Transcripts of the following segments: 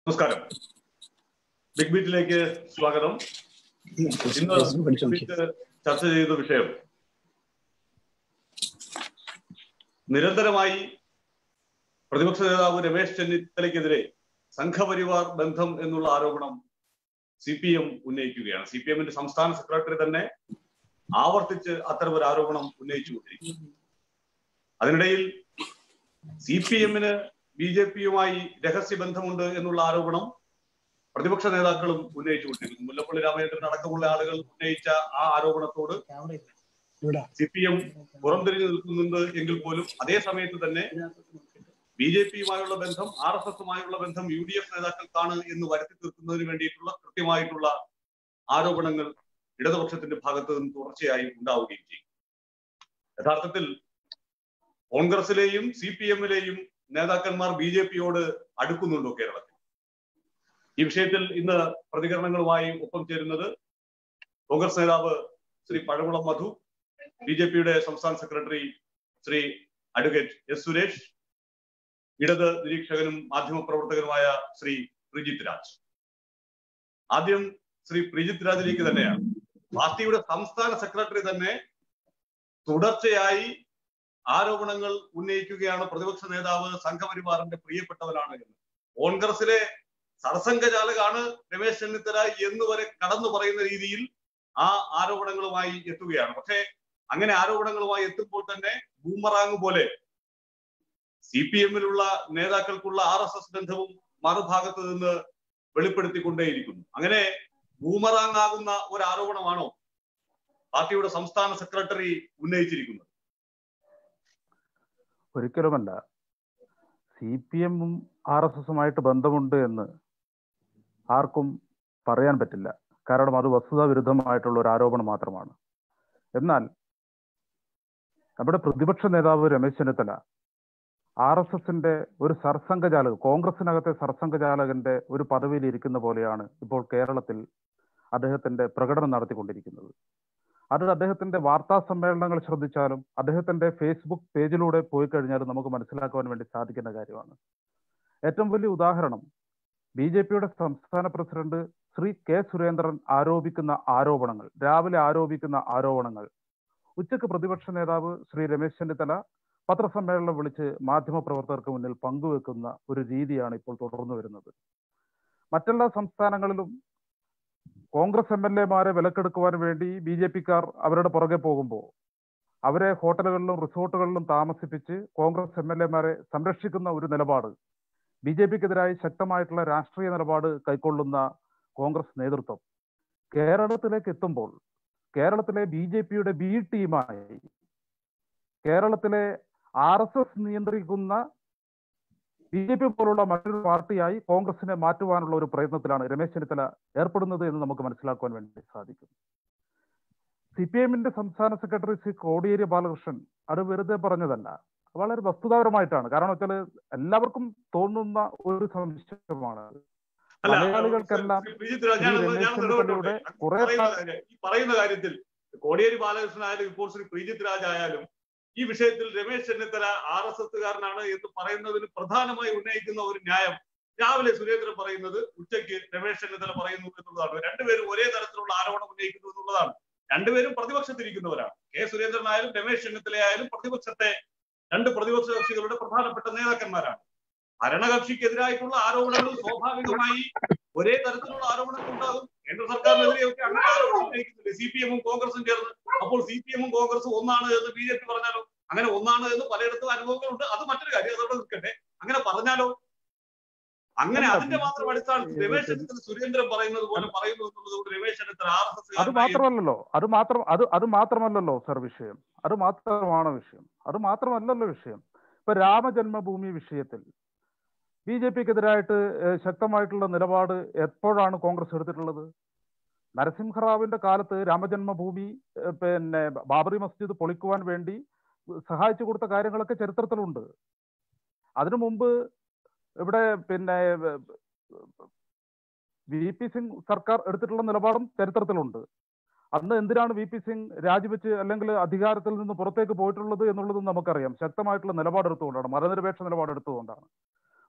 നമസ്കാരം ബിഗ് ബീറ്റിലേക്ക് സ്വാഗതം ഇന്ന് ബിഗ് ബീറ്റ് ചർച്ച ചെയ്ത വിഷയം നിരന്തരമായി പ്രതിപക്ഷ നേതാവ് രമേശ് ചെന്നിത്തലയ്ക്കെതിരെ സംഘപരിവാർ ബന്ധം എന്നുള്ള ആരോപണം സി പി എം ഉന്നയിക്കുകയാണ് സി പി എമ്മിന്റെ സംസ്ഥാന സെക്രട്ടറി തന്നെ ആവർത്തിച്ച് അത്തരമൊരു ആരോപണം ഉന്നയിച്ചുകൊണ്ടിരിക്കുന്നു അതിനിടയിൽ സി പി എമ്മിന് ബി ജെ പിയുമായി രഹസ്യ ബന്ധമുണ്ട് എന്നുള്ള ആരോപണം പ്രതിപക്ഷ നേതാക്കളും ഉന്നയിച്ചുകൊണ്ടിരിക്കുന്നു മുല്ലപ്പള്ളി രാമചന്ദ്രൻ അടക്കമുള്ള ആളുകൾ ഉന്നയിച്ച ആ ആരോപണത്തോട് സി പി എം പുറംതിരിഞ്ഞു നിൽക്കുന്നുണ്ട് എങ്കിൽ പോലും അതേ സമയത്ത് തന്നെ ബി ജെ പിയുമായുള്ള ബന്ധം ആർ എസ് എസുമായുള്ള ബന്ധം യു ഡി എഫ് നേതാക്കൾക്കാണ് എന്ന് വരുത്തി തീർക്കുന്നതിന് വേണ്ടിയിട്ടുള്ള കൃത്യമായിട്ടുള്ള ആരോപണങ്ങൾ ഇടതുപക്ഷത്തിന്റെ ഭാഗത്ത് നിന്ന് തുടർച്ചയായി ഉണ്ടാവുകയും ചെയ്യും യഥാർത്ഥത്തിൽ കോൺഗ്രസിലെയും സി പി എമ്മിലെയും നേതാക്കന്മാർ ബി ജെ പിയോട് അടുക്കുന്നുണ്ടോ കേരളത്തിൽ ഈ വിഷയത്തിൽ ഇന്ന് പ്രതികരണങ്ങളുമായി ഒപ്പം ചേരുന്നത് കോൺഗ്രസ് നേതാവ് ശ്രീ പഴകുളം മധു ബി ജെ പിയുടെ സംസ്ഥാന secretary Shri advocate S Suresh ഇടത് നിരീക്ഷകനും മാധ്യമപ്രവർത്തകനുമായ ശ്രീ പ്രിജിത് രാജ് ആദ്യം ശ്രീ പ്രിജിത് രാജിലേക്ക് തന്നെയാണ് പാർട്ടിയുടെ സംസ്ഥാന സെക്രട്ടറി തന്നെ തുടർച്ചയായി ആരോപണങ്ങൾ ഉന്നയിക്കുകയാണ് പ്രതിപക്ഷ നേതാവ് സംഘപരിവാറിന്റെ പ്രിയപ്പെട്ടവനാണ് എന്ന് കോൺഗ്രസിലെ സർസംഘചാലകാണ് രമേശ് ചെന്നിത്തല എന്ന് വരെ കടന്നു പറയുന്ന രീതിയിൽ ആ ആരോപണങ്ങളുമായി എത്തുകയാണ് പക്ഷേ അങ്ങനെ ആരോപണങ്ങളുമായി എത്തുമ്പോൾ തന്നെ ബൂമറാങ് പോലെ സി പി എമ്മിലുള്ള നേതാക്കൾക്കുള്ള ആർ എസ് എസ് ബന്ധവും മറുഭാഗത്ത് നിന്ന് വെളിപ്പെടുത്തിക്കൊണ്ടേയിരിക്കുന്നു അങ്ങനെ ബൂമറാങ് ആകുന്ന ഒരു ആരോപണമാണോ പാർട്ടിയുടെ സംസ്ഥാന സെക്രട്ടറി ഉന്നയിച്ചിരിക്കുന്നത് ഒരിക്കലുമല്ല സി പി എമ്മും ആർ എസ് എസുമായിട്ട് ബന്ധമുണ്ട് എന്ന് ആർക്കും പറയാൻ പറ്റില്ല കാരണം അത് വസ്തുതാ വിരുദ്ധമായിട്ടുള്ള ഒരു ആരോപണം മാത്രമാണ് എന്നാൽ നമ്മുടെ പ്രതിപക്ഷ നേതാവ് രമേശ് ചെന്നിത്തല ആർ എസ് എസിന്റെ ഒരു സർസംഘചാലകൻ കോൺഗ്രസിനകത്തെ സർസംഘചാലകന്റെ ഒരു പദവിയിൽ ഇരിക്കുന്ന പോലെയാണ് ഇപ്പോൾ കേരളത്തിൽ അദ്ദേഹത്തിന്റെ പ്രകടനം നടത്തിക്കൊണ്ടിരിക്കുന്നത് അത് അദ്ദേഹത്തിന്റെ വാർത്താ സമ്മേളനങ്ങൾ ശ്രദ്ധിച്ചാലും അദ്ദേഹത്തിന്റെ ഫേസ്ബുക്ക് പേജിലൂടെ പോയി കഴിഞ്ഞാലും നമുക്ക് മനസ്സിലാക്കുവാൻ വേണ്ടി സാധിക്കുന്ന കാര്യമാണ് ഏറ്റവും വലിയ ഉദാഹരണം ബി ജെ പിയുടെ സംസ്ഥാന പ്രസിഡന്റ് ശ്രീ കെ സുരേന്ദ്രൻ ആരോപിക്കുന്ന ആരോപണങ്ങൾ രാവിലെ ആരോപിക്കുന്ന ആരോപണങ്ങൾ ഉച്ചക്ക് പ്രതിപക്ഷ നേതാവ് ശ്രീ രമേശ് ചെന്നിത്തല പത്രസമ്മേളനം വിളിച്ച് മാധ്യമപ്രവർത്തകർക്ക് മുന്നിൽ പങ്കുവെക്കുന്ന ഒരു രീതിയാണ് ഇപ്പോൾ തുടർന്നു വരുന്നത് മറ്റെല്ലാ സംസ്ഥാനങ്ങളിലും കോൺഗ്രസ് എം എൽ എമാരെ വിലക്കെടുക്കുവാൻ വേണ്ടി ബി ജെ പിക്കാർ അവരുടെ പുറകെ പോകുമ്പോൾ അവരെ ഹോട്ടലുകളിലും റിസോർട്ടുകളിലും താമസിപ്പിച്ച് കോൺഗ്രസ് എം എൽ എമാരെ സംരക്ഷിക്കുന്ന ഒരു നിലപാട് ബി ജെ പിക്കെതിരായി ശക്തമായിട്ടുള്ള രാഷ്ട്രീയ നിലപാട് കൈക്കൊള്ളുന്ന കോൺഗ്രസ് നേതൃത്വം കേരളത്തിലേക്ക് എത്തുമ്പോൾ കേരളത്തിലെ ബി ജെ പിയുടെ ബി ടീമായി കേരളത്തിലെ ആർ എസ് എസ് നിയന്ത്രിക്കുന്ന ബി ജെ പി പോലുള്ള മറ്റൊരു പാർട്ടിയായി കോൺഗ്രസിനെ മാറ്റുവാനുള്ള ഒരു പ്രയത്നത്തിലാണ് രമേശ് ചെന്നിത്തല ഏർപ്പെടുന്നത് എന്ന് നമുക്ക് മനസ്സിലാക്കുവാൻ വേണ്ടി സാധിക്കും സി പി എമ്മിന്റെ സംസ്ഥാന സെക്രട്ടറി ശ്രീ കോടിയേരി ബാലകൃഷ്ണൻ അത് വെറുതെ പറഞ്ഞതല്ല വളരെ വസ്തുതാപരമായിട്ടാണ് കാരണം വെച്ചാൽ എല്ലാവർക്കും തോന്നുന്ന ഒരു സംശയമാണ് മലയാളികൾക്കെല്ലാം ചെന്നിത്തലയുടെ ഈ പറയുന്ന കാര്യത്തിൽ കോടിയേരി ബാലകൃഷ്ണൻ ആയാലും ഇപ്പോൾ ശ്രീ പ്രീജിത് രാജ് ആയാലും ഈ വിഷയത്തിൽ രമേശ് ചെന്നിത്തല ആർ എസ് എസ്സുകാരനാണ് എന്ന് പറയുന്നതിന് പ്രധാനമായി ഉന്നയിക്കുന്ന ഒരു ന്യായം രാവിലെ സുരേന്ദ്രൻ പറയുന്നത് ഉച്ചയ്ക്ക് രമേശ് ചെന്നിത്തല പറയുന്നു എന്നുള്ളതാണ് രണ്ടുപേരും ഒരേ തരത്തിലുള്ള ആരോപണം ഉന്നയിക്കുന്നു എന്നുള്ളതാണ് രണ്ടുപേരും പ്രതിപക്ഷത്തിരിക്കുന്നവരാണ് കെ സുരേന്ദ്രനായാലും രമേശ് ചെന്നിത്തലയായാലും പ്രതിപക്ഷത്തെ രണ്ട് പ്രതിപക്ഷ കക്ഷികളുടെ പ്രധാനപ്പെട്ട നേതാക്കന്മാരാണ് ഭരണകക്ഷിക്കെതിരായിട്ടുള്ള ആരോപണങ്ങൾ സ്വാഭാവികമായി ഒരേ തരത്തിലുള്ള ആരോപണങ്ങൾ ഉണ്ടാകും കേന്ദ്ര സർക്കാരിനെതിരെയൊക്കെ അങ്ങനെ ആരോപണം ഉന്നയിക്കുന്നില്ല സി പി എമ്മും കോൺഗ്രസും ചേർന്ന് അപ്പോൾ സി പി എമ്മും കോൺഗ്രസും ഒന്നാണ് എന്ന് ബി ജെ പി പറഞ്ഞാലോ അങ്ങനെ ഒന്നാണ് എന്ന് പലയിടത്തും അനുഭവങ്ങളുണ്ട് അത് മറ്റൊരു കാര്യം അതവിടെ നിൽക്കട്ടെ അങ്ങനെ പറഞ്ഞാലോ അങ്ങനെ അതിന്റെ മാത്രം അടിസ്ഥാനത്തിൽ രമേശ് ചെന്നിത്തല സുരേന്ദ്രൻ പറയുന്നത് പോലെ പറയുന്നു എന്നുള്ളത് രമേശ് ചെന്നിത്തല ആർ എസ് അത് മാത്രമല്ലല്ലോ അത് മാത്രം അത് അത് മാത്രമല്ലല്ലോ സർ വിഷയം അത് മാത്രമാണ് വിഷയം അത് മാത്രമല്ലല്ലോ വിഷയം ഇപ്പൊ രാമജന്മഭൂമി വിഷയത്തിൽ ബി ജെ പിക്കെതിരായിട്ട് ശക്തമായിട്ടുള്ള നിലപാട് എപ്പോഴാണ് കോൺഗ്രസ് എടുത്തിട്ടുള്ളത് നരസിംഹറാവിന്റെ കാലത്ത് രാമജന്മഭൂമി പിന്നെ ബാബറി മസ്ജിദ് പൊളിക്കുവാൻ വേണ്ടി സഹായിച്ചു കൊടുത്ത കാര്യങ്ങളൊക്കെ ചരിത്രത്തിലുണ്ട് അതിനു മുമ്പ് ഇവിടെ പിന്നെ വി പി സിംഗ് സർക്കാർ എടുത്തിട്ടുള്ള നിലപാടും ചരിത്രത്തിലുണ്ട് അന്ന് എന്തിനാണ് വി പി സിംഗ് രാജിവെച്ച് അല്ലെങ്കിൽ അധികാരത്തിൽ നിന്ന് പുറത്തേക്ക് പോയിട്ടുള്ളത് എന്നുള്ളതും നമുക്കറിയാം ശക്തമായിട്ടുള്ള നിലപാടെടുത്തുകൊണ്ടാണ് മതനിരപേക്ഷ നിലപാടെടുത്തുകൊണ്ടാണ്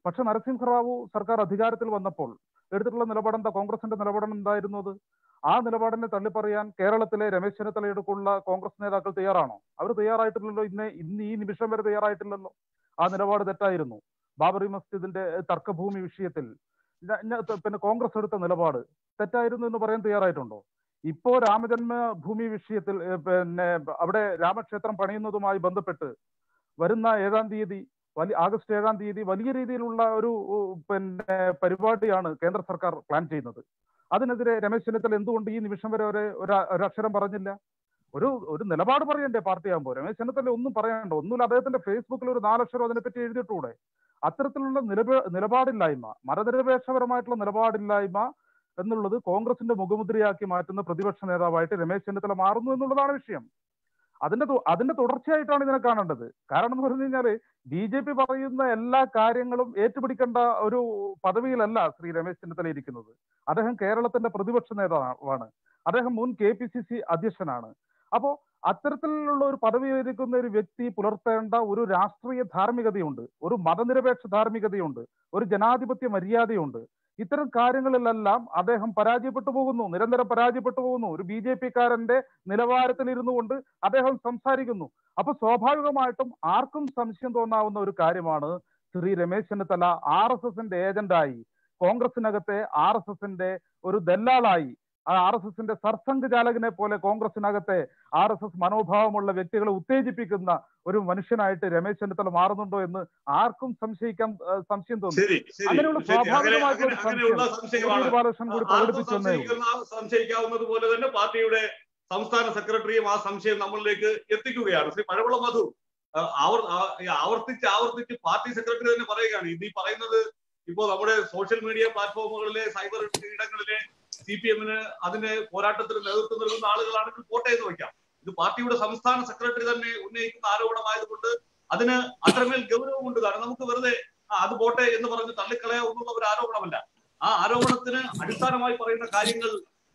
പക്ഷെ നരസിംഹറാവു സർക്കാർ അധികാരത്തിൽ വന്നപ്പോൾ എടുത്തിട്ടുള്ള നിലപാടെന്താ കോൺഗ്രസിന്റെ നിലപാട് എന്തായിരുന്നു അത് ആ നിലപാടിനെ തള്ളിപ്പറയാൻ കേരളത്തിലെ രമേശ് ചെന്നിത്തലയെടുക്കുള്ള കോൺഗ്രസ് നേതാക്കൾ തയ്യാറാണോ അവർ തയ്യാറായിട്ടില്ലല്ലോ ഇന്ന് ഇന്ന് ഈ നിമിഷം വരെ തയ്യാറായിട്ടില്ലല്ലോ ആ നിലപാട് തെറ്റായിരുന്നു ബാബറി മസ്ജിദിന്റെ തർക്കഭൂമി വിഷയത്തിൽ ഞ- ഞ- പിന്നെ കോൺഗ്രസ് എടുത്ത നിലപാട് തെറ്റായിരുന്നു എന്ന് പറയാൻ തയ്യാറായിട്ടുണ്ടോ ഇപ്പോ രാമജന്മഭൂമി വിഷയത്തിൽ ഏ, പിന്നെ അവിടെ രാമക്ഷേത്രം പണിയുന്നതുമായി ബന്ധപ്പെട്ട് വരുന്ന ഏഴാം തീയതി വലിയ ആഗസ്റ്റ് ഏഴാം തീയതി വലിയ രീതിയിലുള്ള ഒരു ഉ, പിന്നെ പരിപാടിയാണ് കേന്ദ്ര സർക്കാർ പ്ലാൻ ചെയ്യുന്നത് അതിനെതിരെ രമേശ് ചെന്നിത്തല എന്തുകൊണ്ട് ഈ നിമിഷം വരെ ഒരു ഒരു- ഒരക്ഷരം പറഞ്ഞില്ല ഒരു ഒരു നിലപാട് പറയണ്ടേ പാർട്ടി ആകുമ്പോൾ രമേശ് ചെന്നിത്തല ഒന്നും പറയണ്ട ഒന്നുമില്ല അദ്ദേഹത്തിന്റെ ഫേസ്ബുക്കിൽ ഒരു നാലക്ഷരം അതിനെപ്പറ്റി എഴുതിയിട്ടൂടെ അത്തരത്തിലുള്ള നിലപ നിലപാടില്ലായ്മ മതനിരപേക്ഷപരമായിട്ടുള്ള നിലപാടില്ലായ്മ എന്നുള്ളത് കോൺഗ്രസിന്റെ മുഖമുദ്രയാക്കി മാറ്റുന്ന പ്രതിപക്ഷ നേതാവായിട്ട് രമേശ് ചെന്നിത്തല മാറുന്നു എന്നുള്ളതാണ് വിഷയം അതിന്റെ തു- അതിന്റെ തുടർച്ചയായിട്ടാണ് ഇതിനെ കാണേണ്ടത് കാരണം എന്ന് പറഞ്ഞു കഴിഞ്ഞാല് ബി ജെ പി പറയുന്ന എല്ലാ കാര്യങ്ങളും ഏറ്റുപിടിക്കേണ്ട ഒരു പദവിയിലല്ല ശ്രീ രമേശ് ചെന്നിത്തല ഇരിക്കുന്നത് അദ്ദേഹം കേരളത്തിന്റെ പ്രതിപക്ഷ നേതാവാണ് അദ്ദേഹം മുൻ കെ പി സി സി അധ്യക്ഷനാണ് അപ്പോ അത്തരത്തിലുള്ള ഒരു പദവിയിലിരിക്കുന്ന ഒരു വ്യക്തി പുലർത്തേണ്ട ഒരു രാഷ്ട്രീയ ധാർമ്മികതയുണ്ട് ഒരു മതനിരപേക്ഷ ധാർമ്മികതയുണ്ട് ഒരു ജനാധിപത്യ മര്യാദയുണ്ട് ഇത്തരം കാര്യങ്ങളിലെല്ലാം അദ്ദേഹം പരാജയപ്പെട്ടു പോകുന്നു നിരന്തരം പരാജയപ്പെട്ടു പോകുന്നു ഒരു ബി ജെ പിക്കാരന്റെ നിലവാരത്തിൽ ഇരുന്നു കൊണ്ട് അദ്ദേഹം സംസാരിക്കുന്നു അപ്പൊ സ്വാഭാവികമായിട്ടും ആർക്കും സംശയം തോന്നാവുന്ന ഒരു കാര്യമാണ് ശ്രീ രമേശ് ചെന്നിത്തല ആർ എസ് എസിന്റെ ഏജന്റായി കോൺഗ്രസിനകത്തെ ആർ എസ് എസിന്റെ ഒരു ദല്ലാളായി ആർ എസ് എസിന്റെ സർസംഘചാലകനെ പോലെ കോൺഗ്രസിനകത്തെ ആർ എസ് എസ് മനോഭാവമുള്ള വ്യക്തികളെ ഉത്തേജിപ്പിക്കുന്ന ഒരു മനുഷ്യനായിട്ട് രമേശ് ചെന്നിത്തല മാറുന്നുണ്ടോ എന്ന് ആർക്കും സംശയിക്കാൻ ആ, സംശയം തോന്നുന്നു ശരി ശരി അങ്ങനെയുള്ള ശരി അങ്ങനെ സ്വാഭാവികമായിട്ടുള്ള അങ്ങനെ- ഒരു അങ്ങനെയുള്ള സംശയം സംശയമാണ് കോടിയേരി ബാലകൃഷ്ണൻ കൂടി ആർക്കും പ്രകടിപ്പിച്ചു എന്നേ ഉള്ളൂ സംശയിക്കുന്ന സംശയിക്കാവുന്നത് പോലെ തന്നെ പാർട്ടിയുടെ സംസ്ഥാന സെക്രട്ടറിയും ആ സംശയം നമ്മളിലേക്ക് എത്തിക്കുകയാണ് ശ്രീ പഴവള മധു ആ, ആവർ ആ- ഈ ആവർത്തിച്ച് ആവർത്തിച്ച് പാർട്ടി സെക്രട്ടറി തന്നെ പറയുകയാണ് ഇത് ഈ പറയുന്നത് ഇപ്പോ നമ്മുടെ സോഷ്യൽ മീഡിയ പ്ലാറ്റ്ഫോമുകളിലെ സൈബർ ഇടങ്ങളിലെ സി പി എമ്മിന് അതിന് പോരാട്ടത്തിന് നേതൃത്വം നൽകുന്ന ആളുകളാണെങ്കിൽ പോട്ടെ എന്ന് വയ്ക്കാം ഇത് പാർട്ടിയുടെ സംസ്ഥാന സെക്രട്ടറി തന്നെ ഉന്നയിക്കുന്ന ആരോപണമായതുകൊണ്ട് അതിന് അത്രമേൽ ഗൗരവമുണ്ട് കാരണം നമുക്ക് വെറുതെ ആ, അത് പോട്ടെ എന്ന് പറഞ്ഞ് തള്ളിക്കളയാവുന്നുള്ള ഒരു ആരോപണമല്ല ആ ആരോപണത്തിന് അടിസ്ഥാനമായി പറയുന്ന കാര്യങ്ങൾ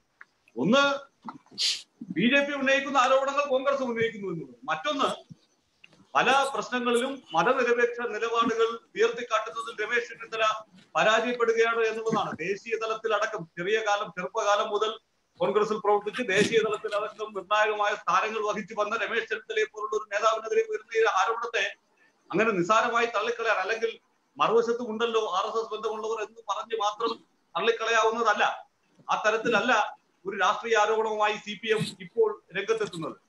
ഒന്ന് ബി ജെ പി ഉന്നയിക്കുന്ന ആരോപണങ്ങൾ കോൺഗ്രസ് ഉന്നയിക്കുന്നു എന്നുള്ളത് മറ്റൊന്ന് പല പ്രശ്നങ്ങളിലും മതനിരപേക്ഷ നിലപാടുകൾ ഉയർത്തിക്കാട്ടുന്നതിൽ രമേശ് ചെന്നിത്തല പരാജയപ്പെടുകയാണ് എന്നുള്ളതാണ് ദേശീയ തലത്തിൽ അടക്കം ചെറിയ കാലം ചെറുപ്പകാലം മുതൽ കോൺഗ്രസിൽ പ്രവർത്തിച്ച് ദേശീയ തലത്തിൽ അടക്കം നിർണായകമായ സ്ഥാനങ്ങൾ വഹിച്ചു വന്ന രമേശ് ചെന്നിത്തലയെ പോലുള്ള ഒരു നേതാവിനെതിരെ ഉയർന്ന ഈ ആരോപണത്തെ അങ്ങനെ നിസ്സാരമായി തള്ളിക്കളയാൻ അല്ലെങ്കിൽ മറുവശത്ത് ഉണ്ടല്ലോ ആർ എസ് എസ് ബന്ധമുള്ളവർ എന്ന് പറഞ്ഞ് മാത്രം തള്ളിക്കളയാവുന്നതല്ല ആ തരത്തിലല്ല ഒരു രാഷ്ട്രീയ ആരോപണവുമായി സി പി എം ഇപ്പോൾ രംഗത്തെത്തുന്നത്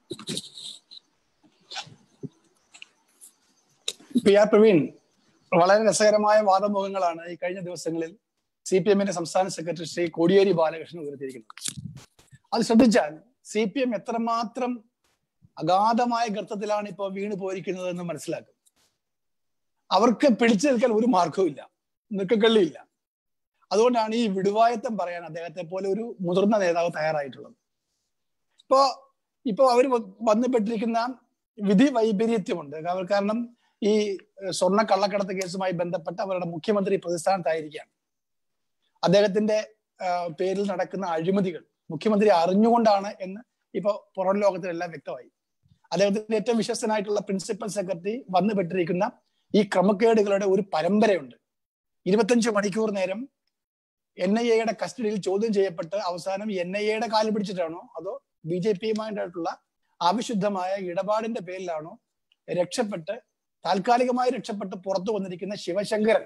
പി ആർ പ്രവീൺ വളരെ രസകരമായ വാദമുഖങ്ങളാണ് ഈ കഴിഞ്ഞ ദിവസങ്ങളിൽ സി പി എമ്മിന്റെ സംസ്ഥാന സെക്രട്ടറി ശ്രീ കോടിയേരി ബാലകൃഷ്ണൻ ഉയർത്തിയിരിക്കുന്നത് അത് ശ്രദ്ധിച്ചാൽ സി പി എം എത്രമാത്രം അഗാധമായ ഗർത്തത്തിലാണ് ഇപ്പോൾ വീണ് പോയിരിക്കുന്നത് എന്ന് മനസ്സിലാക്കും അവർക്ക് പിടിച്ചു നിൽക്കാൻ ഒരു മാർഗവും ഇല്ല നിൽക്കക്കള്ളിയില്ല അതുകൊണ്ടാണ് ഈ വിടുവായത്തം പറയാൻ അദ്ദേഹത്തെ പോലെ ഒരു മുതിർന്ന നേതാവ് തയ്യാറായിട്ടുള്ളത് ഇപ്പോ ഇപ്പോ അവർ വന്നുപെട്ടിരിക്കുന്ന വിധി വൈപരീത്യമുണ്ട് അവർ കാരണം ഈ ഏഹ്, സ്വർണ്ണ കള്ളക്കടത്ത് കേസുമായി ബന്ധപ്പെട്ട് അവരുടെ മുഖ്യമന്ത്രി പ്രതിസ്ഥാനത്തായിരിക്കുകയാണ് അദ്ദേഹത്തിന്റെ ആഹ്, പേരിൽ നടക്കുന്ന അഴിമതികൾ മുഖ്യമന്ത്രി അറിഞ്ഞുകൊണ്ടാണ് എന്ന് ഇപ്പൊ പുറം ലോകത്തിലെല്ലാം വ്യക്തമായി അദ്ദേഹത്തിന്റെ ഏറ്റവും വിശ്വസ്തനായിട്ടുള്ള പ്രിൻസിപ്പൽ സെക്രട്ടറി വന്നുപെട്ടിരിക്കുന്ന ഈ ക്രമക്കേടുകളുടെ ഒരു പരമ്പരയുണ്ട് ഇരുപത്തഞ്ച് മണിക്കൂർ നേരം എൻ ഐ എയുടെ കസ്റ്റഡിയിൽ ചോദ്യം ചെയ്യപ്പെട്ട് അവസാനം എൻ ഐ എയുടെ കാല് പിടിച്ചിട്ടാണോ അതോ ബി ജെ പിയുമായിട്ടുള്ള അവിശുദ്ധമായ ഇടപാടിന്റെ പേരിലാണോ രക്ഷപ്പെട്ട് താൽക്കാലികമായി രക്ഷപ്പെട്ട് പുറത്തു വന്നിരിക്കുന്ന ശിവശങ്കരൻ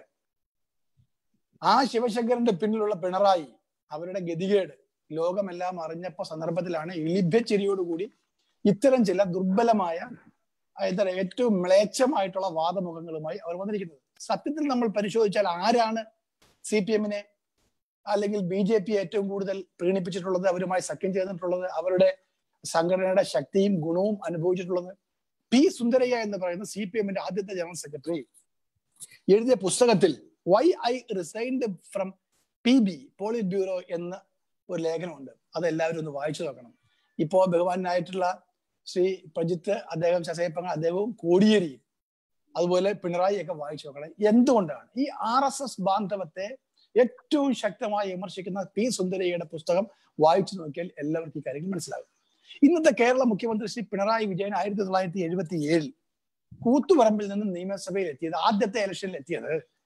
ആ ശിവശങ്കരന്റെ പിന്നിലുള്ള പിണറായി അവരുടെ ഗതികേട് ലോകമെല്ലാം അറിഞ്ഞപ്പോ സന്ദർഭത്തിലാണ് ഇളിഭ്യച്ചിരിയോടുകൂടി ഇത്തരം ചില ദുർബലമായ എന്താ പറയുക ഏറ്റവും മ്ലേച്ഛമായിട്ടുള്ള വാദമുഖങ്ങളുമായി അവർ വന്നിരിക്കുന്നത് സത്യത്തിൽ നമ്മൾ പരിശോധിച്ചാൽ ആരാണ് സി പി എമ്മിനെ അല്ലെങ്കിൽ ബി ജെ പി ഏറ്റവും കൂടുതൽ പ്രീണിപ്പിച്ചിട്ടുള്ളത് അവരുമായി സഖ്യം ചെയ്തിട്ടുള്ളത് അവരുടെ സംഘടനയുടെ ശക്തിയും ഗുണവും അനുഭവിച്ചിട്ടുള്ളത് പി സുന്ദരയ്യ എന്ന് പറയുന്ന സി പി എമ്മിന്റെ ആദ്യത്തെ ജനറൽ സെക്രട്ടറി എഴുതിയ പുസ്തകത്തിൽ why I resigned from P B politburo എന്ന ഒരു ലേഖനമുണ്ട് അത് എല്ലാവരും ഒന്ന് വായിച്ചു നോക്കണം ഇപ്പോ ബഹുമാനായിട്ടുള്ള ശ്രീ പ്രജിത്ത് അദ്ദേഹം ശശയപ്പങ്ങ അദ്ദേഹവും കോടിയേരിയും അതുപോലെ പിണറായി ഒക്കെ വായിച്ചു നോക്കണം എന്തുകൊണ്ടാണ് ഈ ആർ എസ് എസ് ബാന്ധവത്തെ ഏറ്റവും ശക്തമായി വിമർശിക്കുന്ന പി സുന്ദരയ്യയുടെ പുസ്തകം വായിച്ചു നോക്കിയാൽ എല്ലാവർക്കും ഈ കാര്യങ്ങൾ മനസ്സിലാകും ഇന്നത്തെ കേരള മുഖ്യമന്ത്രി ശ്രീ പിണറായി വിജയൻ ആയിരത്തി തൊള്ളായിരത്തി എഴുപത്തി ഏഴിൽ കൂത്തുപറമ്പിൽ നിന്ന് നിയമസഭയിൽ എത്തിയത് ആദ്യത്തെ ഇലക്ഷനിൽ എത്തിയത്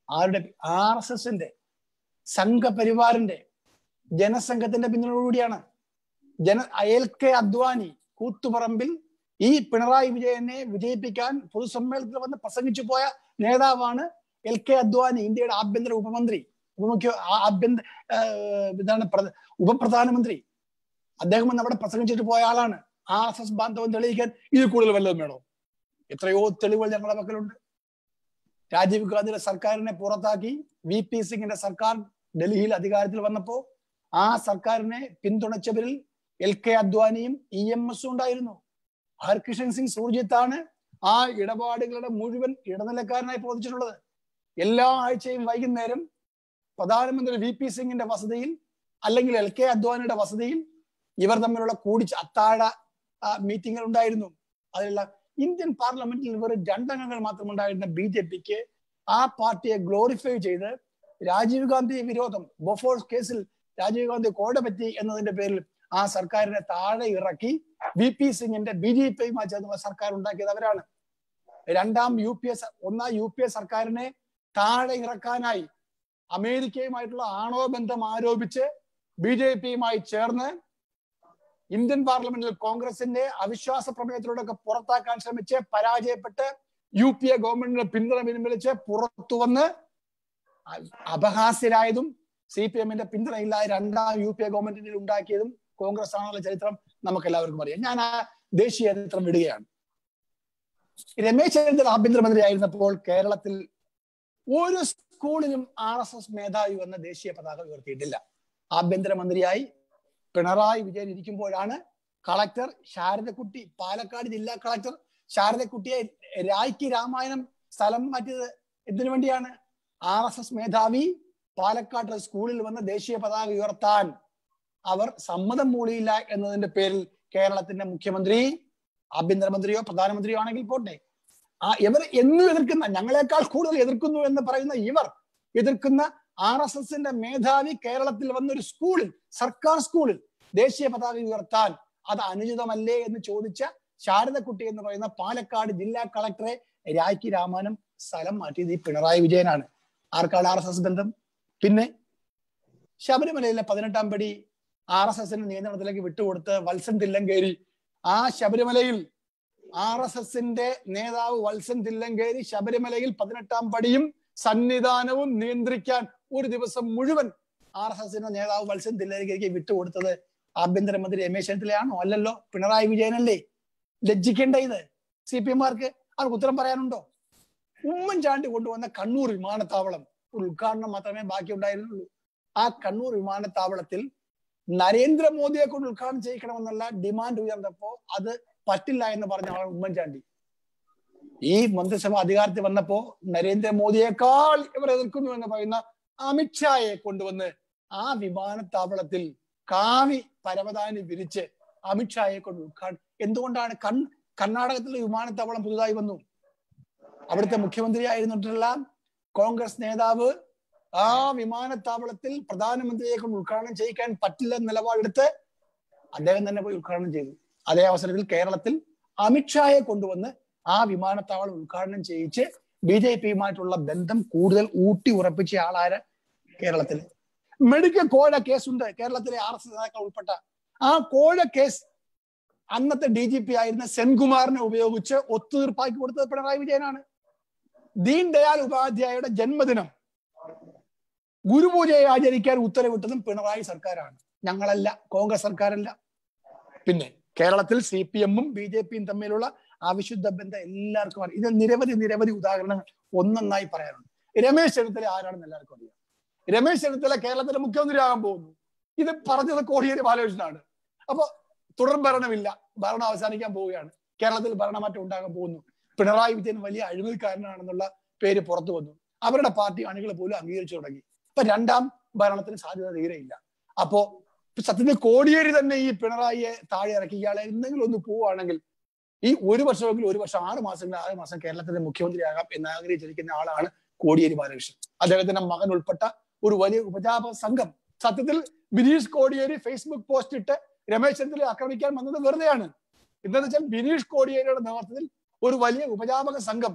ആരുടെ ആർ എസ് എസിന്റെ സംഘപരിവാറിന്റെ ജനസംഘത്തിന്റെ പിന്തുണയോടുകൂടിയാണ് ജന എൽ കെ അദ്വാനി കൂത്തുപറമ്പിൽ ഈ പിണറായി വിജയനെ വിജയിപ്പിക്കാൻ പൊതുസമ്മേളനത്തിൽ വന്ന് പ്രസംഗിച്ചു പോയ നേതാവാണ് എൽ കെ അദ്വാനി ഇന്ത്യയുടെ ആഭ്യന്തര ഉപമന്ത്രി ഉപമുഖ്യ ആ- ആഭ്യന്തര ആഹ് എന്താണ് പ്രധ- ഉപപ്രധാനമന്ത്രി അദ്ദേഹം വന്ന് അവിടെ പ്രസംഗിച്ചിട്ട് പോയ ആളാണ് ആർ എസ് എസ് ബാന്ധവം തെളിയിക്കാൻ ഇതിൽ കൂടുതൽ വല്ലതും വേണോ എത്രയോ തെളിവുകൾ ഞങ്ങളുടെ പക്കലുണ്ട് രാജീവ് ഗാന്ധിയുടെ സർക്കാരിനെ പുറത്താക്കി വി പി സിംഗിന്റെ സർക്കാർ ഡൽഹിയിൽ അധികാരത്തിൽ വന്നപ്പോ ആ സർക്കാരിനെ പിന്തുണച്ചവരിൽ എൽ കെ അദ്വാനിയും ഇ എം എസും ഉണ്ടായിരുന്നു ഹർകിഷൻ സിംഗ് സൂർജിത്താണ് ആ ഇടപാടുകളുടെ മുഴുവൻ ഇടനിലക്കാരനായി പ്രവർത്തിച്ചിട്ടുള്ളത് എല്ലാ ആഴ്ചയും വൈകുന്നേരം പ്രധാനമന്ത്രി വി പി സിംഗിന്റെ വസതിയിൽ അല്ലെങ്കിൽ എൽ കെ അദ്വാനിയുടെ വസതിയിൽ ഇവർ തമ്മിലുള്ള കൂടിച്ച് അത്താഴ മീറ്റിംഗുകൾ ഉണ്ടായിരുന്നു അതിലുള്ള ഇന്ത്യൻ പാർലമെന്റിൽ വെറും രണ്ടംഗങ്ങൾ മാത്രം ഉണ്ടായിരുന്ന ബി ജെ പിക്ക് ആ പാർട്ടിയെ ഗ്ലോറിഫൈ ചെയ്ത് രാജീവ് ഗാന്ധി വിരോധം ബൊഫോഴ്സ് കേസിൽ രാജീവ് ഗാന്ധി കോട പറ്റി എന്നതിന്റെ പേരിൽ ആ സർക്കാരിനെ താഴെ ഇറക്കി വി പി സിംഗിന്റെ ബി ജെ പിയുമായി ചേർന്നുള്ള സർക്കാർ ഉണ്ടാക്കിയത് അവരാണ് രണ്ടാം യു പി എസ് ഒന്നാം യു പി എ സർക്കാരിനെ താഴെ ഇറക്കാനായി അമേരിക്കയുമായിട്ടുള്ള ആണവ ബന്ധം ആരോപിച്ച് ബി ജെ പിയുമായി ചേർന്ന് ഇന്ത്യൻ പാർലമെന്റിൽ കോൺഗ്രസിന്റെ അവിശ്വാസ പ്രമേയത്തിലൂടെ പുറത്താക്കാൻ ശ്രമിച്ച് പരാജയപ്പെട്ട് യു പി എ ഗവൺമെന്റിന് പിന്തുണ പിൻവലിച്ച് പുറത്തു വന്ന് അപഹാസ്യരായതും സി പി എമ്മിന്റെ പിന്തുണയില്ലാതെ രണ്ടാം യു പി എ ഗവൺമെന്റിൽ ഉണ്ടാക്കിയതും കോൺഗ്രസ് ആണെന്നുള്ള ചരിത്രം നമുക്ക് എല്ലാവർക്കും അറിയാം ഞാൻ ആ ദേശീയ ചരിത്രം വിടുകയാണ് രമേശ് ചെന്നിത്തല ആഭ്യന്തരമന്ത്രി ആയിരുന്നപ്പോൾ കേരളത്തിൽ ഒരു സ്കൂളിലും ആർ എസ് എസ് മേധാവി വന്ന ദേശീയ പതാക ഉയർത്തിയിട്ടില്ല ആഭ്യന്തരമന്ത്രിയായി പിണറായി വിജയൻ ഇരിക്കുമ്പോഴാണ് കളക്ടർ ശാരദക്കുട്ടി പാലക്കാട് ജില്ലാ കളക്ടർ ശാരദക്കുട്ടിയെ രായ്ക്ക് രാമായണം സ്ഥലം മാറ്റിയത് എന്തിനു വേണ്ടിയാണ് ആർ എസ് എസ് മേധാവി പാലക്കാട്ട് സ്കൂളിൽ വന്ന് ദേശീയ പതാക ഉയർത്താൻ അവർ സമ്മതം മൂളിയില്ല എന്നതിന്റെ പേരിൽ കേരളത്തിന്റെ മുഖ്യമന്ത്രി ആഭ്യന്തരമന്ത്രിയോ പ്രധാനമന്ത്രിയോ ആണെങ്കിൽ പോട്ടെ ആ ഇവർ എന്നും എതിർക്കുന്ന ഞങ്ങളെക്കാൾ കൂടുതൽ എതിർക്കുന്നു എന്ന് പറയുന്ന ഇവർ എതിർക്കുന്ന ആർ എസ് എസിന്റെ മേധാവി കേരളത്തിൽ വന്ന ഒരു സ്കൂളിൽ സർക്കാർ സ്കൂളിൽ ദേശീയ പതാക ഉയർത്താൻ അത് അനുചിതമല്ലേ എന്ന് ചോദിച്ച ശാരദക്കുട്ടി എന്ന് പറയുന്ന പാലക്കാട് ജില്ലാ കളക്ടറെ രായ്ക്ക് രാമാനം സ്ഥലം മാറ്റിയത് ഈ പിണറായി വിജയനാണ് ആർക്കാണ് ആർ എസ് എസ് ബന്ധം പിന്നെ ശബരിമലയിലെ പതിനെട്ടാം പടി ആർ എസ് എസിന്റെ നിയന്ത്രണത്തിലേക്ക് വിട്ടുകൊടുത്ത് വത്സൻ തില്ലങ്കേരി ആ ശബരിമലയിൽ ആർ എസ് എസിന്റെ നേതാവ് വത്സൻ തില്ലങ്കേരി ശബരിമലയിൽ പതിനെട്ടാം പടിയും സന്നിധാനവും നിയന്ത്രിക്കാൻ ഒരു ദിവസം മുഴുവൻ ആർ എസ് എസിന്റെ നേതാവ് വത്സൻ തില്ലങ്കേരിക്ക് വിട്ടുകൊടുത്തത് ആഭ്യന്തരമന്ത്രി രമേശ് ചെന്നിത്തലയാണോ അല്ലല്ലോ പിണറായി വിജയനല്ലേ ലജ്ജിക്കേണ്ട ഇത് സി പി എമാർക്ക് അവർക്ക് ഉത്തരം പറയാനുണ്ടോ ഉമ്മൻചാണ്ടി കൊണ്ടുവന്ന കണ്ണൂർ വിമാനത്താവളം ഒരു ഉദ്ഘാടനം മാത്രമേ ബാക്കി ഉണ്ടായിരുന്നുള്ളൂ ആ കണ്ണൂർ വിമാനത്താവളത്തിൽ നരേന്ദ്രമോദിയെ കൊണ്ട് ഉദ്ഘാടനം ചെയ്യിക്കണമെന്നുള്ള ഡിമാൻഡ് ഉയർന്നപ്പോ അത് പറ്റില്ല എന്ന് പറഞ്ഞ ആളാണ് ഉമ്മൻചാണ്ടി ഈ മന്ത്രിസഭ അധികാരത്തിൽ വന്നപ്പോ നരേന്ദ്രമോദിയേക്കാൾ ഇവർ എതിർക്കുന്നു എന്ന് പറയുന്ന അമിത്ഷായെ കൊണ്ടുവന്ന് ആ വിമാനത്താവളത്തിൽ കാവി പരവതാനി വിരിച്ച് അമിത്ഷായെ കൊണ്ട് ഉദ്ഘാടനം എന്തുകൊണ്ടാണ് കൺ കർണാടകത്തിലെ വിമാനത്താവളം പുതുതായി വന്നു അവിടുത്തെ മുഖ്യമന്ത്രി ആയിരുന്നിട്ടുള്ള കോൺഗ്രസ് നേതാവ് ആ വിമാനത്താവളത്തിൽ പ്രധാനമന്ത്രിയെ കൊണ്ട് ഉദ്ഘാടനം ചെയ്യിക്കാൻ പറ്റില്ല നിലപാടെടുത്ത് അദ്ദേഹം തന്നെ പോയി ഉദ്ഘാടനം ചെയ്തു അതേ അവസരത്തിൽ കേരളത്തിൽ അമിത്ഷായെ കൊണ്ടുവന്ന് ആ വിമാനത്താവളം ഉദ്ഘാടനം ചെയ്യിച്ച് ബി ജെ പിയുമായിട്ടുള്ള ബന്ധം കൂടുതൽ ഊട്ടി ഉറപ്പിച്ച ആളാര് കേരളത്തിൽ മെഡിക്കൽ കോഴ കേസുണ്ട് കേരളത്തിലെ ആർ എസ് നേതാക്കൾ ഉൾപ്പെട്ട ആ കോഴ കേസ് അന്നത്തെ ഡി ജി പി ആയിരുന്ന സെൻകുമാറിനെ ഉപയോഗിച്ച് ഒത്തുതീർപ്പാക്കി കൊടുത്തത് പിണറായി വിജയനാണ് ദീൻ ദയാൽ ഉപാധ്യായയുടെ ജന്മദിനം ഗുരുപൂജയെ ആചരിക്കാൻ ഉത്തരവിട്ടതും പിണറായി സർക്കാരാണ് ഞങ്ങളല്ല കോൺഗ്രസ് സർക്കാരല്ല പിന്നെ കേരളത്തിൽ സി പി എമ്മും ബി ജെ പിയും തമ്മിലുള്ള അവിശുദ്ധ ബന്ധം എല്ലാവർക്കും അറിയാം ഇത് നിരവധി നിരവധി ഉദാഹരണങ്ങൾ ഒന്നൊന്നായി പറയാനുണ്ട് രമേശ് ചെന്നിത്തല ആരാണെന്ന് എല്ലാവർക്കും അറിയാം രമേശ് ചെന്നിത്തല കേരളത്തിലെ മുഖ്യമന്ത്രിയാകാൻ പോകുന്നു ഇത് പറഞ്ഞത് കോടിയേരി ബാലകൃഷ്ണനാണ് അപ്പൊ തുടർ ഭരണമില്ല ഭരണം അവസാനിക്കാൻ പോവുകയാണ് കേരളത്തിൽ ഭരണമാറ്റം ഉണ്ടാകാൻ പോകുന്നു പിണറായി വിജയൻ വലിയ അഴിമതിക്കാരനാണെന്നുള്ള പേര് പുറത്തു വന്നു അവരുടെ പാർട്ടി അണികൾ പോലും അംഗീകരിച്ചു തുടങ്ങി ഇപ്പൊ രണ്ടാം ഭരണത്തിന് സാധ്യത തീരെയില്ല അപ്പോ സത്യത്തിൽ കോടിയേരി തന്നെ ഈ പിണറായിയെ താഴെ ഇറക്കി ഇയാളെ എന്തെങ്കിലും ഒന്ന് പോവുകയാണെങ്കിൽ ഈ ഒരു വർഷമെങ്കിലും ഒരു വർഷം ആറ് മാസങ്ങൾ ആറ് മാസം കേരളത്തിന്റെ മുഖ്യമന്ത്രിയാകാം എന്ന് ആഗ്രഹിച്ചിരിക്കുന്ന ആളാണ് കോടിയേരി ബാലകൃഷ്ണൻ അദ്ദേഹത്തിന്റെ മകൻ ഉൾപ്പെട്ട ഒരു വലിയ ഉപജാപക സംഘം സത്യത്തിൽ ബിനീഷ് കോടിയേരി ഫേസ്ബുക്ക് പോസ്റ്റ് ഇട്ട് രമേശ് ചെന്നിത്തല ആക്രമിക്കാൻ വന്നത് വെറുതെയാണ് എന്താണെന്ന് വെച്ചാൽ ബിനീഷ് കോടിയേരിയുടെ നേതൃത്വത്തിൽ ഒരു വലിയ ഉപജാപക സംഘം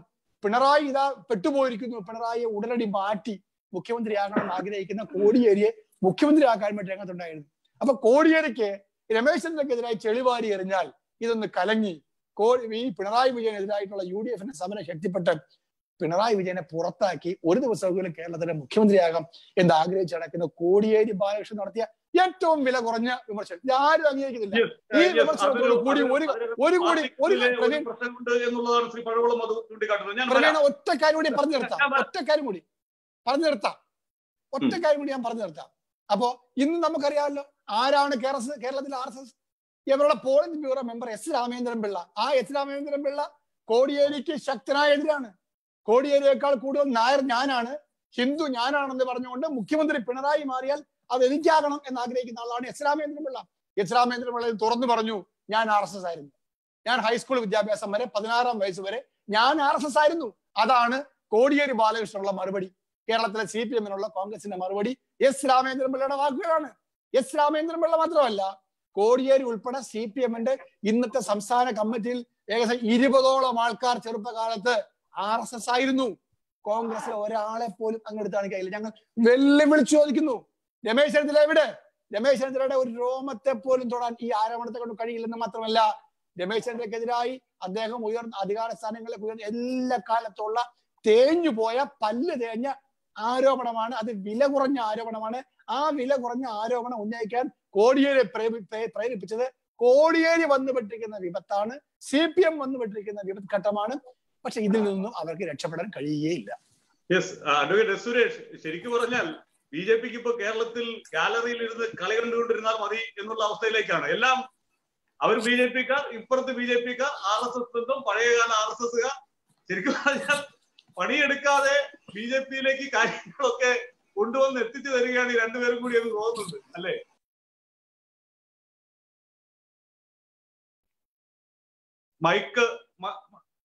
പിണറായി ഇതാ പെട്ടുപോയിരിക്കുന്നു പിണറായിയെ ഉടനടി മാറ്റി മുഖ്യമന്ത്രിയാകണം ആഗ്രഹിക്കുന്ന കോടിയേരിയെ മുഖ്യമന്ത്രിയാക്കാൻ വേണ്ടി രംഗത്തുണ്ടായിരുന്നു അപ്പൊ കോടിയേരിക്ക് രമേശ് ചെന്നിത്തലക്കെതിരായി ചെളിവാരി എറിഞ്ഞാൽ ഇതൊന്ന് കലങ്ങി കോ ഈ പിണറായി വിജയനെതിരായിട്ടുള്ള യു ഡി എഫിന്റെ സമരം ശക്തിപ്പെട്ട് പിണറായി വിജയനെ പുറത്താക്കി ഒരു ദിവസമെങ്കിലും കേരളത്തിന്റെ മുഖ്യമന്ത്രിയാകാം എന്ന് ആഗ്രഹിച്ച് നടക്കുന്ന കോടിയേരി ബാലകൃഷ്ണൻ നടത്തിയ ഏറ്റവും വില കുറഞ്ഞ വിമർശനം ഇത് ആരും അംഗീകരിക്കുന്നില്ല ഈ വിമർശനത്തോട് കൂടി ഒരു ഒരു കൂടി ഒരു പ്രവീൺ പ്രശ്നമുണ്ട് എന്നുള്ളതാണ് ശ്രീ പഴവളം അത് ചൂണ്ടിക്കാട്ടുന്നത് ഞാൻ പ്രവീണ പറയാം. ഒറ്റ കാര്യം കൂടി പറഞ്ഞു നിർത്താം ഒറ്റ കാര്യം കൂടി പറഞ്ഞു നിർത്താം ഒറ്റ കാര്യം കൂടി ഞാൻ പറഞ്ഞു നിർത്താം അപ്പോ ഇന്ന് നമുക്കറിയാമല്ലോ ആരാണ് കേരള കേരളത്തിലെ ആർ എസ് എസ് ഇവരുടെ polling bureau member S Ramendran Pillai ആ എസ് രാമേന്ദ്രൻ പിള്ള കോടിയേരിക്ക് ശക്തനായ എതിരാണ് കോടിയേരിയേക്കാൾ കൂടുതൽ നായർ ഞാനാണ് ഹിന്ദു ഞാനാണെന്ന് പറഞ്ഞുകൊണ്ട് മുഖ്യമന്ത്രി പിണറായി മാറിയാൽ അത് എനിക്കാകണം എന്ന് ആഗ്രഹിക്കുന്ന ആളാണ് എസ് രാമേന്ദ്രൻ പിള്ള എസ് രാമേന്ദ്രൻ പിള്ള ഇത് തുറന്നു പറഞ്ഞു ഞാൻ ആർ എസ് എസ് ആയിരുന്നു ഞാൻ ഹൈസ്കൂൾ വിദ്യാഭ്യാസം വരെ പതിനാറാം വയസ്സ് വരെ ഞാൻ ആർ എസ് എസ് ആയിരുന്നു അതാണ് കോടിയേരി ബാലകൃഷ്ണനുള്ള മറുപടി കേരളത്തിലെ സി പി എമ്മിനുള്ള കോൺഗ്രസിന്റെ മറുപടി എസ് രാമേന്ദ്രൻ പിള്ളയുടെ വാക്കുകളാണ് എസ് രാമേന്ദ്രൻ പിള്ള മാത്രമല്ല കോടിയേരി ഉൾപ്പെടെ സി പി എമ്മിന്റെ ഇന്നത്തെ സംസ്ഥാന കമ്മിറ്റിയിൽ ഏകദേശം ഇരുപതോളം ആൾക്കാർ ചെറുപ്പകാലത്ത് ആർ എസ് എസ് ആയിരുന്നു കോൺഗ്രസിലെ ഒരാളെ പോലും അങ്ങെടുത്ത് കാണിക്കില്ല ഞങ്ങൾ വെല്ലുവിളിച്ചു ചോദിക്കുന്നു രമേശ് ചെന്നിത്തല എവിടെ രമേശ് ചെന്നിത്തലയുടെ ഒരു രോമത്തെ പോലും തൊടാൻ ഈ ആരോപണത്തെ കൊണ്ട് കഴിയില്ലെന്ന് മാത്രമല്ല രമേശ് ചെന്നിത്തലക്കെതിരായി അദ്ദേഹം ഉയർന്ന അധികാര സ്ഥാനങ്ങളിൽ ഉയർന്ന എല്ലാ കാലത്തുള്ള തേഞ്ഞു പോയ പല്ല് തേഞ്ഞ ആരോപണമാണ് അത് വില കുറഞ്ഞ ആരോപണമാണ് ആ വില കുറഞ്ഞ ആരോപണം ഉന്നയിക്കാൻ കോടിയേരി പ്രേമി- പ്രേ- പ്രേരിപ്പിച്ചത് കോടിയേരി വന്നുപെട്ടിരിക്കുന്ന വിപത്താണ് സി പി എം വന്നുപെട്ടിരിക്കുന്ന വിപത്ത് ഘട്ടമാണ് പക്ഷെ ഇതിൽ നിന്നും അവർക്ക് രക്ഷപ്പെടാൻ കഴിയുകയില്ല യെസ് അഡ്വക്കേറ്റ് എസ് സുരേഷ് ശരിക്കും പറഞ്ഞാൽ ബി ജെ പിക്ക് ഇപ്പൊ കേരളത്തിൽ ഗാലറിയിൽ ഇരുന്ന് കളി കണ്ടുകൊണ്ടിരുന്നാൽ മതി എന്നുള്ള അവസ്ഥയിലേക്കാണ് എല്ലാം അവർ ബി ജെ പിക്കാർ ഇപ്പുറത്ത് ബി ജെ പിക്കാർ ആർ എസ് എസ് ബന്ധം പഴയകാല ആർ എസ് എസുകാർ ശരിക്കും പറഞ്ഞാൽ പണിയെടുക്കാതെ ബി ജെ പിയിലേക്ക് കാര്യങ്ങളൊക്കെ കൊണ്ടുവന്ന് എത്തിച്ചു തരികയാണ് ഈ രണ്ടുപേരും കൂടി എന്ന് തോന്നുന്നുണ്ട് അല്ലേ മൈക്ക് മ-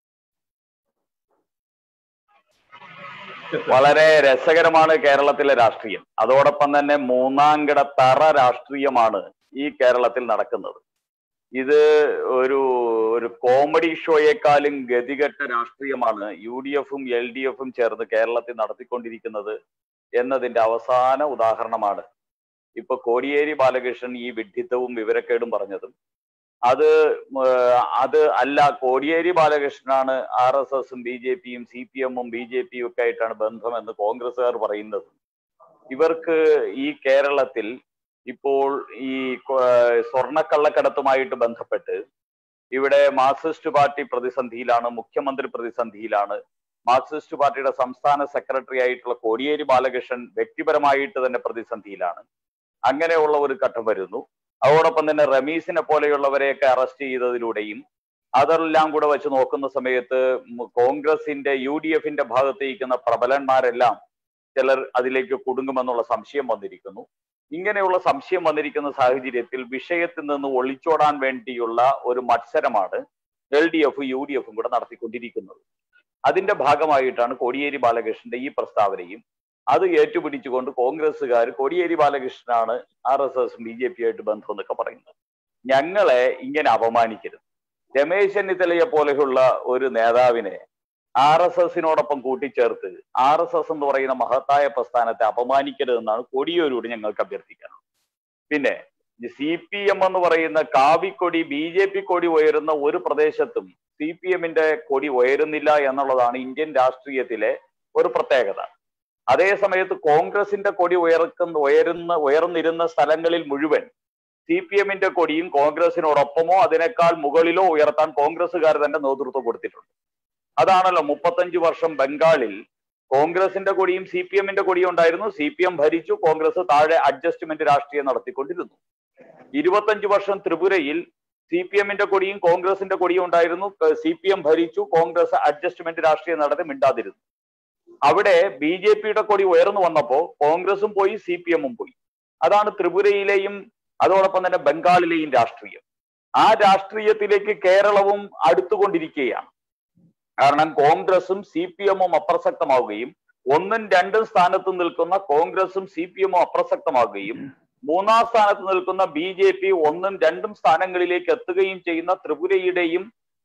വളരെ രസകരമാണ് കേരളത്തിലെ രാഷ്ട്രീയം അതോടൊപ്പം തന്നെ മൂന്നാംകിട തറ രാഷ്ട്രീയമാണ് ഈ കേരളത്തിൽ നടക്കുന്നത് ഇത് ഒരു ഒരു കോമഡി ഷോയെക്കാളും ഗതികെട്ട രാഷ്ട്രീയമാണ് യു ഡി എഫും എൽ ഡി എഫും ചേർന്ന് കേരളത്തിൽ നടത്തിക്കൊണ്ടിരിക്കുന്നത് എന്നതിന്റെ അവസാന ഉദാഹരണമാണ് ഇപ്പൊ കോടിയേരി ബാലകൃഷ്ണൻ ഈ വിഡ്ഢിത്തവും വിവരക്കേടും പറഞ്ഞതും അത് ഏർ അത് അല്ല കോടിയേരി ബാലകൃഷ്ണനാണ് ആർ എസ് എസും ബി ജെ പിയും സി പി എമ്മും ബി ജെ പിയും ഒക്കെ ആയിട്ടാണ് ബന്ധമെന്ന് കോൺഗ്രസ്സുകാർ പറയുന്നത് ഇവർക്ക് ഈ കേരളത്തിൽ ഇപ്പോൾ ഈ കൊ- സ്വർണ്ണക്കള്ളക്കടത്തുമായിട്ട് ബന്ധപ്പെട്ട് ഇവിടെ മാർക്സിസ്റ്റ് പാർട്ടി പ്രതിസന്ധിയിലാണ് മുഖ്യമന്ത്രി പ്രതിസന്ധിയിലാണ് മാർക്സിസ്റ്റ് പാർട്ടിയുടെ സംസ്ഥാന സെക്രട്ടറി ആയിട്ടുള്ള കോടിയേരി ബാലകൃഷ്ണൻ വ്യക്തിപരമായിട്ട് തന്നെ പ്രതിസന്ധിയിലാണ് അങ്ങനെയുള്ള ഒരു ഘട്ടം വരുന്നു അതോടൊപ്പം തന്നെ റമീസിനെ പോലെയുള്ളവരെയൊക്കെ അറസ്റ്റ് ചെയ്തതിലൂടെയും അതെല്ലാം കൂടെ വെച്ച് നോക്കുന്ന സമയത്ത് മ് കോൺഗ്രസിന്റെ യു ഡി എഫിന്റെ ഭാഗത്തേക്കുന്ന പ്രബലന്മാരെല്ലാം ചിലർ അതിലേക്ക് കുടുങ്ങുമെന്നുള്ള സംശയം വന്നിരിക്കുന്നു ഇങ്ങനെയുള്ള സംശയം വന്നിരിക്കുന്ന സാഹചര്യത്തിൽ വിഷയത്തിൽ നിന്ന് ഒളിച്ചോടാൻ വേണ്ടിയുള്ള ഒരു മത്സരമാണ് L D F U D എഫും കൂടെ നടത്തിക്കൊണ്ടിരിക്കുന്നത് അതിന്റെ ഭാഗമായിട്ടാണ് കോടിയേരി ബാലകൃഷ്ണന്റെ ഈ പ്രസ്താവനയും അത് ഏറ്റുപിടിച്ചുകൊണ്ട് കോൺഗ്രസ്സുകാർ കോടിയേരി ബാലകൃഷ്ണനാണ് R S S B J P ആയിട്ട് ബന്ധം എന്നൊക്കെ പറയുന്നത് ഞങ്ങളെ ഇങ്ങനെ അപമാനിക്കരുത് രമേശ് ചെന്നിത്തലയെ പോലെയുള്ള ഒരു നേതാവിനെ ആർ എസ് എസിനോടൊപ്പം കൂട്ടിച്ചേർത്ത് ആർ എസ് എസ് എന്ന് പറയുന്ന മഹത്തായ പ്രസ്ഥാനത്തെ അപമാനിക്കരുതെന്നാണ് കൊടിയോരോട് ഞങ്ങൾക്ക് അഭ്യർത്ഥിക്കാനുള്ളത് പിന്നെ സി പി എം എന്ന് പറയുന്ന കാവിക്കൊടി ബി ജെ പി കൊടി ഉയരുന്ന ഒരു പ്രദേശത്തും സി പി എമ്മിന്റെ കൊടി ഉയരുന്നില്ല എന്നുള്ളതാണ് ഇന്ത്യൻ രാഷ്ട്രീയത്തിലെ ഒരു പ്രത്യേകത അതേ സമയത്ത് കോൺഗ്രസിന്റെ കൊടി ഉയർക്കുന്ന ഉയരുന്ന ഉയർന്നിരുന്ന സ്ഥലങ്ങളിൽ മുഴുവൻ സി പി എമ്മിന്റെ കൊടിയും കോൺഗ്രസിനോടൊപ്പമോ അതിനേക്കാൾ മുകളിലോ ഉയർത്താൻ കോൺഗ്രസ്സുകാർ തന്നെ നേതൃത്വം കൊടുത്തിട്ടുണ്ട് അതാണല്ലോ മുപ്പത്തഞ്ച് വർഷം ബംഗാളിൽ കോൺഗ്രസിന്റെ കൊടിയും സി പി എമ്മിന്റെ കൊടിയും ഉണ്ടായിരുന്നു സി പി എം ഭരിച്ചു കോൺഗ്രസ് താഴെ അഡ്ജസ്റ്റ്മെന്റ് രാഷ്ട്രീയം നടത്തിക്കൊണ്ടിരുന്നു ഇരുപത്തഞ്ച് വർഷം ത്രിപുരയിൽ സി പി എമ്മിന്റെ കൊടിയും കോൺഗ്രസിന്റെ കൊടിയും ഉണ്ടായിരുന്നു സി പി എം ഭരിച്ചു കോൺഗ്രസ് അഡ്ജസ്റ്റ്മെന്റ് രാഷ്ട്രീയം നടത്തി മിണ്ടാതിരുന്നു അവിടെ ബി ജെ പിയുടെ കൊടി ഉയർന്നു വന്നപ്പോ കോൺഗ്രസും പോയി സി പി എമ്മും പോയി അതാണ് ത്രിപുരയിലെയും അതോടൊപ്പം തന്നെ ബംഗാളിലെയും രാഷ്ട്രീയം ആ രാഷ്ട്രീയത്തിലേക്ക് കേരളവും അടുത്തുകൊണ്ടിരിക്കുകയാണ് കാരണം കോൺഗ്രസും സി പി എമ്മും അപ്രസക്തമാവുകയും ഒന്നും രണ്ടും സ്ഥാനത്ത് നിൽക്കുന്ന കോൺഗ്രസും സി പി എമ്മും അപ്രസക്തമാവുകയും മൂന്നാം സ്ഥാനത്ത് നിൽക്കുന്ന ബി ജെ പി ഒന്നും രണ്ടും സ്ഥാനങ്ങളിലേക്ക് എത്തുകയും ചെയ്യുന്ന ത്രിപുരയുടെയും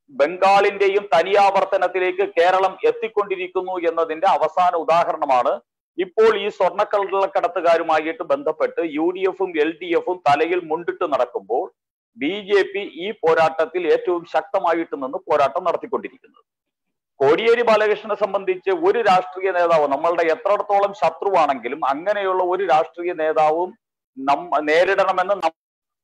ബംഗാളിന്റെയും തനിയാവർത്തനത്തിലേക്ക് കേരളം എത്തിക്കൊണ്ടിരിക്കുന്നു എന്നതിന്റെ അവസാന ഉദാഹരണമാണ് ഇപ്പോൾ ഈ സ്വർണ്ണക്കള്ളക്കടത്തുകാരുമായിട്ട് ബന്ധപ്പെട്ട് യു ഡി എഫും എൽ ഡി എഫും തലയിൽ മുണ്ടിട്ട് നടക്കുമ്പോൾ ബി ജെ പി ഈ പോരാട്ടത്തിൽ ഏറ്റവും ശക്തമായിട്ട് നിന്ന് പോരാട്ടം നടത്തിക്കൊണ്ടിരിക്കുന്നത് കോടിയേരി ബാലകൃഷ്ണനെ സംബന്ധിച്ച് ഒരു രാഷ്ട്രീയ നേതാവ് നമ്മളുടെ എത്രത്തോളം ശത്രുവാണെങ്കിലും അങ്ങനെയുള്ള ഒരു രാഷ്ട്രീയ നേതാവും നമ്മ നേരിടണമെന്ന് നം-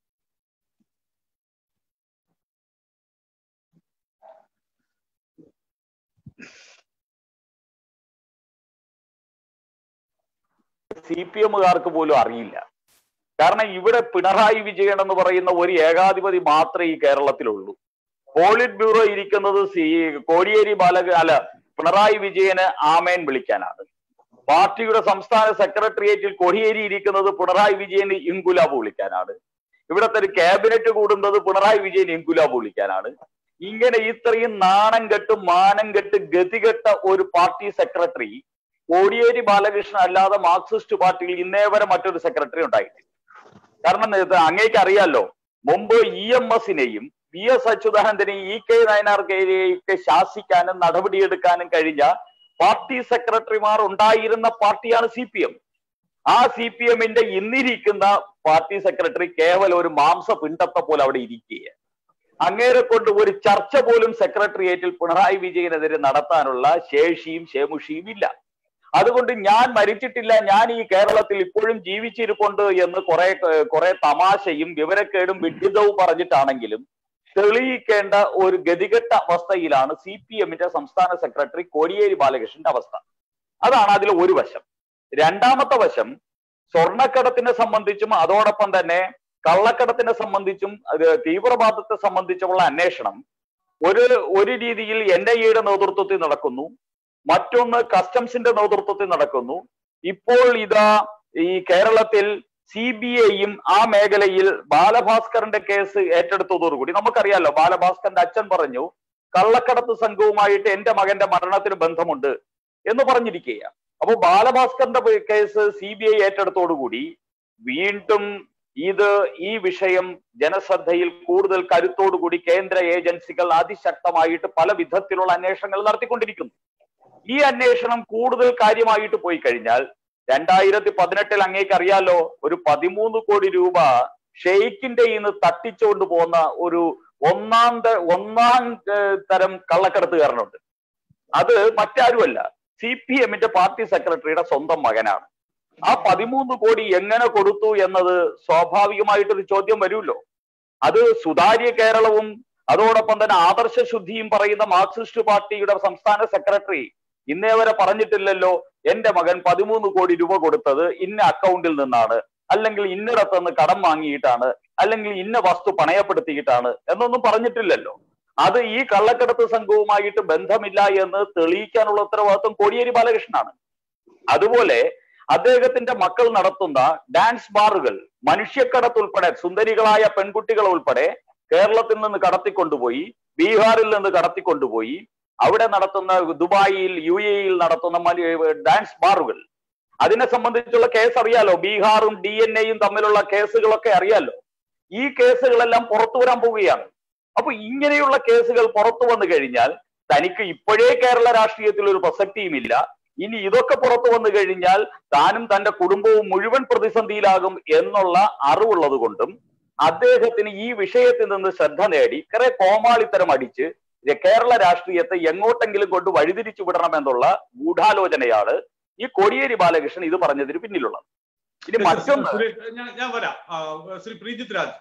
സി പി എമ്മുകാർക്ക് പോലും അറിയില്ല കാരണം ഇവിടെ പിണറായി വിജയൻ എന്ന് പറയുന്ന ഒരു ഏകാധിപതി മാത്രമേ ഈ കേരളത്തിലുള്ളൂ പോളിറ്റ് ബ്യൂറോ ഇരിക്കുന്നത് സി കോടിയേരി ബാലക അല്ല പിണറായി വിജയന് ആമേൻ വിളിക്കാനാണ് പാർട്ടിയുടെ സംസ്ഥാന സെക്രട്ടേറിയറ്റിൽ കോടിയേരി ഇരിക്കുന്നത് പിണറായി വിജയന് ഇൻകുലാബ് വിളിക്കാനാണ് ഇവിടത്തെ ഒരു ക്യാബിനറ്റ് കൂടുന്നത് പിണറായി വിജയൻ ഇൻകുലാബ് വിളിക്കാനാണ് ഇങ്ങനെ ഇത്രയും നാണം കെട്ട് മാനം കെട്ട് ഗതികെട്ട ഒരു പാർട്ടി സെക്രട്ടറി കോടിയേരി ബാലകൃഷ്ണൻ അല്ലാതെ മാർക്സിസ്റ്റ് പാർട്ടിയിൽ ഇന്നേ വരെ മറ്റൊരു സെക്രട്ടറി ഉണ്ടായിട്ടില്ല കാരണം ഇത് അങ്ങേക്ക് അറിയാലോ മുമ്പ് ഇ എം എസിനെയും വി എസ് അച്യുതാനന്ദനെയും ഇ കെ നയനാർക്കെയൊക്കെ ശാസിക്കാനും നടപടിയെടുക്കാനും കഴിഞ്ഞ പാർട്ടി സെക്രട്ടറിമാർ ഉണ്ടായിരുന്ന പാർട്ടിയാണ് സി പി എം ആ സി പി എമ്മിന്റെ ഇന്നിരിക്കുന്ന പാർട്ടി സെക്രട്ടറി കേവലം ഒരു മാംസ പിണ്ടത്തെ പോലെ അവിടെ ഇരിക്കുകയാണ് അങ്ങേരെ കൊണ്ട് ഒരു ചർച്ച പോലും സെക്രട്ടേറിയറ്റിൽ പിണറായി വിജയനെതിരെ നടത്താനുള്ള ശേഷിയും ശേമുഷിയും ഇല്ല അതുകൊണ്ട് ഞാൻ മരിച്ചിട്ടില്ല ഞാൻ ഈ കേരളത്തിൽ ഇപ്പോഴും ജീവിച്ചിരിപ്പുണ്ട് എന്ന് കുറെ കുറെ തമാശയും വിവരക്കേടും വിഡ്ഢിതവും പറഞ്ഞിട്ടാണെങ്കിലും തെളിയിക്കേണ്ട ഒരു ഗതികെട്ട അവസ്ഥയിലാണ് സി പി എമ്മിന്റെ സംസ്ഥാന സെക്രട്ടറി കോടിയേരി ബാലകൃഷ്ണന്റെ അവസ്ഥ അതാണ് അതിൽ ഒരു വശം രണ്ടാമത്തെ വശം സ്വർണ്ണക്കടത്തിനെ സംബന്ധിച്ചും അതോടൊപ്പം തന്നെ കള്ളക്കടത്തിനെ സംബന്ധിച്ചും അത് തീവ്രവാദത്തെ സംബന്ധിച്ചുള്ള അന്വേഷണം ഒരു ഒരു രീതിയിൽ എൻ ഐ എയുടെ നേതൃത്വത്തിൽ നടക്കുന്നു മറ്റൊന്ന് കസ്റ്റംസിന്റെ നേതൃത്വത്തിൽ നടക്കുന്നു ഇപ്പോൾ ഇതാ ഈ കേരളത്തിൽ സി ബി ഐയും ആ മേഖലയിൽ ബാലഭാസ്കറിന്റെ കേസ് ഏറ്റെടുത്തതോടുകൂടി നമുക്കറിയാലോ ബാലഭാസ്കറിന്റെ അച്ഛൻ പറഞ്ഞു കള്ളക്കടത്ത് സംഘവുമായിട്ട് എന്റെ മകന്റെ മരണത്തിന് ബന്ധമുണ്ട് എന്ന് പറഞ്ഞിരിക്കുകയാണ് അപ്പൊ ബാലഭാസ്കറിന്റെ കേസ് സി ബി ഐ ഏറ്റെടുത്തോടുകൂടി വീണ്ടും ഇത് ഈ വിഷയം ജനശ്രദ്ധയിൽ കൂടുതൽ കരുത്തോടുകൂടി കേന്ദ്ര ഏജൻസികൾ അതിശക്തമായിട്ട് പല വിധത്തിലുള്ള അന്വേഷണങ്ങൾ നടത്തിക്കൊണ്ടിരിക്കുന്നു ഈ അന്വേഷണം കൂടുതൽ കാര്യമായിട്ട് പോയി കഴിഞ്ഞാൽ രണ്ടായിരത്തി പതിനെട്ടിൽ അങ്ങേക്ക് അറിയാലോ ഒരു പതിമൂന്ന് കോടി രൂപ ഷെയ്ഖിന്റെ ഇന്ന് തട്ടിച്ചുകൊണ്ട് പോകുന്ന ഒരു ഒന്നാം ത- ഒന്നാം ഏർ, തരം കള്ളക്കടത്തുകാരനുണ്ട് അത് മറ്റാരുമല്ല സി പി എമ്മിന്റെ പാർട്ടി സെക്രട്ടറിയുടെ സ്വന്തം മകനാണ് ആ പതിമൂന്ന് കോടി എങ്ങനെ കൊടുത്തു എന്നത് സ്വാഭാവികമായിട്ടൊരു ചോദ്യം വരുമല്ലോ അത് സുതാര്യ കേരളവും അതോടൊപ്പം തന്നെ ആദർശ ശുദ്ധിയും പറയുന്ന മാർക്സിസ്റ്റ് പാർട്ടിയുടെ സംസ്ഥാന സെക്രട്ടറി ഇന്നേ വരെ പറഞ്ഞിട്ടില്ലല്ലോ എന്റെ മകൻ പതിമൂന്ന് കോടി രൂപ കൊടുത്തത് ഇന്ന അക്കൗണ്ടിൽ നിന്നാണ് അല്ലെങ്കിൽ ഇന്നിടത്ത് നിന്ന് കടം വാങ്ങിയിട്ടാണ് അല്ലെങ്കിൽ ഇന്ന വസ്തു പണയപ്പെടുത്തിയിട്ടാണ് എന്നൊന്നും പറഞ്ഞിട്ടില്ലല്ലോ അത് ഈ കള്ളക്കടത്ത് സംഘവുമായിട്ട് ബന്ധമില്ല എന്ന് തെളിയിക്കാനുള്ള ഉത്തരവാദിത്വം കോടിയേരി ബാലകൃഷ്ണനാണ് അതുപോലെ അദ്ദേഹത്തിന്റെ മക്കൾ നടത്തുന്ന ഡാൻസ് ബാറുകൾ മനുഷ്യക്കടത്ത് ഉൾപ്പെടെ സുന്ദരികളായ പെൺകുട്ടികൾ ഉൾപ്പെടെ കേരളത്തിൽ നിന്ന് കടത്തിക്കൊണ്ടുപോയി ബീഹാറിൽ നിന്ന് കടത്തിക്കൊണ്ടുപോയി അവിടെ നടത്തുന്ന ദുബായിൽ യു എയിൽ നടത്തുന്ന മലി- ഡാൻസ് ബാറുകൾ അതിനെ സംബന്ധിച്ചുള്ള കേസ് അറിയാലോ ബീഹാറും ഡി എൻ എയും തമ്മിലുള്ള കേസുകളൊക്കെ അറിയാലോ ഈ കേസുകളെല്ലാം പുറത്തു വരാൻ പോവുകയാണ് അപ്പൊ ഇങ്ങനെയുള്ള കേസുകൾ പുറത്തു വന്നു കഴിഞ്ഞാൽ തനിക്ക് ഇപ്പോഴേ കേരള രാഷ്ട്രീയത്തിൽ ഒരു പ്രസക്തിയുമില്ല ഇനി ഇതൊക്കെ പുറത്തു വന്നു കഴിഞ്ഞാൽ താനും തന്റെ കുടുംബവും മുഴുവൻ പ്രതിസന്ധിയിലാകും എന്നുള്ള അറിവുള്ളത് കൊണ്ടും അദ്ദേഹത്തിന് ഈ വിഷയത്തിൽ നിന്ന് ശ്രദ്ധ നേടി കുറെ കോമാളിത്തരം അടിച്ച് ഇത് കേരള രാഷ്ട്രീയത്തെ എങ്ങോട്ടെങ്കിലും കൊണ്ട് വഴിതിരിച്ചു വിടണമെന്നുള്ള ഗൂഢാലോചനയാണ് ഈ കോടിയേരി ബാലകൃഷ്ണൻ ഇത് പറഞ്ഞതിന് പിന്നിലുള്ളത് ഇനി മറ്റൊന്ന് സുരേഷ്, ഞാൻ- ഞാൻ വരാം ആ, ശ്രീ പ്രീജിത് രാജ്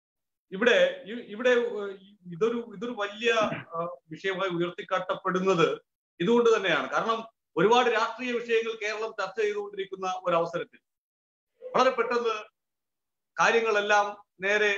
ഇവിടെ ഇ- ഇവിടെ ഏഹ്, ഇതൊരു ഇതൊരു വലിയ ആ, വിഷയമായി ഉയർത്തിക്കാട്ടപ്പെടുന്നത് ഇതുകൊണ്ട് തന്നെയാണ് കാരണം ഒരുപാട് രാഷ്ട്രീയ വിഷയങ്ങൾ കേരളം ചർച്ച ചെയ്തുകൊണ്ടിരിക്കുന്ന ഒരു അവസരത്തിൽ വളരെ പെട്ടെന്ന് കാര്യങ്ങളെല്ലാം നേരെ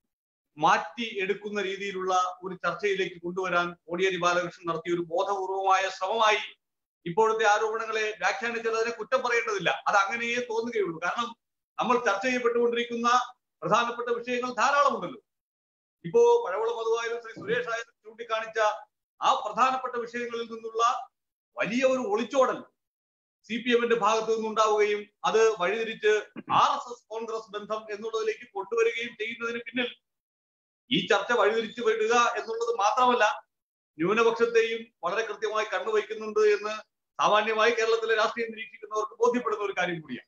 മാറ്റി എടുക്കുന്ന രീതിയിലുള്ള ഒരു ചർച്ചയിലേക്ക് കൊണ്ടുവരാൻ കോടിയേരി ബാലകൃഷ്ണൻ നടത്തിയ ഒരു ബോധപൂർവമായ ശ്രമമായി ഇപ്പോഴത്തെ ആരോപണങ്ങളെ വ്യാഖ്യാനിച്ചത് അതിനെ കുറ്റം പറയേണ്ടതില്ല അത് അങ്ങനെയേ തോന്നുകയുള്ളൂ കാരണം നമ്മൾ ചർച്ച ചെയ്യപ്പെട്ടുകൊണ്ടിരിക്കുന്ന പ്രധാനപ്പെട്ട വിഷയങ്ങൾ ധാരാളമുണ്ടല്ലോ ഇപ്പോ പഴവള മധുവായാലും ശ്രീ സുരേഷ് ആയാലും ചൂണ്ടിക്കാണിച്ച ആ പ്രധാനപ്പെട്ട വിഷയങ്ങളിൽ നിന്നുള്ള വലിയ ഒരു ഒളിച്ചോടൽ സി പി എമ്മിന്റെ ഭാഗത്തു നിന്നുണ്ടാവുകയും അത് വഴിതിരിച്ച് ആർ എസ് എസ് കോൺഗ്രസ് ബന്ധം എന്നുള്ളതിലേക്ക് കൊണ്ടുവരികയും ചെയ്യുന്നതിന് പിന്നിൽ ഈ ചർച്ച വഴിതിരിച്ചു വിടുക എന്നുള്ളത് മാത്രമല്ല ന്യൂനപക്ഷത്തെയും വളരെ കൃത്യമായി കണ്ണുവയ്ക്കുന്നുണ്ട് എന്ന് സാമാന്യമായി കേരളത്തിലെ രാഷ്ട്രീയം നിരീക്ഷിക്കുന്നവർക്ക് ബോധ്യപ്പെടുന്ന ഒരു കാര്യം കൂടിയാണ്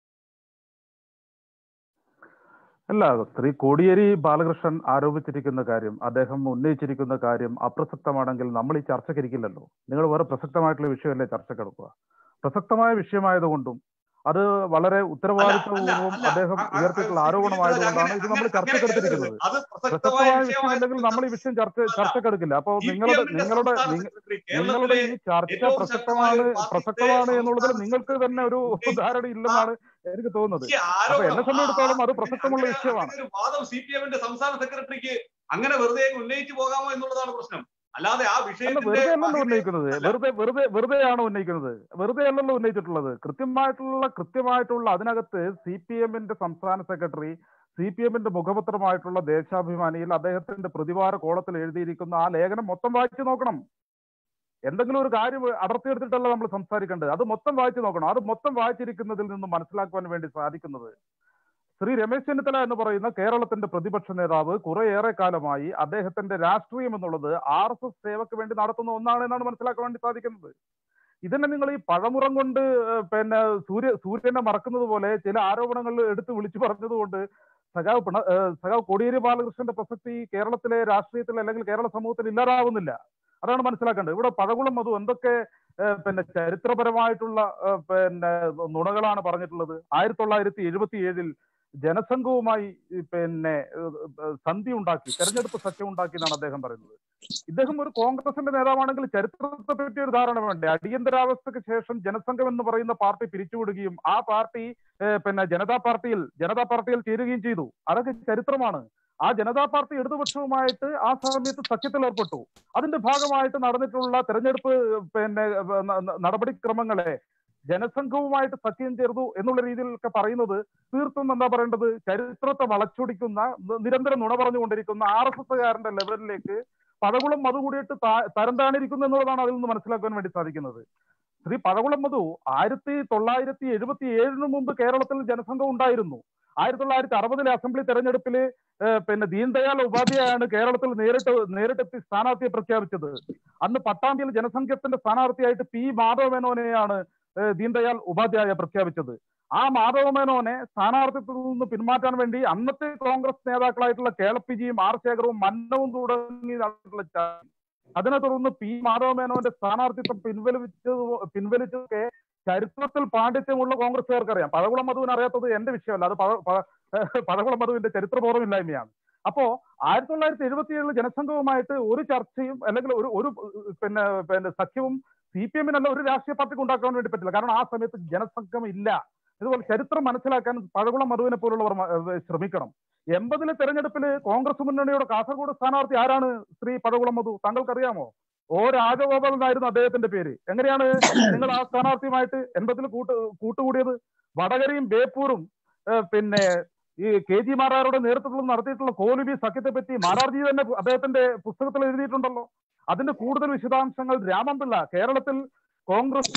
അല്ല ശ്രീ കോടിയേരി ബാലകൃഷ്ണൻ ആരോപിച്ചിരിക്കുന്ന കാര്യം അദ്ദേഹം ഉന്നയിച്ചിരിക്കുന്ന കാര്യം അപ്രസക്തമാണെങ്കിൽ നമ്മൾ ഈ ചർച്ചയ്ക്കിരിക്കില്ലല്ലോ നിങ്ങൾ വേറെ പ്രസക്തമായിട്ടുള്ള വിഷയമല്ലേ ചർച്ചക്കെടുക്കുക പ്രസക്തമായ വിഷയമായതുകൊണ്ടും അത് വളരെ ഉത്തരവാദിത്വപൂർവ്വം അല്ല, അദ്ദേഹം അ- അ- ഉയർത്തിയിട്ടുള്ള അ- ആരോപണമായതുകൊണ്ടാണ് ഇത് നമ്മൾ അങ്ങനെ- ചർച്ചക്കെടുത്തിരിക്കുന്നത് അത് പ്രസക്തമായ പ്രസക്തമായ വിഷയമായ വിഷയമല്ലെങ്കിൽ നമ്മൾ ഈ വിഷയം ചർച്ച അല്ല. ചർച്ചക്കെടുക്കില്ല അപ്പോൾ CPM നിങ്ങളുടെ ന്റെ നിങ്ങളുടെ സംസ്ഥാന നിങ്ങ- സെക്രട്ടറി നിങ്ങളുടെ കേരളത്തിലെ ഈ ചർച്ച ഏറ്റവും പ്രസക്തമാണ് ശക്തമായ ഒരു പ്രസക്തമാണ് പാർട്ടിയുടെ എന്നുള്ളതിൽ സംസ്ഥാന നിങ്ങൾക്ക് തന്നെ ഒരു സെക്രട്ടറി ധാരണ ഇല്ലെന്നാണ് എനിക്ക് തോന്നുന്നത് ഈ അപ്പൊ ആരോപണം, എന്നെ സംബന്ധിച്ചിടത്തോളം അത് ആ, പ്രസക്തമുള്ള അങ്ങനെ- വിഷയമാണ് അങ്ങനെ ഒരു വാദം സി പി എമ്മിന്റെ സംസ്ഥാന സെക്രട്ടറിക്ക് അങ്ങനെ വെറുതെ അങ്ങ് ഉന്നയിച്ചു പോകാമോ എന്നുള്ളതാണ് പ്രശ്നം അല്ലാതെ ആ അല്ല വിഷയത്തിന്റെ വെറുതെ അല്ലല്ലോ ഉന്നയിക്കുന്നത് അല്ല. വെറുതെ വെറുതെ വെറുതെയാണ് ഉന്നയിക്കുന്നത് വെറുതെ അല്ലല്ലോ ഉന്നയിച്ചിട്ടുള്ളത് കൃത്യമായിട്ടുള്ള കൃത്യമായിട്ടുള്ള അതിനകത്ത് സി പി എമ്മിന്റെ സംസ്ഥാന സെക്രട്ടറി സി പി എമ്മിന്റെ മുഖപത്രമായിട്ടുള്ള ദേശാഭിമാനിയിൽ അദ്ദേഹത്തിന്റെ പ്രതിവാര കോളത്തിൽ എഴുതിയിരിക്കുന്ന ആ ലേഖനം മൊത്തം വായിച്ചു നോക്കണം എന്തെങ്കിലും ഒരു കാര്യം അടർത്തിയെടുത്തിട്ടല്ല നമ്മൾ സംസാരിക്കേണ്ടത് അത് മൊത്തം വായിച്ചു നോക്കണം അത് മൊത്തം വായിച്ചിരിക്കുന്നതിൽ നിന്ന് മനസ്സിലാക്കുവാൻ വേണ്ടി സാധിക്കുന്നത് ശ്രീ രമേശ് ചെന്നിത്തല എന്ന് പറയുന്ന കേരളത്തിന്റെ പ്രതിപക്ഷ നേതാവ് കുറേയേറെ കാലമായി അദ്ദേഹത്തിന്റെ രാഷ്ട്രീയം എന്നുള്ളത് ആർ എസ് എസ് സേവക്ക് വേണ്ടി നടത്തുന്ന ഒന്നാണ് എന്നാണ് മനസ്സിലാക്കാൻ വേണ്ടി സാധിക്കുന്നത് ഇതിനെ നിങ്ങൾ ഈ പഴമുറം കൊണ്ട് ഏഹ്, പിന്നെ സൂര്യ സൂര്യനെ മറക്കുന്നത് പോലെ ചില ആരോപണങ്ങൾ എടുത്ത് വിളിച്ചു പറഞ്ഞതുകൊണ്ട് സഖാവ് പിണ ഏഹ്, സഖാവ് കോടിയേരി ബാലകൃഷ്ണന്റെ പ്രസക്തി കേരളത്തിലെ രാഷ്ട്രീയത്തിൽ അല്ലെങ്കിൽ കേരള സമൂഹത്തിൽ ഇല്ലാതാവുന്നില്ല അതാണ് മനസ്സിലാക്കേണ്ടത് ഇവിടെ പഴകുളം മധു എന്തൊക്കെ ഏഹ്, പിന്നെ ചരിത്രപരമായിട്ടുള്ള ഏഹ്, പിന്നെ നുണകളാണ് പറഞ്ഞിട്ടുള്ളത് ആയിരത്തി തൊള്ളായിരത്തി എഴുപത്തി ഏഴിൽ ജനസംഘവുമായി ഈ പിന്നെ ഏഹ്, ഏഹ്, സന്ധി ഉണ്ടാക്കി തെരഞ്ഞെടുപ്പ് സഖ്യം ഉണ്ടാക്കി എന്നാണ് അദ്ദേഹം പറയുന്നത് ഇദ്ദേഹം ഒരു കോൺഗ്രസിന്റെ നേതാവാണെങ്കിൽ ചരിത്രത്തെ പറ്റി ഒരു ധാരണ വേണ്ടേ അടിയന്തരാവസ്ഥയ്ക്ക് ശേഷം ജനസംഘം എന്ന് പറയുന്ന പാർട്ടി പിരിച്ചുവിടുകയും ആ പാർട്ടി ഏഹ്, പിന്നെ ജനതാ പാർട്ടിയിൽ ജനതാ പാർട്ടിയിൽ ചേരുകയും ചെയ്തു അതൊക്കെ ചരിത്രമാണ് ആ ജനതാ പാർട്ടി ഇടതുപക്ഷവുമായിട്ട് ആ സമയത്ത് സഖ്യത്തിൽ ഏർപ്പെട്ടു അതിന്റെ ഭാഗമായിട്ട് നടന്നിട്ടുള്ള തെരഞ്ഞെടുപ്പ് പിന്നെ ന- ന- നടപടിക്രമങ്ങളെ ജനസംഘവുമായിട്ട് സഖ്യം ചേർന്നു എന്നുള്ള രീതിയിലൊക്കെ പറയുന്നത് തീർത്തും എന്താ പറയേണ്ടത് ചരിത്രത്തെ വളച്ചൊടിക്കുന്ന ന- നിരന്തരം നുണ പറഞ്ഞുകൊണ്ടിരിക്കുന്ന ആർ എസ് എസ്സുകാരന്റെ ലെവലിലേക്ക് പഴകുളം മധു കൂടിയിട്ട് താ- തരം താണിരിക്കുന്നു എന്നുള്ളതാണ് അതിൽ നിന്ന് മനസ്സിലാക്കാൻ വേണ്ടി സാധിക്കുന്നത് ശ്രീ പഴകുളം മധു ആയിരത്തി തൊള്ളായിരത്തി എഴുപത്തി ഏഴിന് മുമ്പ് കേരളത്തിൽ ജനസംഘം ഉണ്ടായിരുന്നു ആയിരത്തി തൊള്ളായിരത്തി അറുപതിലെ അസംബ്ലി തെരഞ്ഞെടുപ്പിൽ പിന്നെ ദീൻദയാൽ ഉപാധ്യായാണ് കേരളത്തിൽ നേരിട്ട് നേരിട്ടെത്തി സ്ഥാനാർത്ഥിയെ പ്രഖ്യാപിച്ചത് അന്ന് പട്ടാമ്പിയിൽ ജനസംഘത്തിന്റെ സ്ഥാനാർത്ഥിയായിട്ട് പി മാധവ മേനോനെയാണ് ഏഹ് ദീൻദയാൽ ഉപാധ്യായ പ്രഖ്യാപിച്ചത് ആ മാധവ മേനോനെ സ്ഥാനാർത്ഥിത്വത്തിൽ നിന്ന് പിന്മാറ്റാൻ വേണ്ടി അന്നത്തെ കോൺഗ്രസ് നേതാക്കളായിട്ടുള്ള കേളപ്പിജിയും ആർ ശേഖരവും മന്നവും തുടങ്ങി നടന്നിട്ടുള്ള ചാ- അതിനെ തുടർന്ന് പി മാധവ മേനോന്റെ സ്ഥാനാർത്ഥിത്വം പിൻവലിച്ചത് പിൻവലിച്ചതൊക്കെ ചരിത്രത്തിൽ പാണ്ഡിത്യമുള്ള കോൺഗ്രസ്സുകാർക്ക് അറിയാം പഴകുളം മധുവിന് അറിയാത്തത് എന്റെ വിഷയമല്ല അത് പഴ- പഴ- പഴകുളം മധുവിന്റെ ചരിത്രബോധമില്ലായ്മയാണ് അപ്പോ ആയിരത്തി തൊള്ളായിരത്തി എഴുപത്തി ഏഴിൽ ജനസംഘവുമായിട്ട് ഒരു ചർച്ചയും അല്ലെങ്കിൽ ഒരു ഒരു പിന്നെ പിന്നെ സഖ്യവും സി പി എമ്മിനല്ല ഒരു രാഷ്ട്രീയ പാർട്ടിക്ക് ഉണ്ടാക്കാൻ വേണ്ടി പറ്റില്ല കാരണം ആ സമയത്ത് ജനസംഘം ഇല്ല ഇതുപോലെ ചരിത്രം മനസ്സിലാക്കാൻ പഴകുളം മധുവിനെ പോലുള്ളവർ മ- ഏഹ് ശ്രമിക്കണം എൺപതിലെ തെരഞ്ഞെടുപ്പിൽ കോൺഗ്രസ് മുന്നണിയുടെ കാസർഗോഡ് സ്ഥാനാർത്ഥി ആരാണ് ശ്രീ പഴകുളം മധു താങ്കൾക്കറിയാമോ ഓ രാജഗോപാൽ എന്നായിരുന്നു അദ്ദേഹത്തിന്റെ പേര് എങ്ങനെയാണ് നിങ്ങൾ ആ സ്ഥാനാർത്ഥിയുമായിട്ട് എൺപതിൽ കൂട്ട് കൂട്ടുകൂടിയത് വടകരയും ബേപ്പൂരും ഏഹ് പിന്നെ ഈ കെ ജി മാരാരുടെ നേതൃത്വത്തിൽ നടത്തിയിട്ടുള്ള കോലുബി സഖ്യത്തെ പറ്റി മാരാർജി തന്നെ അദ്ദേഹത്തിന്റെ പുസ്തകത്തിൽ എഴുതിയിട്ടുണ്ടല്ലോ അതിന്റെ കൂടുതൽ വിശദാംശങ്ങൾ രാമൻപിള്ള കേരളത്തിൽ കോൺഗ്രസ്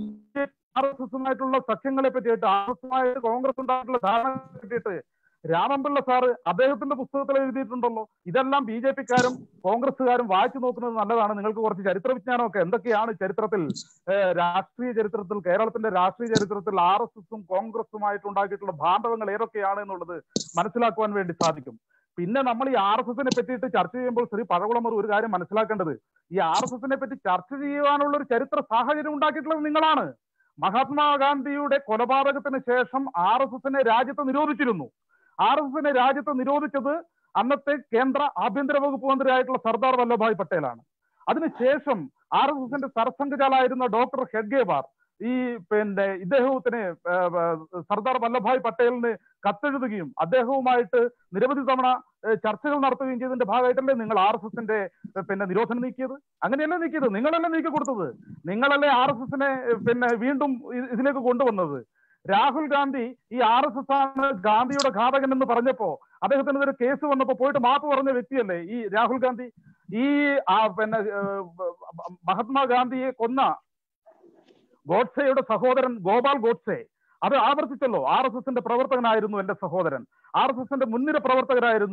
ആർ എസ് എസുമായിട്ടുള്ള സഖ്യങ്ങളെ പറ്റിയിട്ട് ആർ എസ് എസുമായിട്ട് കോൺഗ്രസ് ഉണ്ടായിട്ടുള്ള ധാരണ പറ്റിയിട്ട് രാമൻപിള്ള സാറ് അദ്ദേഹത്തിന്റെ പുസ്തകത്തിൽ എഴുതിയിട്ടുണ്ടല്ലോ ഇതെല്ലാം ബി ജെ പിക്കാരും കോൺഗ്രസ്സുകാരും വായിച്ചു നോക്കുന്നത് നല്ലതാണ് നിങ്ങൾക്ക് കുറച്ച് ചരിത്ര വിജ്ഞാനമൊക്കെ എന്തൊക്കെയാണ് ചരിത്രത്തിൽ ഏഹ് രാഷ്ട്രീയ ചരിത്രത്തിൽ കേരളത്തിന്റെ രാഷ്ട്രീയ ചരിത്രത്തിൽ ആർ എസ് എസും കോൺഗ്രസുമായിട്ട് ഉണ്ടാക്കിയിട്ടുള്ള ബാന്ധവങ്ങൾ ഏതൊക്കെയാണ് എന്നുള്ളത് മനസ്സിലാക്കുവാൻ വേണ്ടി സാധിക്കും പിന്നെ നമ്മൾ ഈ ആർ എസ് എസിനെ പറ്റിയിട്ട് ചർച്ച ചെയ്യുമ്പോൾ ശ്രീ പഴകുളമർ ഒരു കാര്യം മനസ്സിലാക്കേണ്ടത് ഈ ആർ എസ് എസിനെ പറ്റി ചർച്ച ചെയ്യുവാനുള്ള ഒരു ചരിത്ര സാഹചര്യം ഉണ്ടാക്കിയിട്ടുള്ളത് നിങ്ങളാണ് മഹാത്മാഗാന്ധിയുടെ കൊലപാതകത്തിന് ശേഷം ആർ എസ് എസിനെ രാജ്യത്ത് നിരോധിച്ചിരുന്നു ആർ എസ് എസിനെ രാജ്യത്ത് നിരോധിച്ചത് അന്നത്തെ കേന്ദ്ര ആഭ്യന്തര വകുപ്പ് മന്ത്രിയായിട്ടുള്ള സർദാർ വല്ലഭായ് പട്ടേലാണ് അതിനുശേഷം ആർ എസ് എസിന്റെ സർസംഘചാലായിരുന്ന ഡോക്ടർ ഹെഡ്ഗേവാർ ഈ പിന്നെ ഇദ്ദേഹത്തിന് ഏഹ്, ഏഹ്, സർദാർ വല്ലഭായ് പട്ടേലിന് കത്തെഴുതുകയും അദ്ദേഹവുമായിട്ട് നിരവധി തവണ ഏഹ്, ചർച്ചകൾ നടത്തുകയും ചെയ്തതിന്റെ ഭാഗമായിട്ടല്ലേ നിങ്ങൾ ആർ എസ് എസിന്റെ പിന്നെ നിരോധനം നീക്കിയത് അങ്ങനെയല്ലേ നീക്കിയത് നിങ്ങളല്ലേ നീക്കി കൊടുത്തത് നിങ്ങളല്ലേ ആർ എസ് എസിനെ പിന്നെ വീണ്ടും ഇ- ഇതിലേക്ക് കൊണ്ടുവന്നത് രാഹുൽ ഗാന്ധി ഈ ആർ എസ് എസ് ആണ് ഗാന്ധിയുടെ ഘാതകൻ എന്ന് പറഞ്ഞപ്പോ അദ്ദേഹത്തിനെതിരെ കേസ് വന്നപ്പോ പോയിട്ട് മാപ്പ് പറഞ്ഞ വ്യക്തിയല്ലേ ഈ രാഹുൽ ഗാന്ധി ഈ ആ പിന്നെ ഏഹ്, മഹാത്മാഗാന്ധിയെ കൊന്ന ഗോഡ്സെയുടെ സഹോദരൻ ഗോപാൽ ഗോഡ്സെ അത് ആവർത്തിച്ചല്ലോ ആർ എസ് എസിന്റെ പ്രവർത്തകനായിരുന്നു എന്റെ സഹോദരൻ ആർ എസ് എസിന്റെ മുൻനിര പ്രവർത്തകരായിരുന്നു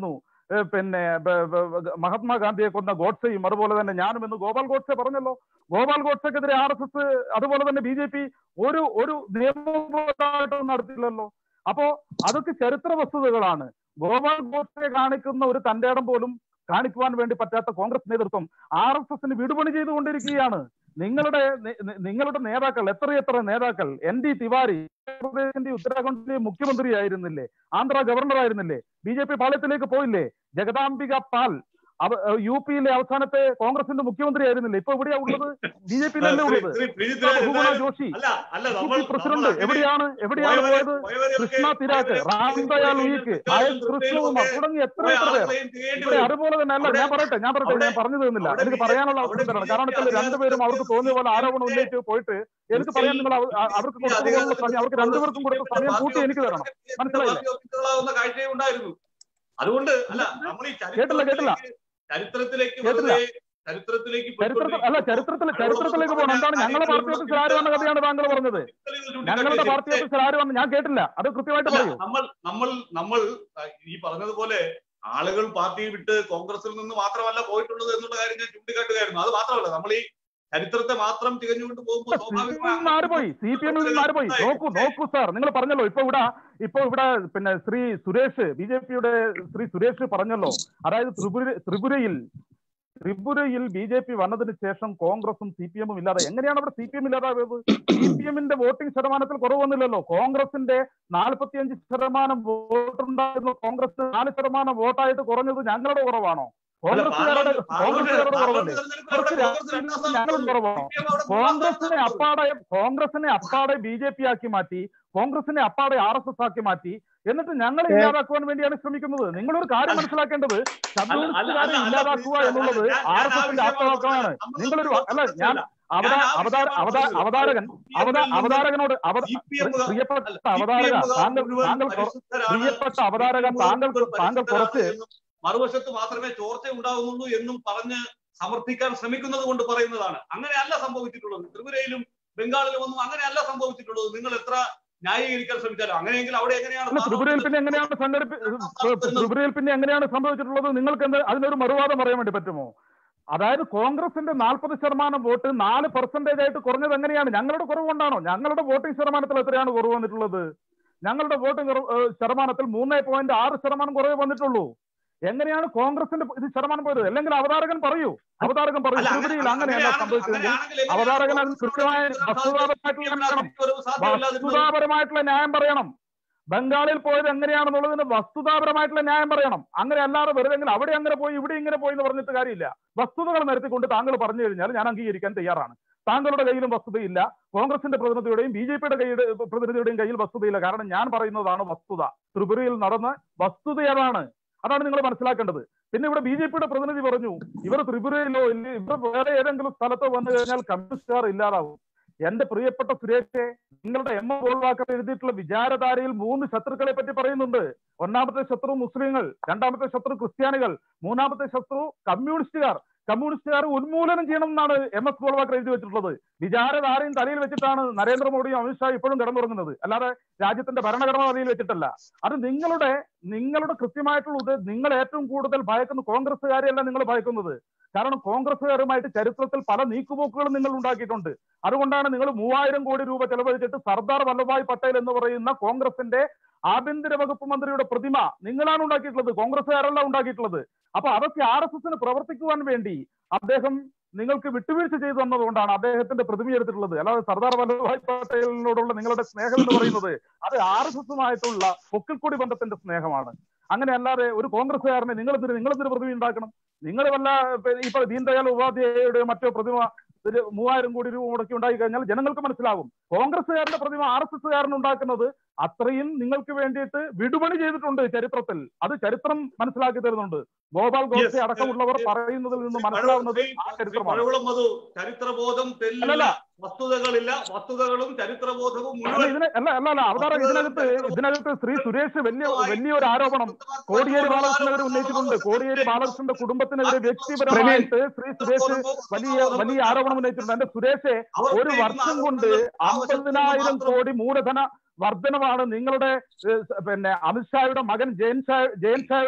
ഏഹ്, പിന്നെ ബ- ബ- ബ- മഹാത്മാഗാന്ധിയെ കൊന്ന ഗോഡ്സെയും അതുപോലെ തന്നെ ഞാനും എന്ന് ഗോപാൽ ഗോഡ്സെ പറഞ്ഞല്ലോ ഗോപാൽ ഗോഡ്സെക്കെതിരെ ആർ എസ് എസ് അതുപോലെ തന്നെ ബി ജെ പി ഒരു ഒരു നിയമപോരാട്ടവും നടത്തിയില്ലല്ലോ അപ്പോ അതൊക്കെ ചരിത്ര വസ്തുതകളാണ് ഗോപാൽ ഗോഡ്സെ കാണിക്കുന്ന ഒരു തന്റെ ഇടം പോലും കാണിക്കുവാൻ വേണ്ടി പറ്റാത്ത കോൺഗ്രസ് നേതൃത്വം ആർ എസ് എസിന് വിടുപണി ചെയ്തുകൊണ്ടിരിക്കുകയാണ് നിങ്ങളുടെ നി- നി- നിങ്ങളുടെ നേതാക്കൾ എത്രയെത്ര നേതാക്കൾ എൻ ഡി തിവാരി ഉത്തർപ്രദേശിന്റെ ഉത്തരാഖണ്ഡിന്റെ മുഖ്യമന്ത്രി ആയിരുന്നില്ലേ ആന്ധ്ര ഗവർണർ ആയിരുന്നില്ലേ ബി ജെ പി പാളയത്തിലേക്ക് പോയില്ലേ ജഗദാംബിക പാൽ അവ- യു പിയിലെ അവസാനത്തെ കോൺഗ്രസിന്റെ മുഖ്യമന്ത്രി ആയിരുന്നില്ലേ ഇപ്പൊ എവിടെയാ ഉള്ളത് ബി ജെ പിയിലല്ലേ ശ്രീ- ഉള്ളത് ശ്രീ പ്രീജിത് രാജ് ബഹുഗുണ എന്തായാലും- ജോഷി അല്ല അല്ല ഡി നമ്മൾ സി പ്രസിഡന്റ് നമ്മൾ അങ്ങനെ എവിടെയാണ് എവിടെയാണ് പോയവരെ- പോയത് പോയവരെയൊക്കെ- കൃഷ്ണ തിരാക്ക് പോയവരെയൊക്കെ രാംദയാൽ പോയി ഉയിക്ക് കഴിഞ്ഞാൽ ആയസ് കൃഷ്ണകുമാർ ഒക്കെ തുടങ്ങി എത്ര പോയ എത്ര പേർ ആളുകളെയും ചെയ്യേണ്ടി ഇവിടെ വരും. അതുപോലെ തന്നെ അല്ല അവിടെ- ഞാൻ പറയട്ടെ ഞാൻ പറയട്ടെ അവിടെ- ഞാൻ പറഞ്ഞു തീർന്നില്ല അവിടെ എനിക്ക് ബി- പറയാനുള്ള അവിടെ അവസരം തരണം ബി- കാരണം വെച്ചാൽ രണ്ടുപേരും അവർക്ക് തോന്നിയ പോലെ ആരോപണം ഉന്നയിച്ച് പോയിട്ട് എനിക്ക് പറയാൻ നിങ്ങൾ അവ- അ- അവർക്ക് കൊടുത്തതുപോലുള്ള സമയം അവർക്ക് രണ്ടുപേർക്കും കൊടുത്ത സമയം കൂട്ടി എനിക്ക് തരണം മനസ്സിലായില്ലേ? ഓഫീസറുകളാവുന്ന കാഴ്ചയും ഉണ്ടായിരുന്നു അതുകൊണ്ട് അല്ല നമ്മൾ ഈ കേട്ടില്ല, കേട്ടില്ല. ചരിത്രത്തിലേക്ക് കേട്ടില്ല. വെറുതെ ചരിത്രത്തിലേക്ക് ചരിത്രത്തിൽ അല്ല ചരിത്രത്തിൽ ചരിത്രത്തിലേക്ക് പോകണം എന്താണ് ഞങ്ങളുടെ പാർട്ടി ഓഫീസിൽ ആര് വന്ന കഥയാണ് താങ്കൾ പറഞ്ഞത് ഞങ്ങളുടെ പാർട്ടി ഓഫീസിൽ ആര് വന്നു ഞാൻ കേട്ടില്ല അത് കൃത്യമായിട്ട് അല്ല, പറയൂ നമ്മൾ നമ്മൾ നമ്മൾ അഹ് ഈ പറഞ്ഞതുപോലെ ആളുകൾ പാർട്ടി വിട്ട് കോൺഗ്രസിൽ നിന്ന് മാത്രമല്ല പോയിട്ടുള്ളത് എന്നുള്ള കാര്യം ഞാൻ ചൂണ്ടിക്കാട്ടുകയായിരുന്നു അത് മാത്രമല്ല നമ്മൾ ഈ ചരിത്രത്തെ മാത്രം തികഞ്ഞുകൊണ്ട് പോകുമ്പോൾ സി പി എമ്മിൽ നിന്ന് ആര് പോയി സി പി എമ്മിൽ നിന്ന് ആര് പോയി നോക്കൂ നോക്കൂ സാർ നിങ്ങൾ പറഞ്ഞല്ലോ ഇപ്പൊ ഇവിടെ ഇപ്പൊ ഇവിടെ പിന്നെ ശ്രീ സുരേഷ് ബി ജെ പിയുടെ ശ്രീ സുരേഷ് പറഞ്ഞല്ലോ അതായത് ത്രിപുര ത്രിപുരയിൽ ത്രിപുരയിൽ ബി ജെ പി വന്നതിന് ശേഷം കോൺഗ്രസും സി പി എമ്മും ഇല്ലാതെ എങ്ങനെയാണ് അവിടെ സി പി എം ഇല്ലാതായത് സി പി എമ്മിന്റെ വോട്ടിംഗ് ശതമാനത്തിൽ കുറവ് വന്നില്ലല്ലോ കോൺഗ്രസിന്റെ നാൽപ്പത്തിയഞ്ച് ശതമാനം വോട്ടുണ്ടായിരുന്ന കോൺഗ്രസ് നാല് ശതമാനം വോട്ടായിട്ട് കുറഞ്ഞത് ഞങ്ങളുടെ കുറവാണോ കോൺഗ്രസുകാരുടെ കോൺഗ്രസുകാരുടെ കുറവല്ലേ കുറച്ച് രാഷ്ട്രീയത്തിൽ ഞങ്ങളും കുറവാണോ കോൺഗ്രസിനെ അപ്പാടെ കോൺഗ്രസിനെ അപ്പാടെ ബി ജെ പി ആക്കി മാറ്റി കോൺഗ്രസിനെ അപ്പാടെ ആർ എസ് എസ് ആക്കി മാറ്റി എന്നിട്ട് ഞങ്ങളെ ഇല്ലാതാക്കുവാൻ വേണ്ടിയാണ് ശ്രമിക്കുന്നത് നിങ്ങളൊരു കാര്യം മനസ്സിലാക്കേണ്ടത് കമ്മ്യൂണിസ്റ്റുകാരെ ഇല്ലാതാക്കുക എന്നുള്ളത് ആർ എസ് എസിന്റെ ആത്മവാക്കമാണ് നിങ്ങളൊരു അല്ല ഞാൻ അവതാ അവതാര അവതാ അവതാരകൻ അവതാ അവതാരകനോട് അവ പ്രിയപ്പെട്ട അവതാരക താങ്കൾ താങ്കൾ കൊ- പ്രിയപ്പെട്ട അവതാരകൻ താങ്കൾ താങ്കൾ കുറച്ച് മറുവശത്ത് മാത്രമേ ചോർച്ച ഉണ്ടാകുന്നുള്ളൂ എന്നും പറഞ്ഞ് സമർത്ഥിക്കാൻ ശ്രമിക്കുന്നത് കൊണ്ട് പറയുന്നതാണ് അങ്ങനെയല്ല സംഭവിച്ചിട്ടുള്ളത് ത്രിപുരയിലും ബംഗാളിലും ഒന്നും അങ്ങനെയല്ല സംഭവിച്ചിട്ടുള്ളത് നിങ്ങൾ എത്ര ന്യായീകരിക്കാൻ ശ്രമിച്ചാലും അങ്ങനെയെങ്കിൽ അവിടെ എങ്ങനെയാണ് അല്ല ത്രിപുരയിൽ പിന്നെ എങ്ങനെയാണ് സംഘടിപ്പി ത്രിപുരയിൽ പിന്നെ എങ്ങനെയാണ് സംഭവിച്ചിട്ടുള്ളത് നിങ്ങൾക്ക് എന്ത് അതിനൊരു മറുവാദം പറയാൻ വേണ്ടി പറ്റുമോ അതായത് കോൺഗ്രസിന്റെ നാൽപ്പത് ശതമാനം വോട്ട് നാല് പെർസെന്റേജ് ആയിട്ട് കുറഞ്ഞത് എങ്ങനെയാണ് ഞങ്ങളുടെ കുറവ് കൊണ്ടാണോ ഞങ്ങളുടെ വോട്ടിംഗ് ശതമാനത്തിൽ എത്രയാണ് കുറവ് വന്നിട്ടുള്ളത് ഞങ്ങളുടെ വോട്ടിംഗ് കുറവ്, ഏഹ്, ശതമാനത്തിൽ മൂന്ന് പോയിന്റ് ആറ് ശതമാനം കുറവേ വന്നിട്ടുള്ളൂ എങ്ങനെയാണ് കോൺഗ്രസിന്റെ ഇത് ശതമാനം പോയത് അല്ലെങ്കിൽ അവതാരകൻ പറയൂ അവതാരകൻ പറയൂ അല്ല, ത്രിപുരയിൽ അങ്ങനെയല്ല അങ്ങനെയാണെങ്കിൽ- സംഭവിച്ചതെങ്കിൽ അങ്ങനെയാണെങ്കിൽ അവതാരകൻ അത് കൃത്യമായ വസ്തുതാപരമായിട്ടുള്ള ന്യായം വസ്തുതാപരമായിട്ടുള്ള ന്യായം പറയണം ബംഗാളിൽ പോയത് എങ്ങനെയാണെന്നുള്ളതിന് വസ്തുതാപരമായിട്ടുള്ള ന്യായം പറയണം അങ്ങനെ അല്ലാതെ വെറുതെ അവിടെ അങ്ങനെ പോയി ഇവിടെ ഇങ്ങനെ പോയി എന്ന് പറഞ്ഞിട്ട് കാര്യമില്ല വസ്തുതകൾ നിരത്തിക്കൊണ്ട് താങ്കൾ പറഞ്ഞു കഴിഞ്ഞാൽ ഞാൻ അംഗീകരിക്കാൻ തയ്യാറാണ് താങ്കളുടെ കയ്യിലും വസ്തുതയില്ല കോൺഗ്രസിന്റെ പ്രതിനിധിയുടെയും ബി ജെ പിയുടെ കയ്യുടെ പ്രതിനിധിയുടെയും കയ്യിൽ വസ്തുതയില്ല കാരണം ഞാൻ പറയുന്നതാണ് വസ്തുത ത്രിപുരയിൽ നടന്ന വസ്തുത അതാണ് അതാണ് നിങ്ങൾ മനസ്സിലാക്കേണ്ടത് പിന്നെ ഇവിടെ ബി ജെ പിയുടെ പ്രതിനിധി പറഞ്ഞു ഇവർ ത്രിപുരയിലോ ഇല്ല ഇവർ വേറെ ഏതെങ്കിലും സ്ഥലത്തോ വന്നു കഴിഞ്ഞാൽ കമ്മ്യൂണിസ്റ്റുകാർ ഇല്ലാതാവും എന്റെ പ്രിയപ്പെട്ട സുരേഷെ നിങ്ങളുടെ എം എം ഗോൾവാക്കർ എഴുതിയിട്ടുള്ള വിചാരധാരയിൽ മൂന്ന് ശത്രുക്കളെ പറ്റി പറയുന്നുണ്ട് ഒന്നാമത്തെ ശത്രു മുസ്ലിങ്ങൾ രണ്ടാമത്തെ ശത്രു ക്രിസ്ത്യാനികൾ മൂന്നാമത്തെ ശത്രു കമ്മ്യൂണിസ്റ്റുകാർ കമ്മ്യൂണിസ്റ്റുകാർ ഉന്മൂലനം ചെയ്യണം എന്നാണ് എം എസ് ഗോൾവാക്കർ എഴുതി വെച്ചിട്ടുള്ളത് വിചാരധാരയും തലയിൽ വെച്ചിട്ടാണ് നരേന്ദ്രമോദിയും അമിത്ഷാ ഇപ്പോഴും കിടന്നുറങ്ങുന്നത് അല്ലാതെ രാജ്യത്തിന്റെ ഭരണഘടന തലയിൽ വെച്ചിട്ടല്ല അത് നിങ്ങളുടെ നിങ്ങളുടെ കൃത്യമായിട്ടുള്ള ഉദ്ദേ- നിങ്ങൾ ഏറ്റവും കൂടുതൽ ഭയക്കുന്ന കോൺഗ്രസ്സുകാരെയല്ല നിങ്ങൾ ഭയക്കുന്നത് കാരണം കോൺഗ്രസ്സുകാരുമായിട്ട് ചരിത്രത്തിൽ പല നീക്കുപോക്കുകളും നിങ്ങൾ ഉണ്ടാക്കിയിട്ടുണ്ട് അതുകൊണ്ടാണ് നിങ്ങൾ മൂവായിരം കോടി രൂപ ചെലവഴിച്ചിട്ട് സർദാർ വല്ലഭായ് പട്ടേൽ എന്ന് പറയുന്ന കോൺഗ്രസിന്റെ ആഭ്യന്തര വകുപ്പ് മന്ത്രിയുടെ പ്രതിമ നിങ്ങളാണ് ഉണ്ടാക്കിയിട്ടുള്ളത് കോൺഗ്രസ്സുകാരല്ല ഉണ്ടാക്കിയിട്ടുള്ളത് അപ്പൊ അതൊക്കെ ആർ എസ് എസിന് പ്രവർത്തിക്കുവാൻ വേണ്ടി അദ്ദേഹം നിങ്ങൾക്ക് വിട്ടുവീഴ്ച ചെയ്തു തന്നതുകൊണ്ടാണ് അദ്ദേഹത്തിന്റെ പ്രതിമ എടുത്തിട്ടുള്ളത് അല്ലാതെ സർദാർ വല്ലഭായ് പട്ടേലിനോടുള്ള നിങ്ങളുടെ സ്നേഹം എന്ന് പറയുന്നത് അത് ആർ എസ് എസുമായിട്ടുള്ള പൊക്കിൽക്കൊടി ബന്ധത്തിന്റെ സ്നേഹമാണ് അങ്ങനെ അല്ലാതെ ഒരു കോൺഗ്രസ്സുകാരനെ നിങ്ങൾ എന്തിന് നിങ്ങൾ എന്തിന് പ്രതിമ ഉണ്ടാക്കണം നിങ്ങൾ വല്ല ഇപ്പൊ- ഇപ്പൊ ദീൻദയാൽ ഉപാധ്യായയുടെ മറ്റോ പ്രതിമ ഒരു മൂവായിരം കോടി രൂപ മുടക്കി ഉണ്ടാക്കി കഴിഞ്ഞാൽ ജനങ്ങൾക്ക് മനസ്സിലാകും കോൺഗ്രസ്സുകാരുടെ പ്രതിമ ആർ എസ് എസ്സുകാരൻ ഉണ്ടാക്കുന്നത് അത്രയും നിങ്ങൾക്ക് വേണ്ടിയിട്ട് വിടുപണി ചെയ്തിട്ടുണ്ട് ചരിത്രത്തിൽ അത് ചരിത്രം മനസ്സിലാക്കി തരുന്നുണ്ട് ഗോപാൽ ഗോഡ്സെ Yes. അടക്കമുള്ളവർ പറയുന്നതിൽ നിന്ന് മനസ്സിലാവുന്നത് ആ ചരിത്രമാണ് പഴകുളം മധു ചരിത്രബോധം തെല്ലില്ല അല്ലല്ല. വസ്തുതകളില്ല വസ്തുതകളും ചരിത്രബോധവും അല്ല മുഴുവൻ ഇതിന് അല്ല അല്ല അല്ല അവതാരം ഇതിനകത്ത് ഇതിനകത്ത് ശ്രീ സുരേഷ് വലിയ വലിയൊരു ആരോപണം കോടിയേരി ബാലകൃഷ്ണനെതിരെ ഉന്നയിച്ചിട്ടുണ്ട് കോടിയേരി ബാലകൃഷ്ണന്റെ കുടുംബത്തിനെതിരെ വ്യക്തിപരമായിട്ട് ശ്രീ സുരേഷ് വലിയ വലിയ ആരോപണം ഉന്നയിച്ചിട്ടുണ്ട് എന്റെ സുരേഷ് ഒരു വർഷം കൊണ്ട് അമ്പതിനായിരം കോടി മൂലധന വർധനമാണ് നിങ്ങളുടെ ഏഹ്, പിന്നെ അമിത്ഷായുടെ മകൻ ജയൻ ഷാ ജയൻ ഷായുടെ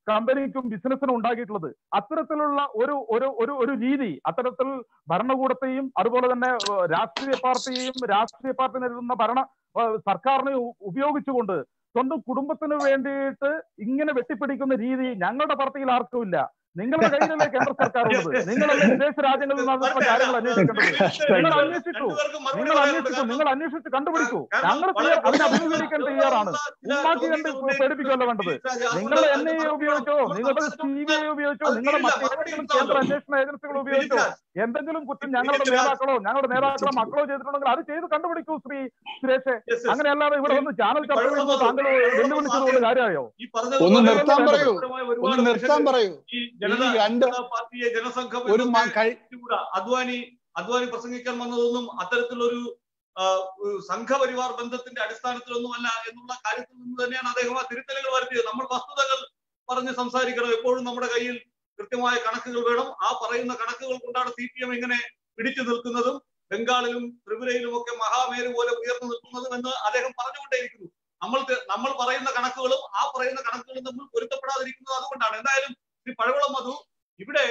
കമ്പനിക്കും ബിസിനസ്സിനും ഉണ്ടാക്കിയിട്ടുള്ളത് അത്തരത്തിലുള്ള ഒരു ഒരു ഒരു ഒരു രീതി അത്തരത്തിൽ ഭരണകൂടത്തെയും അതുപോലെ തന്നെ ഏഹ്, രാഷ്ട്രീയ പാർട്ടിയെയും രാഷ്ട്രീയ പാർട്ടി നേരിടുന്ന ഭരണ ഏഹ്, സർക്കാരിനെ ഉ- ഉപയോഗിച്ചുകൊണ്ട് സ്വന്തം കുടുംബത്തിന് വേണ്ടിയിട്ട് ഇങ്ങനെ വെട്ടിപ്പിടിക്കുന്ന രീതി ഞങ്ങളുടെ പാർട്ടിയിൽ ആർക്കുമില്ല നിങ്ങളുടെ കയ്യിലല്ലേ കേന്ദ്ര സർക്കാർ ഉള്ളത് നിങ്ങളല്ലേ വിദേശ രാജ്യങ്ങളിൽ നടന്ന കാര്യങ്ങൾ അന്വേഷിക്കേണ്ടത് നിങ്ങൾ അന്വേഷിച്ചു നിങ്ങൾ അന്വേഷിച്ചു നിങ്ങൾ അന്വേഷിച്ച് കണ്ടുപിടിച്ചു ഞങ്ങൾ ക്ലിയർ അതിനെ അഭിമുഖീകരിക്കാൻ തയ്യാറാണ് ഉമ്മാക്കി കണ്ട് പേടിപ്പിക്കുകയല്ല വേണ്ടത് നിങ്ങൾ എൻ ഐ എ ഉപയോഗിച്ചോ നിങ്ങളുടെ സി ബി ഐ ഉപയോഗിച്ചോ നിങ്ങളുടെ മറ്റേതെങ്കിലും കേന്ദ്ര അന്വേഷണ ഏജൻസികൾ ഉപയോഗിച്ചോ എന്തെങ്കിലും കുറ്റം ഞങ്ങളുടെ നേതാക്കളോ ഞങ്ങളുടെ നേതാക്കളോ മക്കളോ ചെയ്തിട്ടുണ്ടെങ്കിൽ അത് ചെയ്ത് കണ്ടുപിടിക്കൂ ശ്രീ സുരേഷ് അങ്ങനെയല്ലാതെ ഇവിടെ വന്ന് ചാനൽ ചർച്ച ചെയ്യുമ്പോൾ താങ്കൾ വെല്ലുവിളിച്ചതുകൊണ്ട് കാര്യമായോ ഈ പറഞ്ഞത് ഒന്ന് പോലെ നിർത്താൻ പറയൂ ഒരുപാട് ഒന്ന് നിർത്താൻ പറയൂ ഈ ഈ ജനത രണ്ട് ജനതാ പാർട്ടിയെ ജനസംഘം ഒരു മ- എന്നൊക്കെ കഴി- കൂടാ. അദ്വാനി അദ്വാനി പ്രസംഗിക്കാൻ വന്നതൊന്നും അത്തരത്തിലൊരു ആ, ഒരു സംഘപരിവാർ ബന്ധത്തിന്റെ അടിസ്ഥാനത്തിലൊന്നുമല്ല എന്നുള്ള കാര്യത്തിൽ നിന്ന് തന്നെയാണ് അദ്ദേഹം ആ തിരുത്തലുകൾ വരുത്തിയത് നമ്മൾ വസ്തുതകൾ പറഞ്ഞ് സംസാരിക്കണം എപ്പോഴും നമ്മുടെ കയ്യിൽ കൃത്യമായ കണക്കുകൾ വേണം ആ പറയുന്ന കണക്കുകൾ കൊണ്ടാണ് സി പി എം ഇങ്ങനെ പിടിച്ചു നിൽക്കുന്നതും ബംഗാളിലും ത്രിപുരയിലും ഒക്കെ മഹാമേരു പോലെ ഉയർന്നു നിൽക്കുന്നതും എന്ന് അദ്ദേഹം പറഞ്ഞുകൊണ്ടേയിരിക്കുന്നു നമ്മൾ ത- നമ്മൾ പറയുന്ന കണക്കുകളും ആ പറയുന്ന കണക്കുകളും തമ്മിൽ പൊരുത്തപ്പെടാതിരിക്കുന്നത് അതുകൊണ്ടാണ് എന്തായാലും ശ്രീ പഴകുളം മധു ഇവിടെ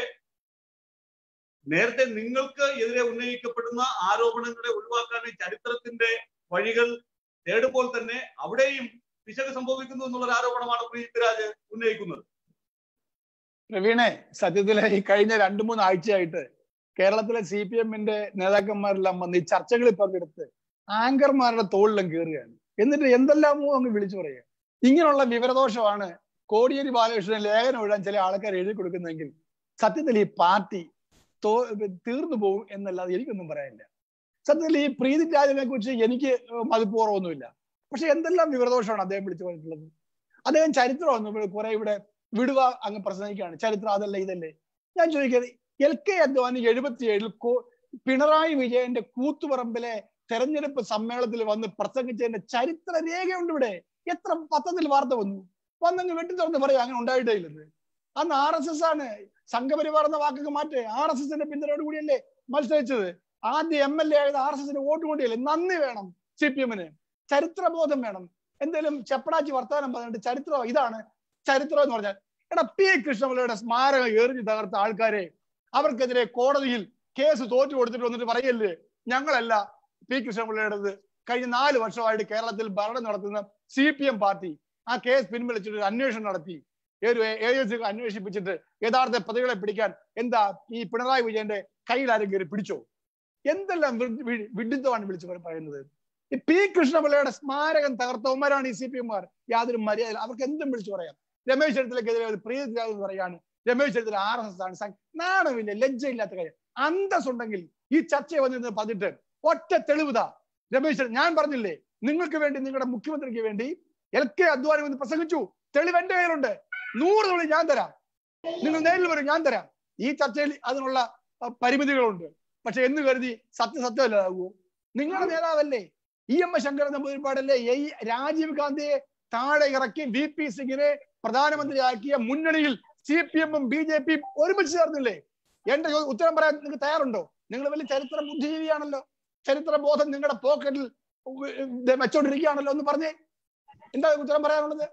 നേരത്തെ നിങ്ങൾക്ക് എതിരെ ഉന്നയിക്കപ്പെടുന്ന ആരോപണങ്ങളെ ഒഴിവാക്കാൻ ചരിത്രത്തിന്റെ വഴികൾ തേടുമ്പോൾ തന്നെ അവിടെയും പിശക് സംഭവിക്കുന്നു എന്നുള്ള ഒരു ആരോപണമാണ് പ്രീതിരാജ് ഉന്നയിക്കുന്നത് പ്രവീണെ സത്യത്തില് ഈ കഴിഞ്ഞ രണ്ടു മൂന്ന് ആഴ്ചയായിട്ട് കേരളത്തിലെ സി പി എമ്മിന്റെ നേതാക്കന്മാരെല്ലാം വന്ന് ഈ ചർച്ചകളിൽ പങ്കെടുത്ത് ആങ്കർമാരുടെ തോളിലും കയറുകയാണ് എന്നിട്ട് എന്തെല്ലാമോ അങ്ങ് വിളിച്ചു പറയുക ഇങ്ങനെയുള്ള വിവരദോഷമാണ് കോടിയേരി ബാലകൃഷ്ണൻ ലേഖനം എഴുതാൻ ചില ആൾക്കാർ എഴുതി കൊടുക്കുന്നെങ്കിൽ സത്യത്തിൽ ഈ പാർട്ടി തോ തീർന്നു പോകും എന്നല്ലാതെ എനിക്കൊന്നും പറയാനില്ല സത്യത്തിൽ ഈ പ്രീതി രാജനെ കുറിച്ച് എനിക്ക് മതിപ്പൂർവ്വമൊന്നുമില്ല പക്ഷെ എന്തെല്ലാം വിവരദോഷമാണ് അദ്ദേഹം വിളിച്ചു പറഞ്ഞിട്ടുള്ളത് അദ്ദേഹം ചരിത്രമൊന്നും കുറെ ഇവിടെ വിടുക അങ്ങ് പ്രസംഗിക്കുകയാണ് ചരിത്രം അതല്ല ഇതല്ലേ ഞാൻ ചോദിക്കുന്നത് എൽ കെ അദ്വാനി എഴുപത്തിയേഴിൽ പിണറായി വിജയന്റെ കൂത്തുപറമ്പിലെ തെരഞ്ഞെടുപ്പ് സമ്മേളനത്തിൽ വന്ന് പ്രസംഗിച്ചതിന്റെ ചരിത്ര രേഖയുണ്ട് ഇവിടെ എത്ര പത്രത്തിൽ വാർത്ത വന്നു വന്നങ്ങ് വെട്ടി തുറന്ന് പറയാം അങ്ങനെ ഉണ്ടായിട്ടേ ഇല്ലെന്ന് അന്ന് ആർ എസ് എസ് ആണ് സംഘപരിവാർ എന്ന വാക്കൊക്കെ മാറ്റി ആർ എസ് എസിന്റെ പിന്തുണയോട് കൂടിയല്ലേ മത്സരിച്ചത് ആദ്യം എം എൽ എ ആയത് ആർ എസ് എസിന്റെ വോട്ട് കൂടിയല്ലേ നന്ദി വേണം സി പി എമ്മിന് ചരിത്രബോധം വേണം എന്തെങ്കിലും ചെപ്പടാച്ചി വർത്തമാനം പറഞ്ഞിട്ട് ചരിത്രം ഇതാണ് ചരിത്രം എന്ന് പറഞ്ഞാൽ എടാ പി കൃഷ്ണപിള്ളയുടെ സ്മാരകം എറിഞ്ഞു തകർത്ത ആൾക്കാരെ അവർക്കെതിരെ കോടതിയിൽ കേസ് തോറ്റു കൊടുത്തിട്ട് വന്നിട്ട് പറയല്ലേ ഞങ്ങളല്ല പി കൃഷ്ണപിള്ളയുടേത് കഴിഞ്ഞ നാല് വർഷമായിട്ട് കേരളത്തിൽ ഭരണം നടത്തുന്ന സി പി എം പാർട്ടി ആ കേസ് പിൻവലിച്ചിട്ട് ഒരു അന്വേഷണം നടത്തി ഒരു എ എസ് അന്വേഷിപ്പിച്ചിട്ട് യഥാർത്ഥ പ്രതികളെ പിടിക്കാൻ എന്താ ഈ പിണറായി വിജയന്റെ കയ്യിൽ ആരും കയറി പിടിച്ചോ എന്തെല്ലാം വിഡിത്തമാണ് വിളിച്ചു പറയുന്നത് ഈ പി കൃഷ്ണപിള്ളയുടെ സ്മാരകം തകർത്തവന്മാരാണ് ഈ സി പി എംമാർ യാതൊരു മര്യാദ അവർക്ക് എന്തും വിളിച്ചു പറയാം രമേശ് ചെന്നിത്തലക്കെതിരെ പ്രീതി എന്ന് പറയാണ് Ramesh Chennithala R S S ആണ് നാണമില്ല ലജ്ജയില്ലാത്ത കാര്യം അന്തസ് ഉണ്ടെങ്കിൽ ഈ ചർച്ച വന്നിരുന്ന് പറഞ്ഞിട്ട് ഒറ്റ തെളിവുതാ രമേശ് ഞാൻ പറഞ്ഞില്ലേ നിങ്ങൾക്ക് വേണ്ടി നിങ്ങളുടെ മുഖ്യമന്ത്രിക്ക് വേണ്ടി എൽ കെ അദ്വാനി വന്ന് പ്രസംഗിച്ചു തെളിവ് എന്റെ കയ്യിലുണ്ട് നൂറ് തെളിവ് ഞാൻ തരാം നിങ്ങൾ നേരിൽ വരും ഞാൻ തരാം ഈ ചർച്ചയിൽ അതിനുള്ള പരിമിതികളുണ്ട് പക്ഷെ എന്ന് കരുതി സത്യസത്യമല്ലാകുമോ നിങ്ങളുടെ നേതാവല്ലേ ഇ എം എസ് ശങ്കരൻ നമ്പൂതിരിപ്പാടല്ലേ ഈ രാജീവ് ഗാന്ധിയെ താഴെ ഇറക്കി വി പി സിംഗിനെ പ്രധാനമന്ത്രിയാക്കിയ മുന്നണിയിൽ സി പി എമ്മും ബി ജെ പിയും ഒരുമിച്ച് ചേർന്നില്ലേ എന്റെ ഉത്തരം പറയാൻ നിങ്ങൾക്ക് തയ്യാറുണ്ടോ നിങ്ങൾ വലിയ ചരിത്ര ബുദ്ധിജീവിയാണല്ലോ ചരിത്ര ബോധം നിങ്ങളുടെ പോക്കറ്റിൽ വെച്ചോണ്ടിരിക്കുകയാണല്ലോ എന്ന് പറഞ്ഞേ എന്താ ഉത്തരം പറയാനുള്ളത്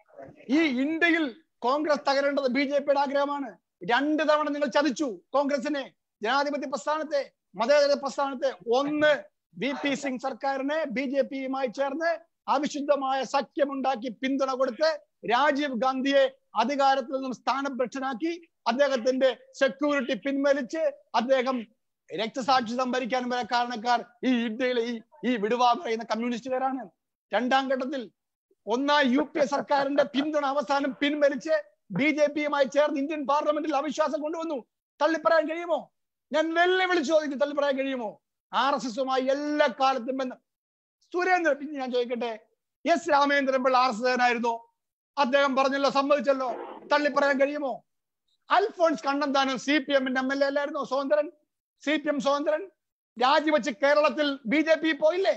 ഈ ഇന്ത്യയിൽ കോൺഗ്രസ് തകരേണ്ടത് ബി ജെ പിയുടെ ആഗ്രഹമാണ് രണ്ട് തവണ നിങ്ങൾ ചതിച്ചു കോൺഗ്രസിനെ ജനാധിപത്യ പ്രസ്ഥാനത്തെ മതേതര പ്രസ്ഥാനത്തെ ഒന്ന് വി പി സിംഗ് സർക്കാരിനെ ബി ജെ പിയുമായി ചേർന്ന് അവിശുദ്ധമായ സഖ്യമുണ്ടാക്കി പിന്തുണ കൊടുത്ത് രാജീവ് ഗാന്ധിയെ അധികാരത്തിൽ നിന്നും സ്ഥാനഭ്രഷ്ടനാക്കി അദ്ദേഹത്തിന്റെ സെക്യൂരിറ്റി പിൻവലിച്ച് അദ്ദേഹം രക്തസാക്ഷി സംഭരിക്കാൻ വരെ കാരണക്കാർ ഈ ഇന്ത്യയിലെ ഈ ഈ വിടുവാ പറയുന്ന കമ്മ്യൂണിസ്റ്റുകാരാണ് രണ്ടാം ഘട്ടത്തിൽ ഒന്നാം യു പി എ സർക്കാരിന്റെ പിന്തുണ അവസാനം പിൻവലിച്ച് ബി ജെ പിയുമായി ചേർന്ന് ഇന്ത്യൻ പാർലമെന്റിൽ അവിശ്വാസം കൊണ്ടുവന്നു തള്ളിപ്പറയാൻ കഴിയുമോ ഞാൻ വെല്ലുവിളിച്ച് ചോദിക്കും തള്ളിപ്പറയാൻ കഴിയുമോ ആർ എസ് എസുമായി എല്ലാ കാലത്തും ബന്ധം സുരേന്ദ്രൻ പിന്നെ ഞാൻ ചോദിക്കട്ടെ S Ramendran Pillai R S എസിനായിരുന്നു അദ്ദേഹം പറഞ്ഞല്ലോ സമ്മതിച്ചല്ലോ തള്ളിപ്പറയാൻ കഴിയുമോ അൽഫോൺസ് കണ്ണന്താനം സി പി എമ്മിന്റെ എം എൽ എ അല്ലായിരുന്നു സ്വതന്ത്രൻ സി പി എം സ്വതന്ത്രൻ രാജിവെച്ച് കേരളത്തിൽ ബി ജെ പി പോയില്ലേ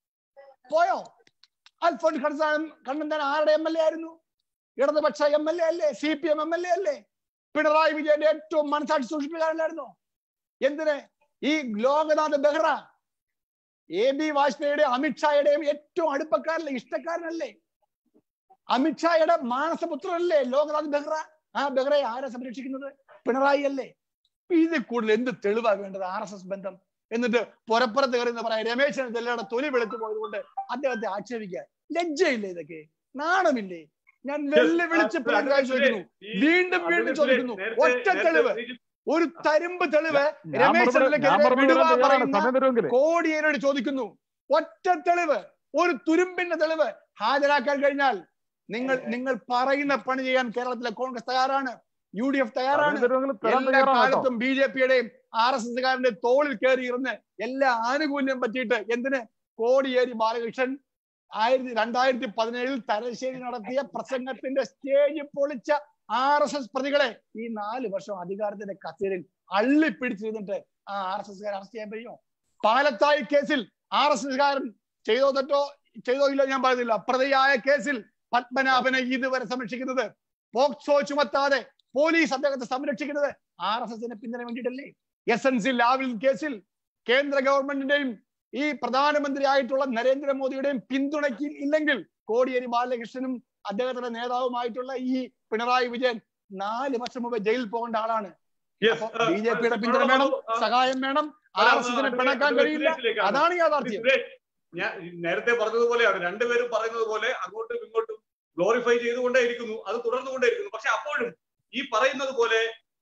പോയോ അൽഫോൺസ് കണ്ണന്താനം കണ്ണന്താനം ആരുടെ എം എൽ എ ആയിരുന്നു ഇടതുപക്ഷ എം എൽ എ അല്ലേ C P M M L A അല്ലേ പിണറായി വിജയന്റെ ഏറ്റവും മനസാക്ഷി സൂക്ഷിപ്പുകാരനായിരുന്നു എന്തിന് ഈ ലോകനാഥ് ബെഹ്റ എ ബി വാജ്പേയിയുടെ അമിത്ഷായുടെയും ഏറ്റവും അടുപ്പക്കാരല്ലേ ഇഷ്ടക്കാരനല്ലേ അമിത്ഷായുടെ മാനസപുത്രനല്ലേ ലോക്നാഥ് ബെഹ്റ ആ ബെഹ്റയെ ആരാ സംരക്ഷിക്കുന്നത് പിണറായി അല്ലേ ഇതിൽ കൂടുതൽ എന്ത് തെളിവാ വേണ്ടത് ആർ എസ് എസ് ബന്ധം എന്നിട്ട് പുറപ്പുറത്ത് കയറുന്ന പറയാം രമേശ് ചെന്നിത്തലയുടെ തൊലി വെളുത്തു പോയതുകൊണ്ട് അദ്ദേഹത്തെ ആക്ഷേപിക്കാൻ ലജ്ജയില്ലേ ഇതൊക്കെ നാണമില്ലേ ഞാൻ വെല്ലുവിളിച്ച് പിണറായി ചോദിക്കുന്നു വീണ്ടും വീണ്ടും ചോദിക്കുന്നു ഒറ്റ തെളിവ് ഒരു തരുമ്പ് തെളിവ് ഞാൻ രമേശ് മറുപടി- ഞാൻ ചെന്നിത്തലയ്ക്കെതിരെ മറുപടി വിടുവാ പറയാൻ തയ്യാറാണ്. പറയുന്ന സമയം തരുമെങ്കിൽ കോടിയേരോട് ചോദിക്കുന്നു ഒറ്റ തെളിവ് ഒരു തുരുമ്പിന്റെ തെളിവ് ഹാജരാക്കാൻ കഴിഞ്ഞാൽ നിങ്ങൾ നിങ്ങൾ പറയുന്ന പണി ചെയ്യാൻ കേരളത്തിലെ കോൺഗ്രസ് തയ്യാറാണ് യു ഡി എഫ് തയ്യാറാണ് സമയം തരുമെങ്കിൽ തരാൻ എല്ലാ തയ്യാറാണ് കേട്ടോ കാലത്തും ബി ജെ പിയുടെയും ആർ എസ് എസ്കാരന്റെ തോളിൽ കയറി ഇരുന്ന് എല്ലാ ആനുകൂല്യം പറ്റിയിട്ട് എന്തിന് കോടിയേരി ബാലകൃഷ്ണൻ ആയിരത്തി രണ്ടായിരത്തി പതിനേഴിൽ തലശ്ശേരി നടത്തിയ പ്രസംഗത്തിന്റെ സ്റ്റേജ് പൊളിച്ച ആർ എസ് എസ് പ്രതികളെ ഈ നാല് വർഷം അധികാരത്തിന്റെ കസേരയിൽ അള്ളിപ്പിടിച്ചിരുന്നിട്ട് ആ ആർ എസ് എസ്കാരെ അറസ്റ്റ് ചെയ്യാൻ കഴിയുമോ പാലത്തായി കേസിൽ ആർ എസ് എസ്കാരൻ ചെയ്തോ തെറ്റോ ചെയ്തോ ഇല്ലോ ഞാൻ പറയുന്നില്ല പ്രതിയായ കേസിൽ പത്മനാഭനെ ഇതുവരെ സംരക്ഷിക്കുന്നത് പോക്സോ ചുമത്താതെ പോലീസ് അദ്ദേഹത്തെ സംരക്ഷിക്കുന്നത് ആർ എസ് എസിനെ പിന്തുണ വേണ്ടിയിട്ടല്ലേ എസ് എൻ സി ലാവിൽ കേസിൽ കേന്ദ്ര ഗവൺമെന്റിന്റെയും ഈ പ്രധാനമന്ത്രി ആയിട്ടുള്ള നരേന്ദ്രമോദിയുടെയും പിന്തുണയ്ക്ക് ഇല്ലെങ്കിൽ കോടിയേരി ബാലകൃഷ്ണനും അദ്ദേഹത്തിന്റെ നേതാവുമായിട്ടുള്ള ഈ പിണറായി വിജയൻ നാല് വർഷം മുമ്പ് ജയിലിൽ പോകേണ്ട ആളാണ് അപ്പൊ ബി ജെ പിയുടെ പിന്തുണ വേണം സഹായം വേണം ആർ എസ് എസിനെ പിണക്കാൻ കഴിയില്ല അതാണ് യാഥാർത്ഥ്യം സുരേഷ് ഞാൻ നേരത്തെ പറഞ്ഞതുപോലെയാണ് രണ്ടുപേരും പറയുന്നത് പോലെ അങ്ങോട്ടും ഇങ്ങോട്ടും ഗ്ലോറിഫൈ ചെയ്തുകൊണ്ടേ ഇരിക്കുന്നു അത് തുടർന്നുകൊണ്ടേയിരിക്കുന്നു പക്ഷെ അപ്പോഴും ഈ പറയുന്നത് പോലെ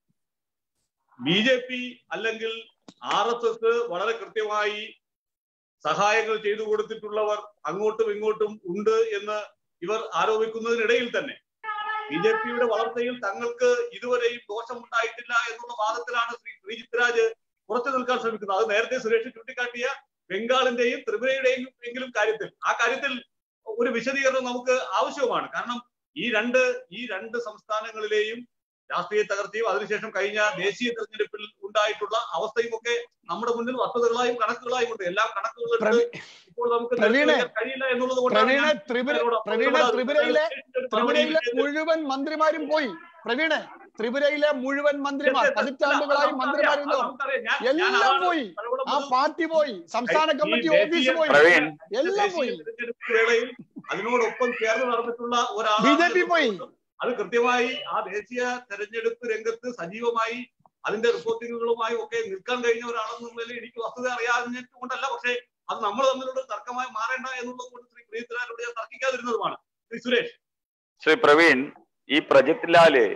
ബി ജെ പി അല്ലെങ്കിൽ ആർ എസ് എസ് വളരെ കൃത്യമായി സഹായങ്ങൾ ചെയ്തു കൊടുത്തിട്ടുള്ളവർ അങ്ങോട്ടും ഇങ്ങോട്ടും ഉണ്ട് എന്ന് ഇവർ ആരോപിക്കുന്നതിനിടയിൽ തന്നെ ബി ജെ പിയുടെ വളർച്ചയിൽ തങ്ങൾക്ക് ഇതുവരെയും ദോഷമുണ്ടായിട്ടില്ല എന്നുള്ള വാദത്തിലാണ് ശ്രീ ശ്രീജിത് രാജ് പുറത്തു നിൽക്കാൻ ശ്രമിക്കുന്നത് അത് നേരത്തെ സുരേഷ് ചൂണ്ടിക്കാട്ടിയ ബംഗാളിന്റെയും ത്രിപുരയുടെയും എങ്കിലും കാര്യത്തിൽ ആ കാര്യത്തിൽ ഒരു വിശദീകരണം നമുക്ക് ആവശ്യവുമാണ് കാരണം ഈ രണ്ട് ഈ രണ്ട് സംസ്ഥാനങ്ങളിലെയും രാഷ്ട്രീയ തകർച്ചയും അതിനുശേഷം കഴിഞ്ഞ ദേശീയ തെരഞ്ഞെടുപ്പിൽ ഉണ്ടായിട്ടുള്ള അവസ്ഥയും ഒക്കെ നമ്മുടെ മുന്നിൽ വസ്തുതകളായും കണക്കുകളായും ഉണ്ട് എല്ലാ കണക്കുകളും എടുത്ത് പ്രവീ- ഇപ്പോൾ നമുക്ക് പ്രവീണെ, നിർണ്ണയിക്കാൻ കഴിയില്ല എന്നുള്ളത് കൊണ്ടാണ് പ്രവീണ ഞാൻ ത്രിപുര ഇതിനോട് പ്രവീണ ഇവിടെ ത്രിപുരയിലെ ഒരു ത്രിപുരയിലെ മറുപടി മുഴുവൻ മന്ത്രിമാരും പോയി പ്രവീണെ ത്രിപുരയിലെ മുഴുവൻ മന്ത്രിമാർ പതിറ്റാണ്ടുകളായി മന്ത്രിമാരുന്നവർ എല്ലാം പോയി ആ പാർട്ടി പോയി സംസ്ഥാന ഈ കമ്മിറ്റി ദേശീയ ഓഫീസ് പോയി പ്രവീൺ എല്ലാം പോയി ദേശീയ തെരഞ്ഞെടുപ്പ് വേളയിൽ അതിനോടൊപ്പം ചേർന്ന് നടന്നിട്ടുള്ള ബി ഒരാളാണ് ജെ പി പോയി അത് കൃത്യമായി ആ ദേശീയ തെരഞ്ഞെടുപ്പ് രംഗത്ത് സജീവമായി അതിന്റെ റിപ്പോർട്ടിങ്ങുകളുമായി ഒക്കെ നിൽക്കാൻ കഴിഞ്ഞവരാണെന്നുള്ളതിൽ എനിക്ക് വസ്തുത അറിയാഞ്ഞിട്ടുകൊണ്ടല്ല പക്ഷേ അത് നമ്മൾ തമ്മിലുള്ള ഒരു തർക്കമായി മാറേണ്ട എന്നുള്ളത് കൊണ്ട് ശ്രീ പ്രീതരാജോട് ഞാൻ തർക്കിക്കാതിരുന്നതുമാണ് ശ്രീ സുരേഷ് ശ്രീ പ്രവീൺ ഈ പ്രജിത് ലാല്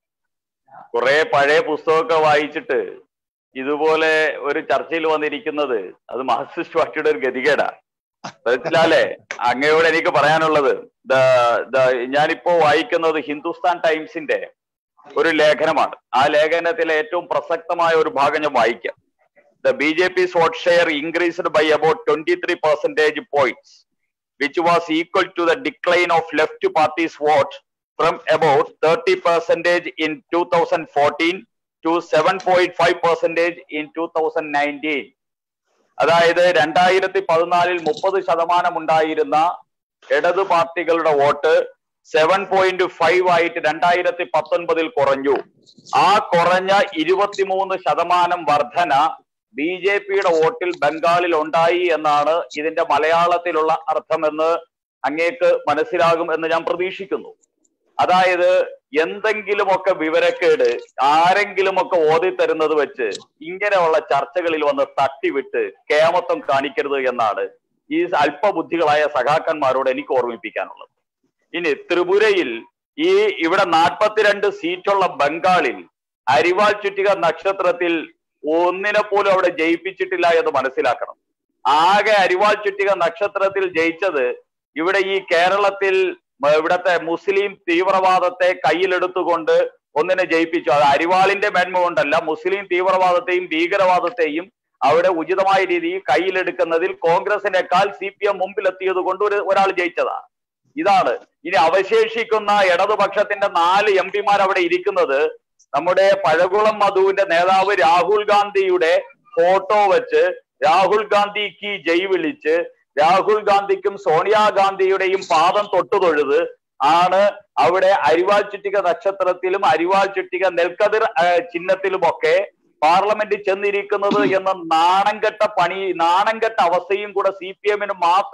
കുറെ പഴയ പുസ്തകമൊക്കെ വായിച്ചിട്ട് ഇതുപോലെ ഒരു ചർച്ചയിൽ വന്നിരിക്കുന്നത് അത് മാർക്സിസ്റ്റ് പാർട്ടിയുടെ ഒരു ഗതികേടാ പ്രജിത് ലാലെ അങ്ങയോട് എനിക്ക് പറയാനുള്ളത് ദ- ദ- ഞാനിപ്പോ വായിക്കുന്നത് ഹിന്ദുസ്ഥാൻ ടൈംസിന്റെ ഒരു ലേഖനമാണ് ആ ലേഖനത്തിലെ ഏറ്റവും പ്രസക്തമായ ഒരു ഭാഗം ഞാൻ വായിക്കാം the B J P vote share increased by about twenty three percentage points which was equal to the decline of left party's vote from about 30 percentage in 2014 to 7.5 percentage in 2019. അതായത് രണ്ടായിരത്തി പതിനാലിൽ മുപ്പത് ശതമാനം ഉണ്ടായിരുന്ന ഇടതു പാർട്ടികളുടെ വോട്ട് സെവൻ പോയിന്റ് ഫൈവ് ആയിട്ട് രണ്ടായിരത്തി പത്തൊൻപതിൽ കുറഞ്ഞു ആ കുറഞ്ഞ ഇരുപത്തിമൂന്ന് ശതമാനം വർധന ബി ജെ പിയുടെ വോട്ടിൽ ബംഗാളിൽ ഉണ്ടായി എന്നാണ് ഇതിന്റെ മലയാളത്തിലുള്ള അർത്ഥമെന്ന് അങ്ങേക്ക് മനസ്സിലാകും എന്ന് ഞാൻ പ്രതീക്ഷിക്കുന്നു അതായത് എന്തെങ്കിലുമൊക്കെ വിവരക്കേട് ആരെങ്കിലുമൊക്കെ ഓതി തരുന്നത് വെച്ച് ഇങ്ങനെയുള്ള ചർച്ചകളിൽ വന്ന് തട്ടിവിട്ട് കേമത്വം കാണിക്കരുത് എന്നാണ് ഈ അല്പബുദ്ധികളായ സഖാക്കന്മാരോട് എനിക്ക് ഓർമ്മിപ്പിക്കാനുള്ളത് ഇനി ത്രിപുരയിൽ ഈ ഇവിടെ നാൽപ്പത്തിരണ്ട് സീറ്റുള്ള ബംഗാളിൽ അരിവാൾ ചുറ്റിക നക്ഷത്രത്തിൽ ഒന്നിനെ പോലും അവിടെ ജയിപ്പിച്ചിട്ടില്ല എന്ന് മനസ്സിലാക്കണം ആകെ അരിവാൾ ചുറ്റിക നക്ഷത്രത്തിൽ ജയിച്ചത് ഇവിടെ ഈ കേരളത്തിൽ മ- ഇവിടത്തെ മുസ്ലിം തീവ്രവാദത്തെ കയ്യിലെടുത്തുകൊണ്ട് ഒന്നിനെ ജയിപ്പിച്ചു അത് അരിവാളിന്റെ മേന്മ കൊണ്ടല്ല മുസ്ലിം തീവ്രവാദത്തെയും ഭീകരവാദത്തെയും അവിടെ ഉചിതമായ രീതിയിൽ കയ്യിലെടുക്കുന്നതിൽ കോൺഗ്രസിനേക്കാൾ സി പി എം മുമ്പിലെത്തിയത് കൊണ്ട് ഒരു ഒരാൾ ജയിച്ചതാണ് ഇതാണ് ഇനി അവശേഷിക്കുന്ന ഇടതുപക്ഷത്തിന്റെ നാല് എം പിമാർ അവിടെ ഇരിക്കുന്നത് നമ്മുടെ പഴകുളം മധുവിന്റെ നേതാവ് രാഹുൽ ഗാന്ധിയുടെ ഫോട്ടോ വെച്ച് രാഹുൽ ഗാന്ധിക്ക് ജയ് വിളിച്ച് രാഹുൽ ഗാന്ധിക്കും സോണിയാഗാന്ധിയുടെയും പാദം തൊട്ടു തൊഴുത് ആണ് അവിടെ അരിവാൾ ചുറ്റിക നക്ഷത്രത്തിലും അരിവാൾ ചുറ്റിക നെൽക്കതിർ ആ, ചിഹ്നത്തിലുമൊക്കെ പാർലമെന്റിൽ ചെന്നിരിക്കുന്നത് എന്ന നാണംകെട്ട പണി നാണംകെട്ട അവസ്ഥയും കൂടെ സി പി എമ്മിന് മാത്രം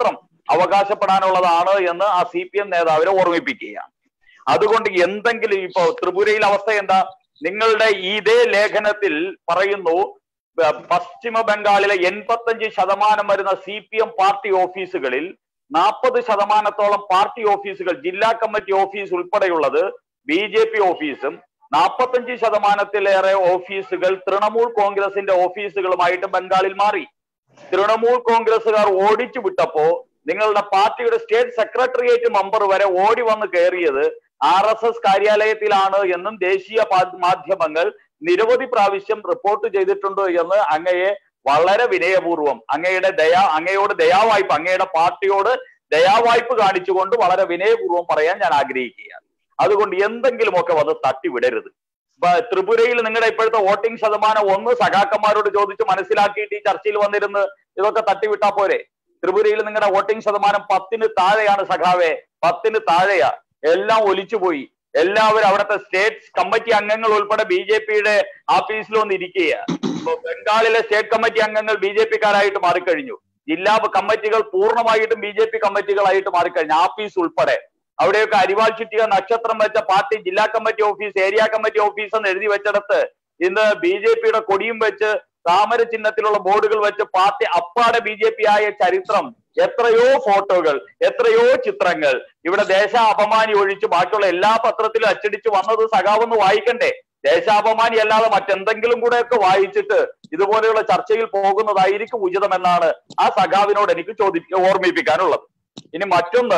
അവകാശപ്പെടാനുള്ളതാണ് എന്ന് ആ സി പി എം നേതാവിനെ ഓർമ്മിപ്പിക്കുകയാണ് അതുകൊണ്ട് എന്തെങ്കിലും ഇപ്പോ ത്രിപുരയിലെ അവസ്ഥ എന്താ നിങ്ങളുടെ ഇതേ ലേഖനത്തിൽ പറയുന്നു ബ- പശ്ചിമ ബംഗാളിലെ എൺപത്തഞ്ച് ശതമാനം വരുന്ന സി പി എം പാർട്ടി ഓഫീസുകളിൽ നാൽപ്പത് ശതമാനത്തോളം പാർട്ടി ഓഫീസുകൾ ജില്ലാ കമ്മിറ്റി ഓഫീസ് ഉൾപ്പെടെയുള്ളത് ബി ജെ പി ഓഫീസും നാൽപ്പത്തഞ്ച് ശതമാനത്തിലേറെ ഓഫീസുകൾ തൃണമൂൽ കോൺഗ്രസിന്റെ ഓഫീസുകളുമായിട്ട് ബംഗാളിൽ മാറി തൃണമൂൽ കോൺഗ്രസുകാർ ഓടിച്ചു വിട്ടപ്പോ നിങ്ങളുടെ പാർട്ടിയുടെ സ്റ്റേറ്റ് സെക്രട്ടേറിയറ്റ് മെമ്പർ വരെ ഓടി വന്ന് കയറിയത് ആർ എസ് എസ് കാര്യാലയത്തിലാണ് എന്നും ദേശീയ പാ- മാധ്യമങ്ങൾ നിരവധി പ്രാവശ്യം റിപ്പോർട്ട് ചെയ്തിട്ടുണ്ട് എന്ന് അങ്ങയെ വളരെ വിനയപൂർവ്വം അങ്ങയുടെ ദയാ അങ്ങയോട് ദയാവായ്പ അങ്ങയുടെ പാർട്ടിയോട് ദയാവായ്പ കാണിച്ചുകൊണ്ട് വളരെ വിനയപൂർവ്വം പറയാൻ ഞാൻ ആഗ്രഹിക്കുകയാണ് അതുകൊണ്ട് എന്തെങ്കിലുമൊക്കെ വന്ന് തട്ടിവിടരുത് ഇപ്പൊ ത്രിപുരയിൽ നിങ്ങളുടെ ഇപ്പോഴത്തെ വോട്ടിംഗ് ശതമാനം ഒന്ന് സഖാക്കന്മാരോട് ചോദിച്ച് മനസ്സിലാക്കിയിട്ട് ഈ ചർച്ചയിൽ വന്നിരുന്ന് ഇതൊക്കെ തട്ടിവിട്ടാ പോരെ ത്രിപുരയിൽ നിങ്ങളുടെ വോട്ടിംഗ് ശതമാനം പത്തിന് താഴെയാണ് സഖാവെ പത്തിന് താഴെയാ എല്ലാം ഒലിച്ചുപോയി എല്ലാവരും അവിടുത്തെ സ്റ്റേറ്റ് കമ്മിറ്റി അംഗങ്ങൾ ഉൾപ്പെടെ ബി ജെ പിയുടെ ആഫീസിൽ വന്ന് ഇരിക്കുക ഇപ്പൊ ബംഗാളിലെ സ്റ്റേറ്റ് കമ്മിറ്റി അംഗങ്ങൾ ബി ജെ പിക്കാരായിട്ട് മാറിക്കഴിഞ്ഞു ജില്ലാ കമ്മിറ്റികൾ പൂർണ്ണമായിട്ടും ബി ജെ പി കമ്മിറ്റികളായിട്ട് മാറിക്കഴിഞ്ഞു ആഫീസ് ഉൾപ്പെടെ അവിടെയൊക്കെ അരിവാൾ ചുറ്റിക നക്ഷത്രം വെച്ച പാർട്ടി ജില്ലാ committee office area committee office എന്ന് എഴുതി വെച്ചിടത്ത് ഇന്ന് ബി ജെ പിയുടെ കൊടിയും വെച്ച് താമര ചിഹ്നത്തിലുള്ള ബോർഡുകൾ വെച്ച് പാർട്ടി അപ്പാടെ ബി ജെ പി ആയ ചരിത്രം എത്രയോ ഫോട്ടോകൾ എത്രയോ ചിത്രങ്ങൾ ഇവിടെ ദേശാപമാനി ഒഴിച്ച് ബാക്കിയുള്ള എല്ലാ പത്രത്തിലും അച്ചടിച്ച് വന്നത് സഖാവെന്ന് വായിക്കണ്ടേ ദേശാപമാനി അല്ലാതെ മറ്റെന്തെങ്കിലും കൂടെ ഒക്കെ വായിച്ചിട്ട് ഇതുപോലെയുള്ള ചർച്ചയിൽ പോകുന്നതായിരിക്കും ഉചിതമെന്നാണ് ആ സഖാവിനോട് എനിക്ക് ചോദി ഓർമ്മിപ്പിക്കാനുള്ളത് ഇനി മറ്റൊന്ന്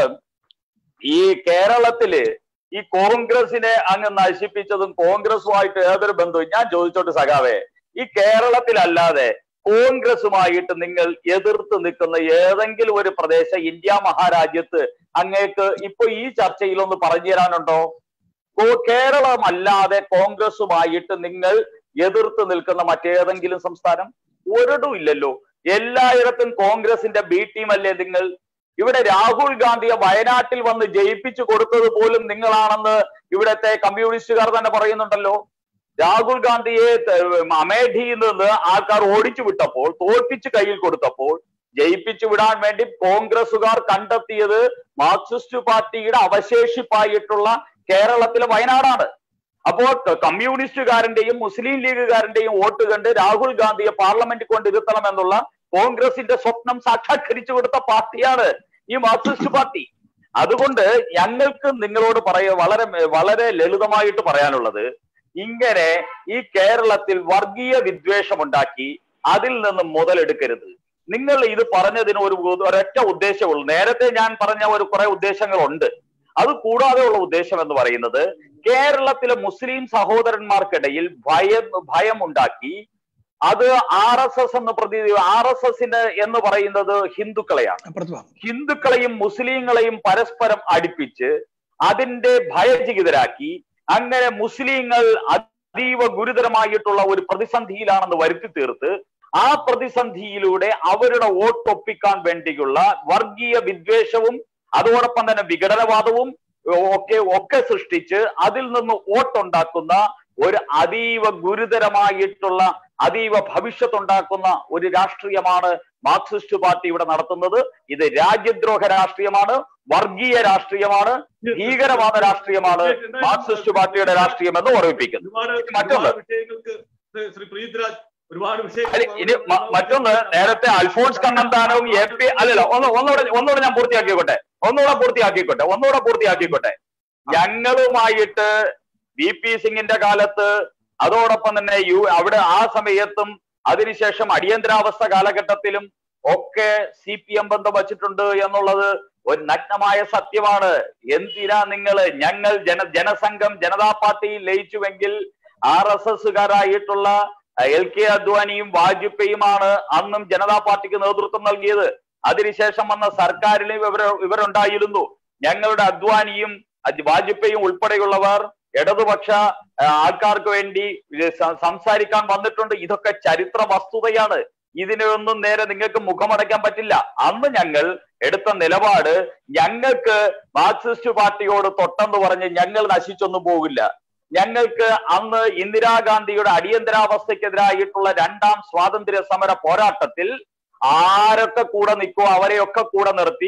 ഈ കേരളത്തില് ഈ കോൺഗ്രസിനെ അങ്ങ് നശിപ്പിച്ചതും കോൺഗ്രസുമായിട്ട് ഏതൊരു ബന്ധവും ഞാൻ ചോദിച്ചോട്ട് സഖാവേ ഈ കേരളത്തിലല്ലാതെ കോൺഗ്രസുമായിട്ട് നിങ്ങൾ എതിർത്ത് നിൽക്കുന്ന ഏതെങ്കിലും ഒരു പ്രദേശം ഇന്ത്യ മഹാരാജ്യത്ത് അങ്ങേക്ക് ഇപ്പൊ ഈ ചർച്ചയിൽ ഒന്ന് പറഞ്ഞു തരാനുണ്ടോ കോ- കേരളമല്ലാതെ കോൺഗ്രസുമായിട്ട് നിങ്ങൾ എതിർത്ത് നിൽക്കുന്ന മറ്റേതെങ്കിലും സംസ്ഥാനം ഒരിടും ഇല്ലല്ലോ എല്ലായിടത്തും കോൺഗ്രസിന്റെ ബി ടീം അല്ലേ നിങ്ങൾ ഇവിടെ രാഹുൽ ഗാന്ധിയെ വയനാട്ടിൽ വന്ന് ജയിപ്പിച്ചു കൊടുത്തത് പോലും നിങ്ങളാണെന്ന് ഇവിടത്തെ കമ്മ്യൂണിസ്റ്റുകാർ തന്നെ പറയുന്നുണ്ടല്ലോ രാഹുൽ ഗാന്ധിയെ ത- അമേഠിയിൽ നിന്ന് ആൾക്കാർ ഓടിച്ചു വിട്ടപ്പോൾ തോൽപ്പിച്ച് കയ്യിൽ കൊടുത്തപ്പോൾ ജയിപ്പിച്ചു വിടാൻ വേണ്ടി കോൺഗ്രസുകാർ കണ്ടെത്തിയത് മാർക്സിസ്റ്റ് പാർട്ടിയുടെ അവശേഷിപ്പായിട്ടുള്ള കേരളത്തിലെ വയനാടാണ് അപ്പോൾ ക- കമ്മ്യൂണിസ്റ്റുകാരന്റെയും മുസ്ലിം ലീഗുകാരന്റെയും വോട്ട് കണ്ട് രാഹുൽ ഗാന്ധിയെ പാർലമെന്റിൽ കൊണ്ടിരുത്തണം എന്നുള്ള കോൺഗ്രസിന്റെ സ്വപ്നം സാക്ഷാത്കരിച്ചു കൊടുത്ത പാർട്ടിയാണ് ഈ മാർക്സിസ്റ്റ് പാർട്ടി അതുകൊണ്ട് ഞങ്ങൾക്ക് നിങ്ങളോട് പറയ വളരെ വളരെ ലളിതമായിട്ട് പറയാനുള്ളത് ഇങ്ങനെ ഈ കേരളത്തിൽ വർഗീയ വിദ്വേഷം ഉണ്ടാക്കി അതിൽ നിന്ന് മുതലെടുക്കരുത് നിങ്ങൾ ഇത് പറഞ്ഞതിന് ഒരു ഒരൊറ്റ ഉദ്ദേശമുള്ളൂ നേരത്തെ ഞാൻ പറഞ്ഞ ഒരു കുറെ ഉദ്ദേശങ്ങളുണ്ട് അത് കൂടാതെ ഉള്ള ഉദ്ദേശം എന്ന് പറയുന്നത് കേരളത്തിലെ മുസ്ലിം സഹോദരന്മാർക്കിടയിൽ ഭയം ഭയം ഉണ്ടാക്കി അത് ആർ എസ് എസ് എന്ന് പ്രതി ആർ എസ് എസിന് എന്ന് പറയുന്നത് ഹിന്ദുക്കളെയാണ് അപ്പുറത്ത് വാ ഹിന്ദുക്കളെയും മുസ്ലിങ്ങളെയും പരസ്പരം അടുപ്പിച്ച് അതിന്റെ ഭയചകിതരാക്കി അങ്ങനെ മുസ്ലിങ്ങൾ അതീവ ഗുരുതരമായിട്ടുള്ള ഒരു പ്രതിസന്ധിയിലാണെന്ന് വരുത്തി തീർത്ത് ആ പ്രതിസന്ധിയിലൂടെ അവരുടെ വോട്ടൊപ്പിക്കാൻ വേണ്ടിയുള്ള വർഗീയ വിദ്വേഷവും അതോടൊപ്പം തന്നെ വിഘടനവാദവും ഒക്കെ ഒക്കെ സൃഷ്ടിച്ച് അതിൽ നിന്ന് വോട്ടുണ്ടാക്കുന്ന ഒരു അതീവ ഗുരുതരമായിട്ടുള്ള അതീവ ഭവിഷ്യത്തുണ്ടാക്കുന്ന ഒരു രാഷ്ട്രീയമാണ് മാർക്സിസ്റ്റ് പാർട്ടി ഇവിടെ നടത്തുന്നത് ഇത് രാജ്യദ്രോഹ രാഷ്ട്രീയമാണ് വർഗീയ രാഷ്ട്രീയമാണ് ഭീകരവാദ രാഷ്ട്രീയമാണ് മാർക്സിസ്റ്റ് പാർട്ടിയുടെ രാഷ്ട്രീയം എന്ന് ഓർമ്മിപ്പിക്കുന്നു ഒരുപാട് മറ്റൊന്ന്. ഒരുപാട് വിഷയങ്ങൾക്ക് ശ്രീ- ശ്രീ പ്രീതിരാജ് ഒരുപാട് അല്ല, വിഷയങ്ങൾ ഇനി മ- മറ്റൊന്ന് നേരത്തെ അൽഫോൺസ് കണ്ണന്താനവും എ പി അല്ലല്ല ഒന്ന് ഒന്നുകൂടെ ഒന്നുകൂടെ ഞാൻ പൂർത്തിയാക്കിക്കോട്ടെ ഒന്നുകൂടെ പൂർത്തിയാക്കിക്കോട്ടെ ഒന്നുകൂടെ പൂർത്തിയാക്കിക്കോട്ടെ ഞങ്ങളുമായിട്ട് വി പി സിംഗിന്റെ കാലത്ത് അതോടൊപ്പം തന്നെ യു അവിടെ ആ സമയത്തും അതിനുശേഷം അടിയന്തരാവസ്ഥ കാലഘട്ടത്തിലും ഒക്കെ സി പി എം ബന്ധം വച്ചിട്ടുണ്ട് എന്നുള്ളത് ഒരു നഗ്നമായ സത്യമാണ് എന്തിനാ നിങ്ങൾ ഞങ്ങൾ ജന ജനസംഘം ജനതാ പാർട്ടിയിൽ ലയിച്ചുവെങ്കിൽ ആർ എസ് എസുകാരായിട്ടുള്ള എൽ കെ അദ്വാനിയും വാജ്പേയിയുമാണ് അന്നും ജനതാ പാർട്ടിക്ക് നേതൃത്വം നൽകിയത് അതിനുശേഷം വന്ന സർക്കാരിലും ഇവർ ഇവരുണ്ടായിരുന്നു ഞങ്ങളുടെ അദ്വാനിയും അത് വാജ്പേയിയും ഉൾപ്പെടെയുള്ളവർ ഇടതുപക്ഷ ആ, ആൾക്കാർക്ക് വേണ്ടി ഇത് സ- സംസാരിക്കാൻ വന്നിട്ടുണ്ട് ഇതൊക്കെ ചരിത്ര വസ്തുതയാണ് ഇതിനൊന്നും നേരെ നിങ്ങൾക്ക് മുഖമടയ്ക്കാൻ പറ്റില്ല അന്ന് ഞങ്ങൾ എടുത്ത നിലപാട് ഞങ്ങൾക്ക് മാർക്സിസ്റ്റ് പാർട്ടിയോട് തൊട്ടെന്ന് പറഞ്ഞ് ഞങ്ങൾ നശിച്ചൊന്നും പോകില്ല ഞങ്ങൾക്ക് അന്ന് ഇന്ദിരാഗാന്ധിയുടെ അടിയന്തരാവസ്ഥക്കെതിരായിട്ടുള്ള രണ്ടാം സ്വാതന്ത്ര്യ സമര പോരാട്ടത്തിൽ ആരൊക്കെ കൂടെ നിൽക്കുമോ അവരെയൊക്കെ കൂടെ നിർത്തി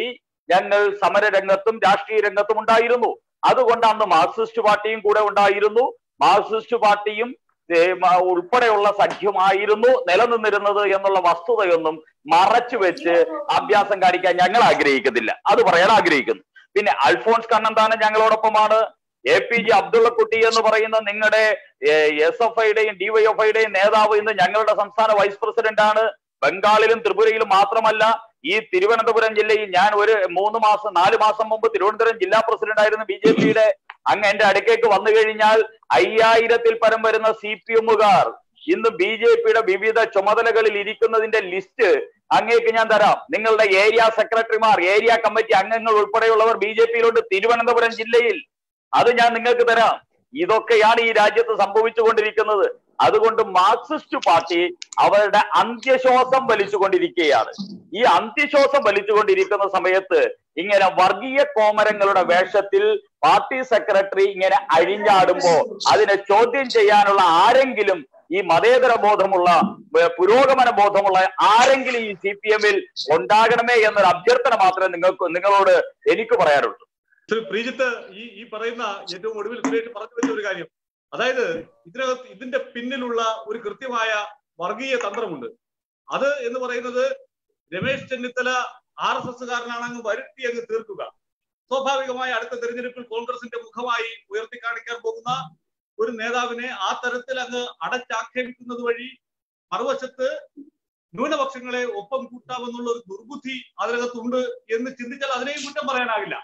ഞങ്ങൾ സമരരംഗത്തും രാഷ്ട്രീയ രംഗത്തും ഉണ്ടായിരുന്നു അതുകൊണ്ട് അന്ന് മാർക്സിസ്റ്റ് പാർട്ടിയും കൂടെ ഉണ്ടായിരുന്നു മാർക്സിസ്റ്റ് പാർട്ടിയും ഏ, മ- ഉൾപ്പെടെയുള്ള സഖ്യമായിരുന്നു നിലനിന്നിരുന്നത് എന്നുള്ള വസ്തുതയൊന്നും മറച്ചു വെച്ച് അഭ്യാസം കാണിക്കാൻ ഞങ്ങൾ ആഗ്രഹിക്കുന്നില്ല അത് പറയാൻ ആഗ്രഹിക്കുന്നു പിന്നെ അൽഫോൺസ് കണ്ണന്താനം ഞങ്ങളോടൊപ്പമാണ് എ പി ജെ അബ്ദുള്ളക്കുട്ടി എന്ന് പറയുന്ന നിങ്ങളുടെ എസ് എഫ് ഐയുടെയും ഡിവൈഎഫ്ഐയുടെയും നേതാവ് ഇന്ന് ഞങ്ങളുടെ സംസ്ഥാന വൈസ് പ്രസിഡന്റ് ആണ് ബംഗാളിലും ത്രിപുരയിലും മാത്രമല്ല ഈ തിരുവനന്തപുരം ജില്ലയിൽ ഞാൻ ഒരു മൂന്ന് മാസം നാല് മാസം മുമ്പ് തിരുവനന്തപുരം ജില്ലാ പ്രസിഡന്റ് ആയിരുന്നു ബി ജെ പിയുടെ അങ്ങ് എന്റെ അടുക്കേക്ക് വന്നു കഴിഞ്ഞാൽ അയ്യായിരത്തിൽ പരം വരുന്ന സി പി എമ്മുകാർ ഇന്ന് ബി ജെ പിയുടെ വിവിധ ചുമതലകളിൽ ഇരിക്കുന്നതിന്റെ ലിസ്റ്റ് അങ്ങേക്ക് ഞാൻ തരാം നിങ്ങളുടെ ഏരിയ സെക്രട്ടറിമാർ ഏരിയ കമ്മിറ്റി അംഗങ്ങൾ ഉൾപ്പെടെയുള്ളവർ ബി ജെ പിയിലുണ്ട് തിരുവനന്തപുരം ജില്ലയിൽ അത് ഞാൻ നിങ്ങൾക്ക് തരാം ഇതൊക്കെയാണ് ഈ രാജ്യത്ത് സംഭവിച്ചുകൊണ്ടിരിക്കുന്നത് അതുകൊണ്ട് മാർക്സിസ്റ്റ് പാർട്ടി അവരുടെ അന്ത്യശ്വാസം വലിച്ചുകൊണ്ടിരിക്കുകയാണ് ഈ അന്ത്യശ്വാസം വലിച്ചുകൊണ്ടിരിക്കുന്ന സമയത്ത് ഇങ്ങനെ വർഗീയ കോമരങ്ങളുടെ വേഷത്തിൽ പാർട്ടി സെക്രട്ടറി ഇങ്ങനെ അഴിഞ്ഞാടുമ്പോ അതിനെ ചോദ്യം ചെയ്യാനുള്ള ആരെങ്കിലും ഈ മതേതര ബോധമുള്ള ഏർ പുരോഗമന ബോധമുള്ള ആരെങ്കിലും ഈ സി പി എമ്മിൽ ഉണ്ടാകണമേ എന്നൊരു അഭ്യർത്ഥന മാത്രമേ നിങ്ങൾക്ക് നിങ്ങളോട് എനിക്ക് പറയാനുള്ളൂ ശ്രീ പ്രീജിത്ത് ഈ ഈ പറയുന്ന ഏറ്റവും ഒടുവിൽ സുരേഷ് പറഞ്ഞു വെച്ച ഒരു കാര്യം അതായത് ഇതിനകത്ത് ഇതിന്റെ പിന്നിലുള്ള ഒരു കൃത്യമായ വർഗീയ തന്ത്രമുണ്ട് അത് എന്ന് പറയുന്നത് രമേശ് ചെന്നിത്തല ആർ എസ് എസ്സുകാരനാണ് അങ്ങ് വരുത്തി അങ്ങ് തീർക്കുക സ്വാഭാവികമായി അടുത്ത തെരഞ്ഞെടുപ്പിൽ കോൺഗ്രസിന്റെ മുഖമായി ഉയർത്തി കാണിക്കാൻ പോകുന്ന ഒരു നേതാവിനെ ആ തരത്തിൽ അങ്ങ് അടച്ചാക്ഷേപിക്കുന്നത് വഴി മറുവശത്ത് ന്യൂനപക്ഷങ്ങളെ ഒപ്പം കൂട്ടാമെന്നുള്ള ഒരു ദുർബുദ്ധി അതിനകത്തുണ്ട് എന്ന് ചിന്തിച്ചാൽ അതിനെയും കുറ്റം പറയാനാവില്ല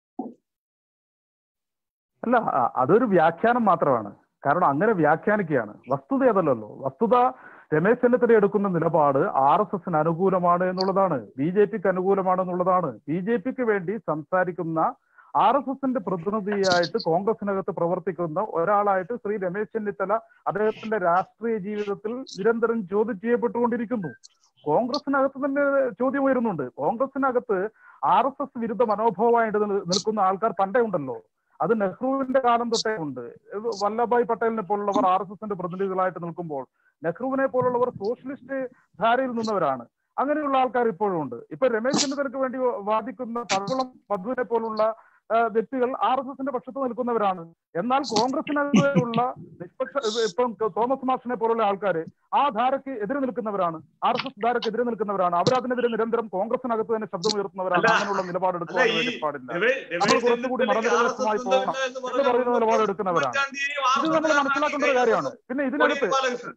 അല്ല അ- അതൊരു വ്യാഖ്യാനം മാത്രമാണ് കാരണം അങ്ങനെ വ്യാഖ്യാനിക്കുകയാണ് വസ്തുത അതല്ലല്ലോ വസ്തുത രമേശ് ചെന്നിത്തല എടുക്കുന്ന നിലപാട് ആർ എസ് എസിന് അനുകൂലമാണ് എന്നുള്ളതാണ് ബി ജെ പിക്ക് അനുകൂലമാണ് എന്നുള്ളതാണ് ബി ജെ പിക്ക് വേണ്ടി സംസാരിക്കുന്ന ആർ എസ് എസിന്റെ പ്രതിനിധിയായിട്ട് കോൺഗ്രസിനകത്ത് പ്രവർത്തിക്കുന്ന ഒരാളായിട്ട് ശ്രീ രമേശ് ചെന്നിത്തല അദ്ദേഹത്തിന്റെ രാഷ്ട്രീയ ജീവിതത്തിൽ നിരന്തരം ചോദ്യം ചെയ്യപ്പെട്ടുകൊണ്ടിരിക്കുന്നു കോൺഗ്രസിനകത്ത് തന്നെ ചോദ്യം ഉയരുന്നുണ്ട് കോൺഗ്രസിനകത്ത് ആർ എസ് എസ് വിരുദ്ധ മനോഭാവമായിട്ട് നിൽ- നിൽക്കുന്ന ആൾക്കാർ പണ്ടേ ഉണ്ടല്ലോ അത് നെഹ്റുവിന്റെ കാലം തൊട്ടേ ഉണ്ട് ഇത് വല്ലഭായ് പട്ടേലിനെ പോലുള്ളവർ ആർ എസ് എസിന്റെ പ്രതിനിധികളായിട്ട് നിൽക്കുമ്പോൾ നെഹ്റുവിനെ പോലുള്ളവർ സോഷ്യലിസ്റ്റ് ധാരയിൽ നിന്നവരാണ് അങ്ങനെയുള്ള ആൾക്കാർ ഇപ്പോഴും ഉണ്ട് ഇപ്പൊ രമേശ് ചെന്നിത്തലക്ക് വേണ്ടി വാദിക്കുന്ന പകുളം മധുവിനെ പോലുള്ള ആ, വ്യക്തികൾ ആർ എസ് എസിന്റെ പക്ഷത്ത് നിൽക്കുന്നവരാണ് എന്നാൽ കോൺഗ്രസിനെതിരെയുള്ള നിഷ്പക്ഷ ഇത് ഇപ്പം തോമസ് മാഷിനെ പോലുള്ള ആൾക്കാർ ആ ധാരയ്ക്ക് എതിരെ നിൽക്കുന്നവരാണ് ആർ എസ് എസ് ധാരയ്ക്ക് എതിരെ നിൽക്കുന്നവരാണ് അവരതിനെതിരെ നിരന്തരം കോൺഗ്രസിനകത്ത് തന്നെ ശബ്ദമുയർത്തുന്നവരാണ് അല്ല, അങ്ങനെയുള്ള നിലപാടെടുക്കാൻ അല്ല, ഈ വേണ്ടി പാടില്ല രമേ- നമ്മൾ രമേശ് കുറച്ചുകൂടി ചെന്നിത്തലയ്ക്ക് മതനിരപേക്ഷമായി RSS പോകണം എന്ന് എന്ന് പറഞ്ഞാൽ പറയുന്ന നിലപാട് എടുക്കുന്നവരാണ് ഉമ്മൻചാണ്ടിയെയും ഇത് നമ്മൾ RSS മനസ്സിലാക്കേണ്ട ഒരു കാര്യമാണ് പിന്നെ ഇതിനകത്ത് കോടിയേരി ബാലകൃഷ്ണൻ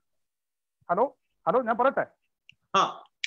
ഹലോ ഹലോ ഞാൻ പറയട്ടെ ആ.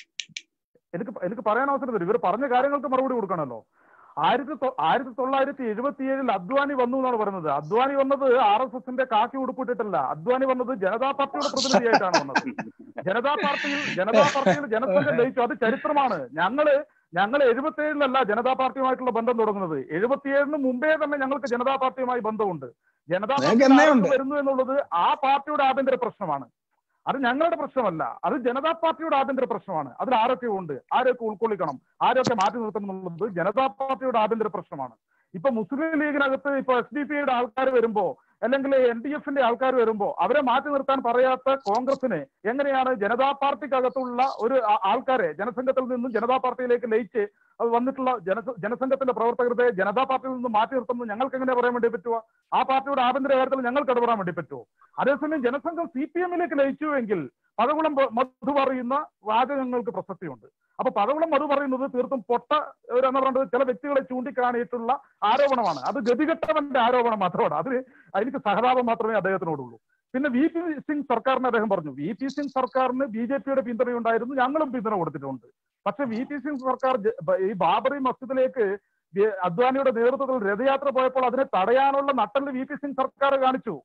എനിക്ക് എനിക്ക് പറയാൻ അവസരം തരും ഇവർ പറഞ്ഞ കാര്യങ്ങൾക്ക് മറുപടി കൊടുക്കണമല്ലോ ആയിരത്തി തൊ- ആയിരത്തി തൊള്ളായിരത്തി എഴുപത്തി ഏഴിൽ അദ്വാനി വന്നു എന്നാണ് പറയുന്നത് അദ്വാനി വന്നത് ആർ എസ് എസിന്റെ കാക്കി ഉടുപ്പിട്ടിട്ടല്ല അദ്വാനി വന്നത് ജനതാ പാർട്ടിയുടെ പ്രതിനിധിയായിട്ടാണ് വന്നത് ജനതാ പാർട്ടിയിൽ ജനതാ പാർട്ടിയിൽ ജനസംഘം ലയിച്ചു അത് ചരിത്രമാണ് ഞങ്ങള് ഞങ്ങൾ എഴുപത്തി ഏഴിലല്ല ജനതാ പാർട്ടിയുമായിട്ടുള്ള ബന്ധം തുടങ്ങുന്നത് എഴുപത്തിയേഴിന് മുമ്പേ തന്നെ ഞങ്ങൾക്ക് ജനതാ പാർട്ടിയുമായി ബന്ധമുണ്ട് ജനതാ പാർട്ടി ഞങ്ങൾക്ക് എന്നേ ആർക്ക് ഉണ്ട്. വരുന്നു എന്നുള്ളത് ആ പാർട്ടിയുടെ ആഭ്യന്തര പ്രശ്നമാണ് അത് ഞങ്ങളുടെ പ്രശ്നമല്ല അത് ജനതാ പാർട്ടിയുടെ ആഭ്യന്തര പ്രശ്നമാണ് അതിൽ ആരൊക്കെ ഉണ്ട് ആരൊക്കെ ഉൾക്കൊള്ളിക്കണം ആരൊക്കെ മാറ്റി നിർത്തണം എന്നുള്ളത് ജനതാ പാർട്ടിയുടെ ആഭ്യന്തര പ്രശ്നമാണ് ഇപ്പൊ മുസ്ലിം ലീഗിനകത്ത് ഇപ്പൊ എസ് ഡി പിയുടെ ആൾക്കാർ വരുമ്പോ അല്ലെങ്കിൽ എൻ ഡി എഫിന്റെ ആൾക്കാർ വരുമ്പോ അവരെ മാറ്റി നിർത്താൻ പറയാത്ത കോൺഗ്രസിന് എങ്ങനെയാണ് ജനതാ പാർട്ടിക്കകത്തുള്ള ഒരു ആ- ആൾക്കാരെ ജനസംഘത്തിൽ നിന്നും ജനതാ പാർട്ടിയിലേക്ക് ലയിച്ച് അത് വന്നിട്ടുള്ള ജന ജനസംഘത്തിന്റെ പ്രവർത്തകരുടെ ജനതാ പാർട്ടിയിൽ നിന്ന് മാറ്റി നിർത്തുന്നത് ഞങ്ങൾക്ക് എങ്ങനെ പറയാൻ വേണ്ടി പറ്റുക ആ പാർട്ടിയുടെ ആഭ്യന്തര കാര്യത്തിൽ ഞങ്ങൾക്ക് ഇടപെടാൻ വേണ്ടി പറ്റുമോ അതേസമയം ജനസംഘം സി പി എമ്മിലേക്ക് ലയിച്ചുവെങ്കിൽ പതകുളം ബ- മധു പറയുന്ന വാചകങ്ങൾക്ക് പ്രസക്തിയുണ്ട് അപ്പൊ പതകുളം മധു പറയുന്നത് തീർത്തും പൊട്ട ഒരു എന്താ പറയുന്നത് ചില വ്യക്തികളെ ചൂണ്ടിക്കാണിയിട്ടുള്ള ആരോപണമാണ് അത് ഗതികെട്ടവന്റെ ആരോപണം മാത്രമാണ് അത് എനിക്ക് സഹതാപം മാത്രമേ അദ്ദേഹത്തിനോടുള്ളൂ പിന്നെ വി പി സിംഗ് സർക്കാരിന് അദ്ദേഹം പറഞ്ഞു വി പി സിംഗ് സർക്കാരിന് ബി ജെ പിയുടെ പിന്തുണയുണ്ടായിരുന്നു ഞങ്ങളും പിന്തുണ കൊടുത്തിട്ടുണ്ട് പക്ഷെ വി പി സിംഗ് സർക്കാർ ജ- ബ- ഈ ബാബറി മസ്ജിദിലേക്ക് വി- അദ്വാനിയുടെ നേതൃത്വത്തിൽ രഥയാത്ര പോയപ്പോൾ അതിനെ തടയാനുള്ള നട്ടല് വി പി സിംഗ് സർക്കാർ കാണിച്ചു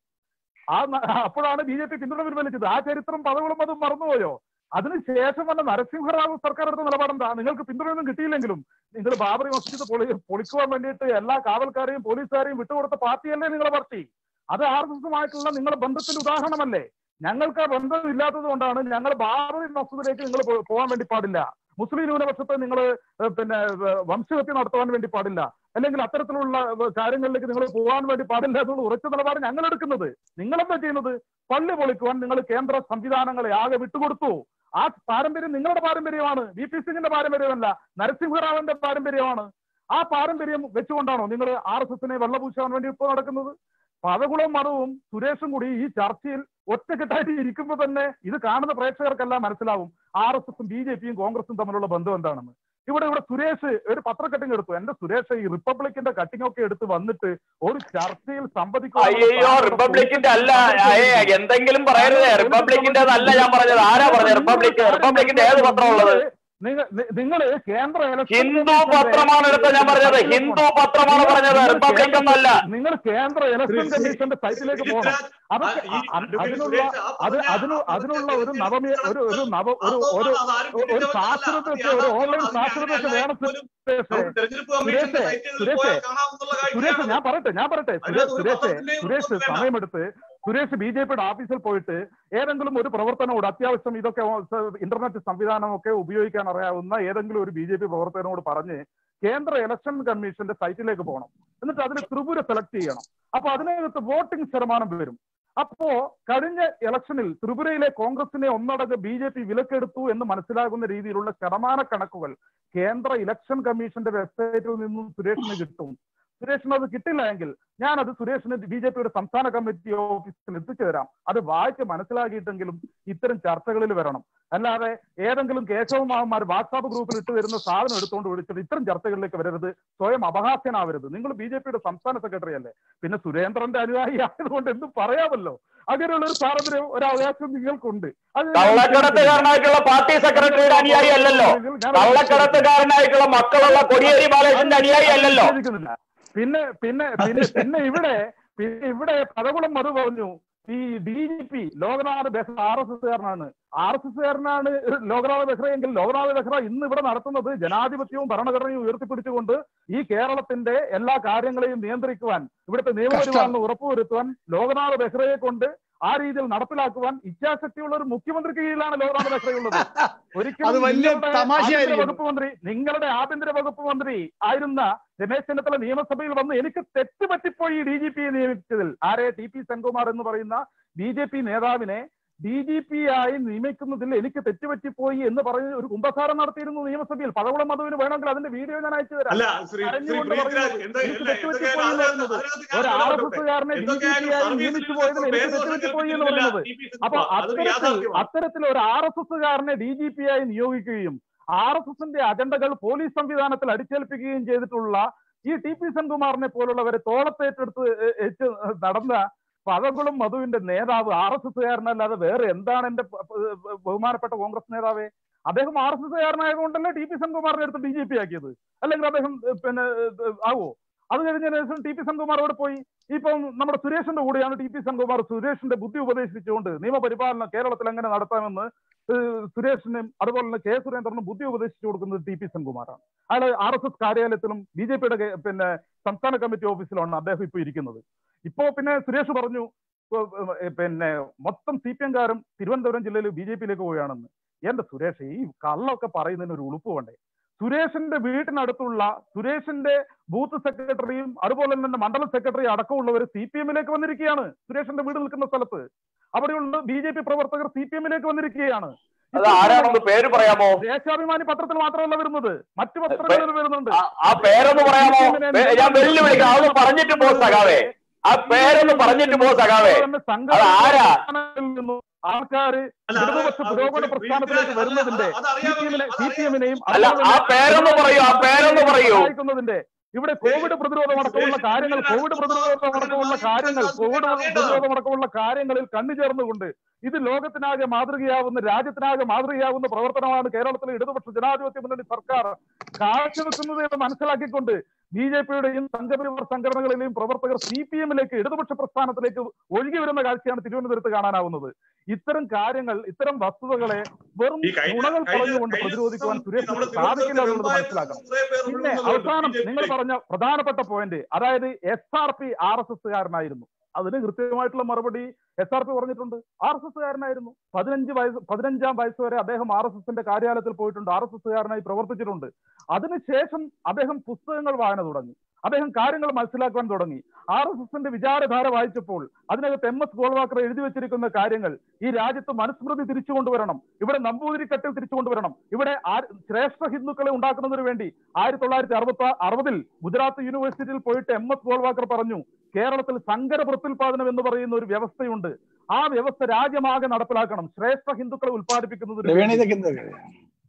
ആ ന- അപ്പോഴാണ് ബി ജെ പി പിന്തുണ പിൻവലിച്ചത് ആ ചരിത്രം പദവികളും അതും മറന്നുപോയോ അതിനുശേഷം വന്ന നരസിംഹറാവു സർക്കാർ എടുത്ത നിലപാടെന്താ നിങ്ങൾക്ക് പിന്തുണയൊന്നും കിട്ടിയില്ലെങ്കിലും നിങ്ങൾ ബാബറി മസ്ജിദ് പൊളി പൊളിക്കുവാൻ വേണ്ടിയിട്ട് എല്ലാ കാവൽക്കാരെയും പോലീസുകാരെയും വിട്ടുകൊടുത്ത പാർട്ടിയല്ലേ നിങ്ങളെ പാർട്ടി അത് ആർ എസ് എസുമായിട്ടുള്ള നിങ്ങളുടെ ബന്ധത്തിന്റെ ഉദാഹരണമല്ലേ ഞങ്ങൾക്ക് ആ ബന്ധം ഇല്ലാത്തത് കൊണ്ടാണ് ഞങ്ങൾ ബാബറി മസ്ജിദിലേക്ക് നിങ്ങൾ പോ- പോകാൻ വേണ്ടി പാടില്ല മുസ്ലിം ന്യൂനപക്ഷത്തെ നിങ്ങൾ പിന്നെ ഏഹ്, വംശഹത്യ നടത്തുവാൻ വേണ്ടി പാടില്ല അല്ലെങ്കിൽ അത്തരത്തിലുള്ള ഏഹ്, കാര്യങ്ങളിലേക്ക് നിങ്ങൾ പോകാൻ വേണ്ടി പാടില്ല എന്നുള്ള ഉറച്ച നിലപാട് ഞങ്ങൾ എടുക്കുന്നത് നിങ്ങളെന്താ ചെയ്യുന്നത് പള്ളി പൊളിക്കുവാൻ നിങ്ങൾ കേന്ദ്ര സംവിധാനങ്ങളെ ആകെ വിട്ടുകൊടുത്തു ആ പാരമ്പര്യം നിങ്ങളുടെ പാരമ്പര്യമാണ് വി പി സിംഗിന്റെ പാരമ്പര്യമല്ല നരസിംഹറാവിന്റെ പാരമ്പര്യമാണ് ആ പാരമ്പര്യം വെച്ചുകൊണ്ടാണോ നിങ്ങൾ ആർ എസ് എസിനെ വെള്ളപൂശാൻ വേണ്ടി ഇപ്പോൾ നടക്കുന്നത് പതകുളം മതവും സുരേഷും കൂടി ഈ ചർച്ചയിൽ ഒറ്റക്കെട്ടായിട്ട് ഇരിക്കുമ്പോൾ തന്നെ ഇത് കാണുന്ന പ്രേക്ഷകർക്കെല്ലാം മനസ്സിലാവും ആർ എസ് എസും ബി ജെ പിയും കോൺഗ്രസും തമ്മിലുള്ള ബന്ധം എന്താണെന്ന് ഇവിടെ ഇവിടെ സുരേഷ് ഒരു പത്ര കട്ടിങ് എടുത്തു എന്റെ സുരേഷ് ഈ റിപ്പബ്ലിക്കിന്റെ കട്ടിംഗ് ഒക്കെ എടുത്ത് വന്നിട്ട് ഒരു ചർച്ചയിൽ അയ്യോ റിപ്പബ്ലിക്കിന്റെ അല്ല അയ്യേ, എന്തെങ്കിലും പറയരുതേ റിപ്പബ്ലിക്കിന്റെ അല്ല ഞാൻ പറഞ്ഞത് ആരാ പറഞ്ഞത് റിപ്പബ്ലിക് റിപ്പബ്ലിക്കിന്റെ ഏത് പത്രം ഉള്ളത് നിങ്ങൾ കേന്ദ്ര election ഹിന്ദു commission ന്റെ- പത്രമാണ് എടുത്ത ഞാൻ പറഞ്ഞത് ഹിന്ദു പത്രമാണ് പറഞ്ഞത് നിങ്ങൾ റിപ്പബ്ലിക് ഒന്നല്ല നിങ്ങൾ കേന്ദ്ര ഇലക്ഷൻ കമ്മീഷന്റെ സൈറ്റിലേക്ക് പോകണം അതൊക്കെ ഈ അ- അഡ്വക്കേറ്റ് അതിനുള്ള സുരേഷ് ആ അത് പറഞ്ഞ- അതിന് ആ അതിനുള്ള പറഞ്ഞ ഒരു നവമി ഒരു ഒരു നവ ഒരു ഒരു അതാരും ഒരു പിടിച്ചവരല്ല. സാക്ഷരതയൊക്കെ അത് ഒരു ഓൺലൈൻ യാഥാർത്ഥ്യമാണ്. സാക്ഷരതയൊക്കെ അങ്ങനെ വേണം പോലും സുരേഷേ നമുക്ക് തെരഞ്ഞെടുപ്പ് കമ്മീഷന്റെ സുരേഷേ, സൈറ്റിൽ സുരേഷേ, പോയാൽ കാണാവുന്നുള്ള സുരേഷ് കാഴ്ചയാണ് ഞാൻ പറയട്ടെ ഞാൻ പറയട്ടെ സുരേഷ് അതിനകത്ത് ഒരു സുരേഷ് പത്രത്തിന്റെയും സുരേഷ് ഒന്നും വേണ്ട. സമയമെടുത്ത് സുരേഷ് ബി ജെ പിയുടെ ഓഫീസിൽ പോയിട്ട് ഏതെങ്കിലും ഒരു പ്രവർത്തനോട് അത്യാവശ്യം ഇതൊക്കെ ഇന്റർനെറ്റ് സംവിധാനമൊക്കെ ഉപയോഗിക്കാൻ അറിയാവുന്ന ഏതെങ്കിലും ഒരു ബി ജെ പി പ്രവർത്തനോട് പറഞ്ഞ് കേന്ദ്ര ഇലക്ഷൻ കമ്മീഷന്റെ സൈറ്റിലേക്ക് പോകണം എന്നിട്ട് അതിന് ത്രിപുര സെലക്ട് ചെയ്യണം അപ്പൊ അതിനകത്ത് വോട്ടിംഗ് ശതമാനം വരും അപ്പോ കഴിഞ്ഞ ഇലക്ഷനിൽ ത്രിപുരയിലെ കോൺഗ്രസിനെ ഒന്നടങ്ക് ബി ജെ പി വിലക്കെടുത്തു എന്ന് മനസ്സിലാകുന്ന രീതിയിലുള്ള ശതമാന കണക്കുകൾ കേന്ദ്ര ഇലക്ഷൻ കമ്മീഷന്റെ വെബ്സൈറ്റിൽ നിന്നും സുരേഷിന് കിട്ടും സുരേഷിന് അത് കിട്ടില്ല എങ്കിൽ ഞാനത് സുരേഷിന് ബി ജെ പിയുടെ സംസ്ഥാന കമ്മിറ്റി ഓഫീസിൽ എത്തിച്ചു തരാം അത് വായിച്ച് മനസ്സിലാക്കിയിട്ടെങ്കിലും ഇത്തരം ചർച്ചകളിൽ വരണം അല്ലാതെ ഏതെങ്കിലും കേശവമാവന്മാർ വാട്സാപ്പ് ഗ്രൂപ്പിൽ ഇട്ട് വരുന്ന സാധനം എടുത്തുകൊണ്ട് വിളിച്ചിട്ട് ഇത്തരം ചർച്ചകളിലേക്ക് വരരുത് സ്വയം അപഹാസ്യനാവരുത് നിങ്ങൾ ബി ജെ പിയുടെ സംസ്ഥാന സെക്രട്ടറി അല്ലേ പിന്നെ സുരേന്ദ്രന്റെ അനുയായി ആയതുകൊണ്ട് എന്തും പറയാമല്ലോ അങ്ങനെയുള്ള ഒരു സ്വാതന്ത്ര്യം ഒരു അവകാശം നിങ്ങൾക്കുണ്ട് അത് ഞാൻ കള്ളക്കടത്തുകാരനായിട്ടുള്ള പാർട്ടി സെക്രട്ടറിയുടെ അനുയായി അല്ലല്ലോ ഞാൻ കള്ളക്കടത്തുകാരനായിട്ടുള്ള മക്കളുള്ള കൊടിയേരി ബാലകൃഷ്ണന്റെ അനുയായി അല്ലല്ലോ നിഷേധിക്കുന്നില്ല. പിന്നെ പിന്നെ പിന്നെ പിന്നെ ഇവിടെ പിന്നെ ഇവിടെ പദകുളം മധു പറഞ്ഞു ഈ D G P Loknath Behera R S എസ്കാരനാണ് ആർ എസ് എസ്കാരനാണ് ലോകനാഥ് ബെഹ്റ എങ്കിൽ ലോകനാഥ് ബെഹ്റ ഇന്ന് ഇവിടെ നടത്തുന്നത് ജനാധിപത്യവും ഭരണഘടനയും ഉയർത്തിപ്പിടിച്ചുകൊണ്ട് ഈ കേരളത്തിന്റെ എല്ലാ കാര്യങ്ങളെയും നിയന്ത്രിക്കുവാൻ ഇവിടുത്തെ നിയമപരിപാലനം ഉറപ്പുവരുത്തുവാൻ ലോകനാഥ് ബെഹ്റയെ കൊണ്ട് ആ രീതിയിൽ നടപ്പിലാക്കുവാൻ ഇച്ഛാശക്തിയുള്ള ഒരു മുഖ്യമന്ത്രിക്ക് കീഴിലാണ് ലോകനാഥ് ബെഹ്റയുള്ളത് ഒരിക്കലും അത് വലിയ നിങ്ങളുടെ തമാശയായിരിക്കുന്നു. ആഭ്യന്തര വകുപ്പ് മന്ത്രി നിങ്ങളുടെ ആഭ്യന്തര വകുപ്പ് മന്ത്രി ആയിരുന്ന രമേശ് ചെന്നിത്തല നിയമസഭയിൽ വന്ന് എനിക്ക് തെറ്റ് പറ്റിപ്പോയി ഡി ജി പിയെ നിയമിച്ചതിൽ ആരെ ടി പി സെൻകുമാർ എന്ന് പറയുന്ന ബി ജെ പി നേതാവിനെ ഡി ജി പി ആയി നിയമിക്കുന്നതിൽ എനിക്ക് തെറ്റുപറ്റിപ്പോയി എന്ന് പറഞ്ഞ് ഒരു കുംഭസാരം നടത്തിയിരുന്നു നിയമസഭയിൽ പഴകുളം മധുവിന് വേണമെങ്കിൽ അതിന്റെ വീഡിയോ ഞാൻ അയച്ചു തരാം അല്ല ശ്രീ ശ്രീ കരഞ്ഞുകൊണ്ട് പ്രീതിരാജ് പറയുന്നത് എന്താ എനിക്ക് അല്ല തെറ്റുപറ്റിപ്പോയി എന്തൊക്കെയായാലും എന്ന് പറയുന്നത് അതിനകത്ത് ഒരു ഞാൻ ആർ എസ് ഇടപെടട്ടെ. എസ്കാരനെ ഡി ജി പി എന്തൊക്കെയായാലും ആയി സർവീസിൽ നിയമിച്ചു നിന്ന് പോയതിൽ എനിക്ക് പേര് തെറ്റുപറ്റിപ്പോയി എന്ന് കേൾപ്പിക്കുന്നില്ല പറയുന്നത് ടി പി അപ്പൊ സെൻകുമാർ. അതൊരു അത്തരത്തിൽ യാഥാർത്ഥ്യമാണ് അത്തരത്തിൽ ഒരു ആർ എസ് എസ്സുകാരനെ ഡി ജി പി ആയി നിയോഗിക്കുകയും ആർ എസ് എസിന്റെ അജണ്ടകൾ പോലീസ് സംവിധാനത്തിൽ അടിച്ചേൽപ്പിക്കുകയും ചെയ്തിട്ടുള്ള ഈ ടി പി സെൻകുമാറിനെ പോലുള്ളവരെ തോളത്തേറ്റെടുത്ത് ഏ- ഏറ്റ് നടന്ന പഴകുളം മധുവിന്റെ നേതാവ് ആർ എസ് എസ്സുകാരനല്ലാതെ വേറെ എന്താണ് എന്റെ പ- പ- ബഹുമാനപ്പെട്ട കോൺഗ്രസ് നേതാവേ അദ്ദേഹം ആർ എസ് എസ്സുകാരനായതുകൊണ്ടല്ലേ ടി പി സെൻകുമാറിനെ എടുത്ത് ബി ജെ പി ആക്കിയത് അല്ലെങ്കിൽ അദ്ദേഹം ഏ, പിന്നെ ഏ, ആവോ അത് കഴിഞ്ഞതിന് ശേഷം ടി പി സെൻകുമാർ അവിടെ പോയി ഇപ്പം നമ്മുടെ സുരേഷിന്റെ കൂടെയാണ് ടി പി സെൻകുമാർ സുരേഷിന്റെ ബുദ്ധി ഉപദേശിച്ചുകൊണ്ട് നിയമപരിപാലനം കേരളത്തിൽ എങ്ങനെ നടത്താമെന്ന് ഏഹ് സുരേഷിനും അതുപോലെ തന്നെ കെ സുരേന്ദ്രനും ബുദ്ധി ഉപദേശിച്ചു കൊടുക്കുന്നത് ടി പി സെൻകുമാറാണ് അയാൾ ആർ എസ് എസ് കാര്യാലയത്തിലും ബി ജെ പിയുടെ പിന്നെ സംസ്ഥാന കമ്മിറ്റി ഓഫീസിലാണ് അദ്ദേഹം ഇപ്പൊ ഇരിക്കുന്നത് ഇപ്പോ പിന്നെ സുരേഷ് പറഞ്ഞു ഏഹ് ഏഹ് പിന്നെ മൊത്തം സി പി എംകാരും തിരുവനന്തപുരം ജില്ലയിൽ ബി ജെ പിയിലേക്ക് പോവുകയാണെന്ന് എന്റെ സുരേഷ് ഈ കള്ളൊക്കെ പറയുന്നതിന് ഒരു ഉളുപ്പ് വേണ്ടേ സുരേഷിന്റെ വീട്ടിനടുത്തുള്ള സുരേഷിന്റെ ബൂത്ത് സെക്രട്ടറിയും അതുപോലെ തന്നെ മണ്ഡലം സെക്രട്ടറി അടക്കമുള്ളവർ സി പി എമ്മിലേക്ക് വന്നിരിക്കുകയാണ് സുരേഷിന്റെ വീട് നിൽക്കുന്ന സ്ഥലത്ത് അവിടെയുള്ള ബി ജെ പി പ്രവർത്തകർ സി പി എമ്മിലേക്ക് വന്നിരിക്കുകയാണ് അത് ആരാണെന്ന് പേര് പറയാമോ ദേശാഭിമാനി പത്രത്തിൽ മാത്രമല്ല വരുന്നത് മറ്റു പത്രങ്ങളിൽ വരുന്നുണ്ട് ആ- ആ പേരൊന്ന് പറയാമോ പേ- ഞാൻ വെല്ലുവിളിക്കാം അതൊന്ന് പറഞ്ഞിട്ട് പോ സഖാവേ ആ പേരൊന്ന് പറഞ്ഞിട്ട് പോ സഖാവേ അത് ആരാ? ആൾക്കാര് അല്ല, അത് ഇടതുപക്ഷ അത് പുരോഗമന ശ്രീ പ്രസ്ഥാനത്തിലേക്ക് പ്രീതിരാജ് വരുന്നതിന്റെ അത് അതറിയാമെങ്കിൽ- സി പി എമ്മിനെയും അല്ല, ആ പേരൊന്ന് പറയൂ, ആ പേരൊന്ന് പറയൂ. സഹായിക്കുന്നതിന്റെ ഇവിടെ കോവിഡ് പ്രതിരോധം അടക്കമുള്ള കാര്യങ്ങൾ കോവിഡ് പ്രതിരോധം അടക്കമുള്ള കാര്യങ്ങൾ കോവിഡ് പ്രതിരോധം അടക്കമുള്ള കാര്യങ്ങളിൽ കണ്ണു ചേർന്നുകൊണ്ട് ഇത് ലോകത്തിനാകെ മാതൃകയാവുന്ന രാജ്യത്തിനാകെ മാതൃകയാവുന്ന പ്രവർത്തനമാണ് കേരളത്തിലെ ഇടതുപക്ഷ ജനാധിപത്യ മുന്നണി സർക്കാർ കാഴ്ചവെക്കുന്നത് എന്ന് മനസ്സിലാക്കിക്കൊണ്ട് ബി ജെ പിയുടെയും സംഘപരിവാർ സംഘടനകളിലെയും പ്രവർത്തകർ സി പി എമ്മിലേക്ക് ഇടതുപക്ഷ പ്രസ്ഥാനത്തിലേക്ക് ഒഴുകി വരുന്ന കാഴ്ചയാണ് തിരുവനന്തപുരത്ത് കാണാനാവുന്നത് ഇത്തരം കാര്യങ്ങൾ ഇത്തരം വസ്തുതകളെ വെറും ഈ കഴിഞ്ഞ- നുണകൾ കഴിഞ്ഞ- പറഞ്ഞുകൊണ്ട് കഴിഞ്ഞ പ്രതിരോധിക്കുവാൻ ദിവസം സുരേഷ് നമ്മുടെ സാധിക്കില്ല എന്നുള്ളത് തിരുവനന്തപുരത്ത് മനസ്സിലാക്കണം കുറേ പേർ പിന്നെ വിടുന്നുണ്ട് അവസാനം BJP നിങ്ങൾ യിലേക്ക്. പറഞ്ഞ പ്രധാനപ്പെട്ട പോയിന്റ് അതായത് S R P R S എസ്സുകാരനായിരുന്നു അതിന് കൃത്യമായിട്ടുള്ള മറുപടി എസ് ആർ പി പറഞ്ഞിട്ടുണ്ട് ആർ എസ് എസ്സുകാരനായിരുന്നു പതിനഞ്ച് വയസ്സ് പതിനഞ്ചാം വയസ്സ് വരെ അദ്ദേഹം ആർ എസ് എസിന്റെ കാര്യാലയത്തിൽ പോയിട്ടുണ്ട് ആർ എസ് എസ്സുകാരനായി പ്രവർത്തിച്ചിട്ടുണ്ട് അതിനുശേഷം അദ്ദേഹം പുസ്തകങ്ങൾ വായന തുടങ്ങി അദ്ദേഹം കാര്യങ്ങൾ മനസ്സിലാക്കാൻ തുടങ്ങി ആർ എസ് എസിന്റെ വിചാരധാര വായിച്ചപ്പോൾ അതിനകത്ത് എം എസ് ഗോൾവാക്കർ എഴുതി വെച്ചിരിക്കുന്ന കാര്യങ്ങൾ ഈ രാജ്യത്ത് മനുസ്മൃതി തിരിച്ചു കൊണ്ടുവരണം ഇവിടെ നമ്പൂതിരിക്കട്ടിൽ തിരിച്ചു കൊണ്ടുവരണം ഇവിടെ ആ- ശ്രേഷ്ഠ ഹിന്ദുക്കളെ ഉണ്ടാക്കുന്നതിന് വേണ്ടി ആയിരത്തി തൊള്ളായിരത്തി അറുപത്തി അറുപതിൽ ഗുജറാത്ത് യൂണിവേഴ്സിറ്റിയിൽ പോയിട്ട് എം എസ് ഗോൾവാക്കർ പറഞ്ഞു കേരളത്തിൽ സങ്കര പ്രത്യുൽപാദനം എന്ന് പറയുന്ന ഒരു വ്യവസ്ഥയുണ്ട് ആ വ്യവസ്ഥ രാജ്യമാകെ നടപ്പിലാക്കണം ശ്രേഷ്ഠ ഹിന്ദുക്കളെ ഉൽപ്പാദിപ്പിക്കുന്നതിന് പ്രവീണ വേണ്ടി. ഇതൊക്കെ എന്താ കാര്യം?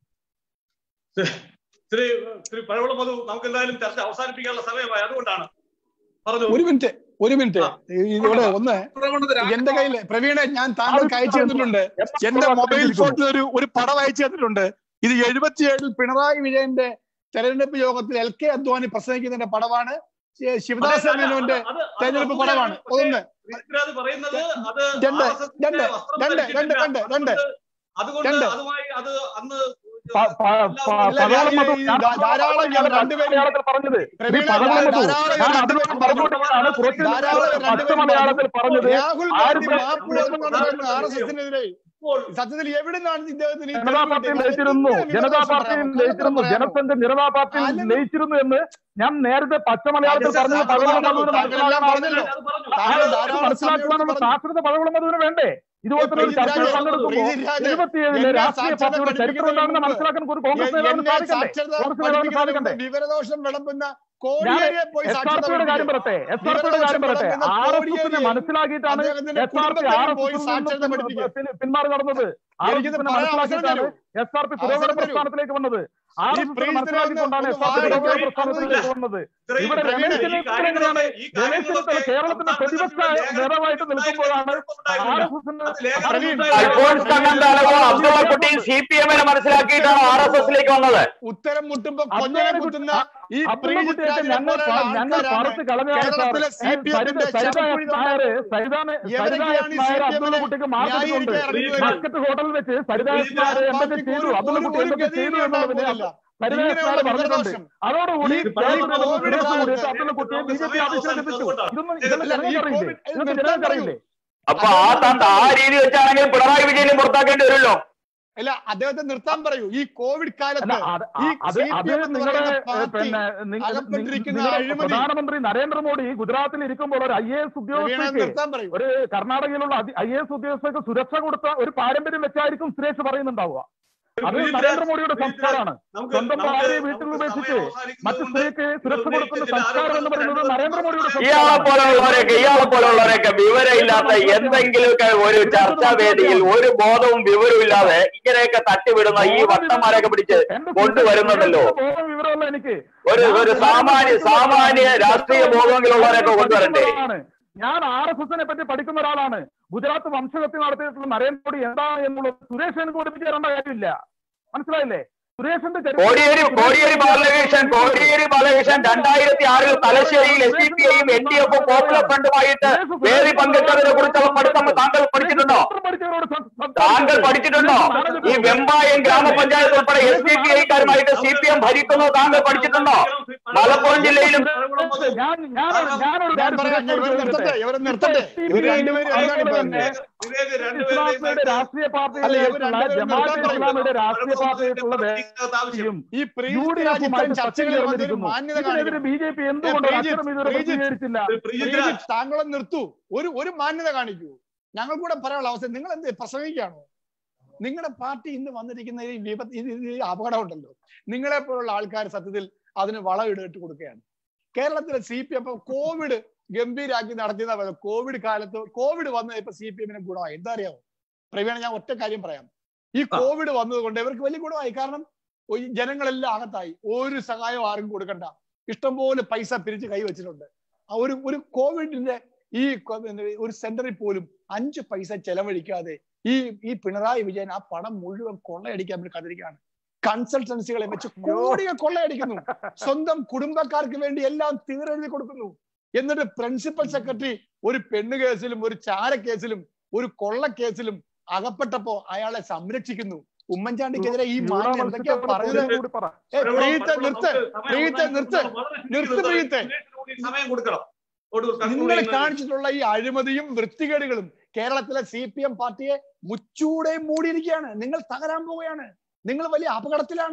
ശ്രീ ശ്രീ പഴവളം മധു നമുക്ക് എന്തായാലും ചർച്ച അവസാനിപ്പിക്കാനുള്ള സമയമായി അതുകൊണ്ടാണ് പറഞ്ഞു ഒരു മിനിറ്റ് ഒരു മിനിറ്റ് ആ. ഇവിടെ ഒന്ന് പ്രവണത എന്റെ കയ്യിൽ പ്രവീണ ഞാൻ താങ്കൾക്ക് അയച്ചു തന്നിട്ടുണ്ട് എം എസ് എന്റെ ഗോൾവാക്കർ മൊബൈൽ എഴുതിയിരിക്കുന്നു. ഫോണിൽ ഒരു ഒരു പടം അയച്ചു തന്നിട്ടുണ്ട് ഇത് എഴുപത്തിയേഴിൽ പിണറായി വിജയന്റെ തെരഞ്ഞെടുപ്പ് യോഗത്തിൽ എൽ കെ അദ്വാനി പ്രസംഗിക്കുന്നതിന്റെ പടമാണ് ശി- ശിവദാസ മേനോന്റെ തെരഞ്ഞെടുപ്പ് പടമാണ് ഒന്ന് പൃഥ്വിരാജ് പറയുന്നത് അത് രണ്ട്, RSS ന്റെ രണ്ട്, വസ്ത്രം രണ്ട്, ധരിച്ചിട്ടില്ല. രണ്ട്, രണ്ട്, അതുകൊണ്ട് രണ്ട്. അതുമായി അത് അന്ന് പ- പ- പ- ഇല്ല, പടവളം മധു, ഈ ഞാൻ ധാ- ധാരാളം ഞാൻ രണ്ടുപേരും മലയാളത്തിൽ പറഞ്ഞത് പ്രവീണ, ഈ പടവളം മധു, ധാരാളം ഞാൻ ഞാൻ അതിനോട് രണ്ടുപേരും പറഞ്ഞുകൊണ്ടിരിക്കുകയാണ് കുറച്ച് ധാരാളം പച്ച രണ്ടുപേരും മലയാളത്തിൽ പറഞ്ഞത് രാഹുൽ ആരും ഗാന്ധി മാപ്പ് കൊടുക്കണം ആർ എസ് എസിനെതിരെ ഇപ്പോൾ സത്യത്തിൽ എവിടെ നിന്നാണ് ഇദ്ദേഹത്തിന് ഈ ജനതാ തെളിവ് പാർട്ടിയിൽ കിട്ടിയത്? ലയിച്ചിരുന്നു എന്തിനാ ജനതാ വിമർശനം പാർട്ടിയിൽ പറയാമോ? ലയിച്ചിരുന്നു പറയാമോ? ജനസംഘ ജനതാ പാർട്ടിയിൽ അല്ലെന്ന് ലയിച്ചിരുന്നു എന്ന് ഞാൻ നേരത്തെ പച്ച മലയാളത്തിൽ താങ്കൾ പറഞ്ഞത് താങ്കൾ പഴവളം മധുവിന് താങ്കൾ എല്ലാം മനസ്സിലാകാൻ പറഞ്ഞല്ലോ. അത് പറഞ്ഞു. താങ്കൾ ആ, ധാരാളം മനസ്സിലാക്കുവാനുള്ള സമയം സാക്ഷരത പഴവളം മധുവിന് വേണ്ടേ ഇതുപോലത്തെ ഒരു പ്രീതി ചർച്ചയിൽ രാജ്, പങ്കെടുക്കുമ്പോൾ പ്രീതി രാജ്, എഴുപത്തിയേഴിലെ എന്നെ രാഷ്ട്രീയ സാക്ഷരത പാർട്ടിയുടെ ചരിത്രം എന്താണെന്ന് പഠിപ്പിക്കുന്നതിന് മനസ്സിലാക്കാൻ ഒരു കോൺഗ്രസ് നേതാവിന് എന്നെ സാധിക്കണ്ടേ സാക്ഷരത കോൺഗ്രസ് നേതാവിന് പഠിപ്പിക്കുന്നതിന് സാധിക്കണ്ടേ മുമ്പ് വിവരദോഷം വിളമ്പുന്ന കോടിയേരിയെ പോയി എസ് ആർ സാക്ഷരത പിയുടെ കാര്യം പഠിപ്പിക്കുക. പറയട്ടെ എസ് ആർ പിയുടെ കാര്യം പറയട്ടെ വിവരദോഷം ആർ എസ് വിളമ്പുന്ന എസിനെ മനസ്സിലാക്കിയിട്ടാണ് അദ്ദേഹത്തിന്റെ എസ് ആർ പി ആർ കുടുംബത്തിലും എസ് പോയി എസിൽ സാക്ഷരത നിന്ന് പഠിപ്പിക്കുക. പിൻ- പിന്മാറി നടന്നത് ആർ എസ് എനിക്കിത് എസിനെ പറയാൻ അവസരം മനസ്സിലാക്കിയിട്ടാണ് തരൂ. എസ് ആർ പി അവസരം പുരോഗമന തരൂ. പ്രസ്ഥാനത്തിലേക്ക് വന്നത് ആർ ഈ എസ് എസിനെ പ്രീതിനെ മനസ്സിലാക്കിക്കൊണ്ടാണ് ഒന്ന് എസ് ആർ പി വായിക്കാൻ പുരോഗമന കഴിയില്ല. പ്രസ്ഥാനത്തിലേക്ക് വന്നത് ഇത്രയും ഇവിടെ പ്രവീണ, രമേശ് ഈ ചെന്നിത്തല കാര്യങ്ങളൊക്കെ എങ്ങനെയാണ് ഈ രമേശ് ചെന്നിത്തല കാര്യങ്ങളൊക്കെ കേരളത്തിന്റെ പ്രതിപക്ഷ നേതാവായിട്ട് നിൽക്കുമ്പോഴാണ് ആർ എസ് എസിന്റെ പ്രവീൺ, അൽഫോൺസ് കണ്ണന്താനവും അബ്ദുള്ള കുട്ടിയും സി പി എമ്മിനെ മനസ്സിലാക്കിയിട്ടാണ് ആർ എസ് എസിലേക്ക് വന്നത് ഉത്തരം മുട്ടുമ്പോ കൊഞ്ഞനെ കുത്തുന്ന ഈ അബ്ദുള്ള കുട്ടിയൊക്കെ പ്രീതിരാജിനെ ഞങ്ങൾ പോലെയുള്ള ഞങ്ങൾ ആൾക്കാരാണ് പറിച്ച് കളഞ്ഞാണ് സാർ കേരളത്തിലെ സി പി എമ്മിന്റെ സരിത ശവക്കുഴി എസ് നായർ സരിതാന് സരിത എവരൊക്കെയാണ് എസ് ഈ നായർ CPM അബ്ദുള്ള നെ കുട്ടിക്ക് മാർക്കറ്റിലുണ്ട് ന്യായീകരിക്കാൻ ഇറങ്ങുന്നത്? മസ്കറ്റ് ഹോട്ടലിൽ വെച്ച് സരിത എസ് നായർ എന്തൊക്കെ ചെയ്തു അബ്ദുള്ള കുട്ടി എന്തൊക്കെ ചെയ്തു എന്നുള്ളതിനെ സരിത എസ് നായർ പറഞ്ഞിട്ടുണ്ട് അതോടുകൂടി ഈ കേരളത്തിൽ കോവിഡ് സുരേഷ് കാലത്ത് കൂടിയിട്ട് അബ്ദുള്ള കുട്ടിയെ ബി ജെ പി ഓഫീസിലേക്ക് എത്തിച്ചു ഇതൊന്നും ഇതൊന്നും അല്ല, ഈ ജനങ്ങൾക്കറിയില്ലേ കോവിഡ് ഇതൊക്കെ നിർത്താൻ ജനങ്ങൾക്കറിയില്ലേ അപ്പൊ ആ തന്ത ആ രീതി വെച്ചാണെങ്കിൽ പിണറായി വിജയനും പുറത്താക്കേണ്ടി വരുമല്ലോ അല്ല അദ്ദേഹത്തെ നിർത്താൻ പറയൂ ഈ കോവിഡ് അല്ല കാലത്ത് അത് ഈ അത് CPM അത് എന്ന് നിങ്ങളുടെ പറയുന്ന ഏ, പാർട്ടി പിന്നെ നി- അകപ്പെട്ടിരിക്കുന്ന നിങ്ങളുടെ അഴിമതി. പ്രധാനമന്ത്രി നരേന്ദ്രമോദി ഗുജറാത്തിൽ ഇരിക്കുമ്പോൾ ഒരു ഐ എ എസ് പ്രവീണ ഉദ്യോഗസ്ഥയ്ക്ക് നിർത്താൻ പറയൂ ഒരു കർണാടകയിലുള്ള ഐ എ എസ് ഉദ്യോഗസ്ഥർക്ക് സുരക്ഷ കൊടുത്ത ഒരു പാരമ്പര്യം വെച്ചായിരിക്കും സുരേഷ് പറയുന്നുണ്ടാവുക അത് നരേന്ദ്രമോദിയുടെ സംസ്കാരമാണ് സ്വന്തം ഭാര്യയെ വീട്ടിൽ ഉപേക്ഷിച്ച് മറ്റു സ്ത്രീക്ക് സുരക്ഷ കൊടുക്കുന്ന സംസ്കാരം എന്ന് പറയുന്നത് നരേന്ദ്രമോദിയുടെ ഇയാളെ സംസ്കാരമാണ് പോലുള്ളവരൊക്കെ ഇയാളെ പോലുള്ളവരൊക്കെ വിവരമില്ലാത്ത എന്തെങ്കിലുമൊക്കെ ഒരു ചർച്ചാ വേദിയിൽ ഒരു ബോധവും വിവരവും ഇല്ലാതെ ഇങ്ങനെയൊക്കെ തട്ടിവിടുന്ന ഈ വട്ടന്മാരൊക്കെ പിടിച്ച് എന്റെ കൊണ്ടുവരുന്നുണ്ടല്ലോ ബോധം വിവരമുള്ള എനിക്ക് ഒരു ഒരു സാമാന്യ സാമാന്യ രാഷ്ട്രീയ ബോധമെങ്കിലുള്ളവരൊക്കെ കൊണ്ടുവരണ്ടേ ആണ്. ഞാൻ ആർ എസ് എസിനെ പറ്റി പഠിക്കുന്ന ഒരാളാണ് ഗുജറാത്ത് വംശഹത്യ നടത്തിയിട്ടുള്ള നരേന്ദ്രമോദി എന്താ എന്നുള്ളത് സുരേഷ് എനിക്ക് പഠിപ്പിച്ചു തരേണ്ട കാര്യമില്ല മനസ്സിലായില്ലേ സുരേഷിന്റെ ചരിത്രം- കോടിയേരി കോടിയേരി ബാലകൃഷ്ണൻ കോടിയേരി ബാലകൃഷ്ണൻ രണ്ടായിരത്തി ആറിൽ തലശ്ശേരിയിൽ എസ് ഡി പി ഐയും എൻ ഡി എഫും പോപ്പുലർ ഫ്രണ്ടുമായിട്ട് വേദി പങ്കിട്ടതിനെ കുറിച്ചുള്ള പഠിത്തം താങ്കൾ പഠിച്ചിട്ടുണ്ടോ പഠിച്ചവരോട് സം- സം- താങ്കൾ പഠിച്ചിട്ടുണ്ടോ ഈ വെമ്പായം ഗ്രാമപഞ്ചായത്ത് ഉൾപ്പെടെ എസ് ഡി പി ഐക്കാരുമായിട്ട് സി പി എം ഭരിക്കുന്നത് താങ്കൾ പഠിച്ചിട്ടുണ്ടോ മലപ്പുറം ജില്ലയിലും ഞാൻ ഞാൻ ഞാനൊരു ഞാൻ കാര്യം പറയാം സുരേഷിനോട് ഇവർ നിർത്തട്ടെ ചോദിക്കട്ടെ? ഇവർ നിർത്തട്ടെ ഇവർ രണ്ടുപേരും എന്താണ് അതുപോലെ ഇപ്പൊ തന്നെ ഇസ്ലാമിയുടെ രാഷ്ട്രീയ അല്ല, ഇവർ പാർട്ടിയായിട്ടുള്ള രണ്ടുപേരും ജമാഅത്തെ നിർത്താൻ ഇസ്ലാമിയുടെ രാഷ്ട്രീയ പാർട്ടിയായിട്ടുള്ള ആവശ്യം ഈ യു പ്രീതി ഡി രാജ് എഫുമായിട്ട് ഇത്തരം ചർച്ചയിൽ ചർച്ചകളിൽ വന്നൊരു വന്നിരിക്കുന്നു മാന്യത ഇതിനെതിരെ കാണിക്കണം ബി ജെ പി എന്തുകൊണ്ട് പ്രീജിത്ത്, അക്ഷരം ഇതുവരെ പ്രീജിത്ത്. പ്രതികരിച്ചില്ല പ്രീജിത്ത് താങ്കളെ നിർത്തൂ ഒരു ഒരു മാന്യത കാണിക്കൂ ഞങ്ങൾ കൂടെ പറയാനുള്ള അവസരം നിങ്ങൾ എന്ത് പ്രസംഗിക്കുകയാണോ നിങ്ങളുടെ പാർട്ടി ഇന്ന് വന്നിരിക്കുന്ന ഈ വിപത്ത് ഇത് ഇത് ഈ അപകടം ഉണ്ടല്ലോ നിങ്ങളെ പോലുള്ള ആൾക്കാർ സത്യത്തിൽ അതിന് വളം ഇടിട്ട് കൊടുക്കുകയാണ് കേരളത്തിലെ സി പി എം കോവിഡ് ഗംഭീരാക്കി നടത്തിയതാ പോലെ കോവിഡ് കാലത്ത് കോവിഡ് വന്നത് ഇപ്പൊ സി പി എമ്മിന് ഗുണമായി എന്താ അറിയാമോ പ്രവീണ ഞാൻ ഒറ്റ കാര്യം പറയാം ഈ കോവിഡ് വന്നതുകൊണ്ട് ഇവർക്ക് വലിയ ഗുണമായി കാരണം ഈ ജനങ്ങളെല്ലാം അകത്തായി ഒരു സഹായവും ആർക്കും കൊടുക്കണ്ട ഇഷ്ടംപോലെ പൈസ പിരിച്ച് കൈവച്ചിട്ടുണ്ട് ആ ഒരു ഒരു കോവിഡിന്റെ ഈ കൊ- ഒരു സെന്ററിൽ പോലും അഞ്ച് പൈസ ചെലവഴിക്കാതെ ഈ ഈ പിണറായി വിജയൻ ആ പണം മുഴുവൻ കൊള്ളയടിക്കാൻ വേണ്ടി കണ്ടിരിക്കുകയാണ് കൺസൾട്ടൻസികളെ വെച്ച് കോടികൾ കൊള്ളയടിക്കുന്നു സ്വന്തം കുടുംബക്കാർക്ക് വേണ്ടി എല്ലാം തീരെഴുതി കൊടുക്കുന്നു എന്നിട്ട് പ്രിൻസിപ്പൽ സെക്രട്ടറി ഒരു പെണ്ണ് കേസിലും ഒരു ചാര കേസിലും ഒരു കൊള്ള കേസിലും അകപ്പെട്ടപ്പോ അയാളെ സംരക്ഷിക്കുന്നു ഉമ്മൻചാണ്ടിക്കെതിരെ ഈ മാന്യം എന്തൊക്കെയാ പറഞ്ഞത് കൂടി പറ ഏ, പ്രീത്തെ നിർത്ത് പ്രീത്തെ നിർത്ത് നിർത്ത് പ്രീത്തെ സമയം കൊടുക്കണം നിങ്ങൾ കാണിച്ചിട്ടുള്ള ഈ അഴിമതിയും വൃത്തികേടുകളും കേരളത്തിലെ സി പി എം പാർട്ടിയെ മുച്ചൂടെ മൂടിയിരിക്കുകയാണ് നിങ്ങൾ തകരാൻ പോവുകയാണ് നിങ്ങൾ വലിയ അപകടത്തിലാണ്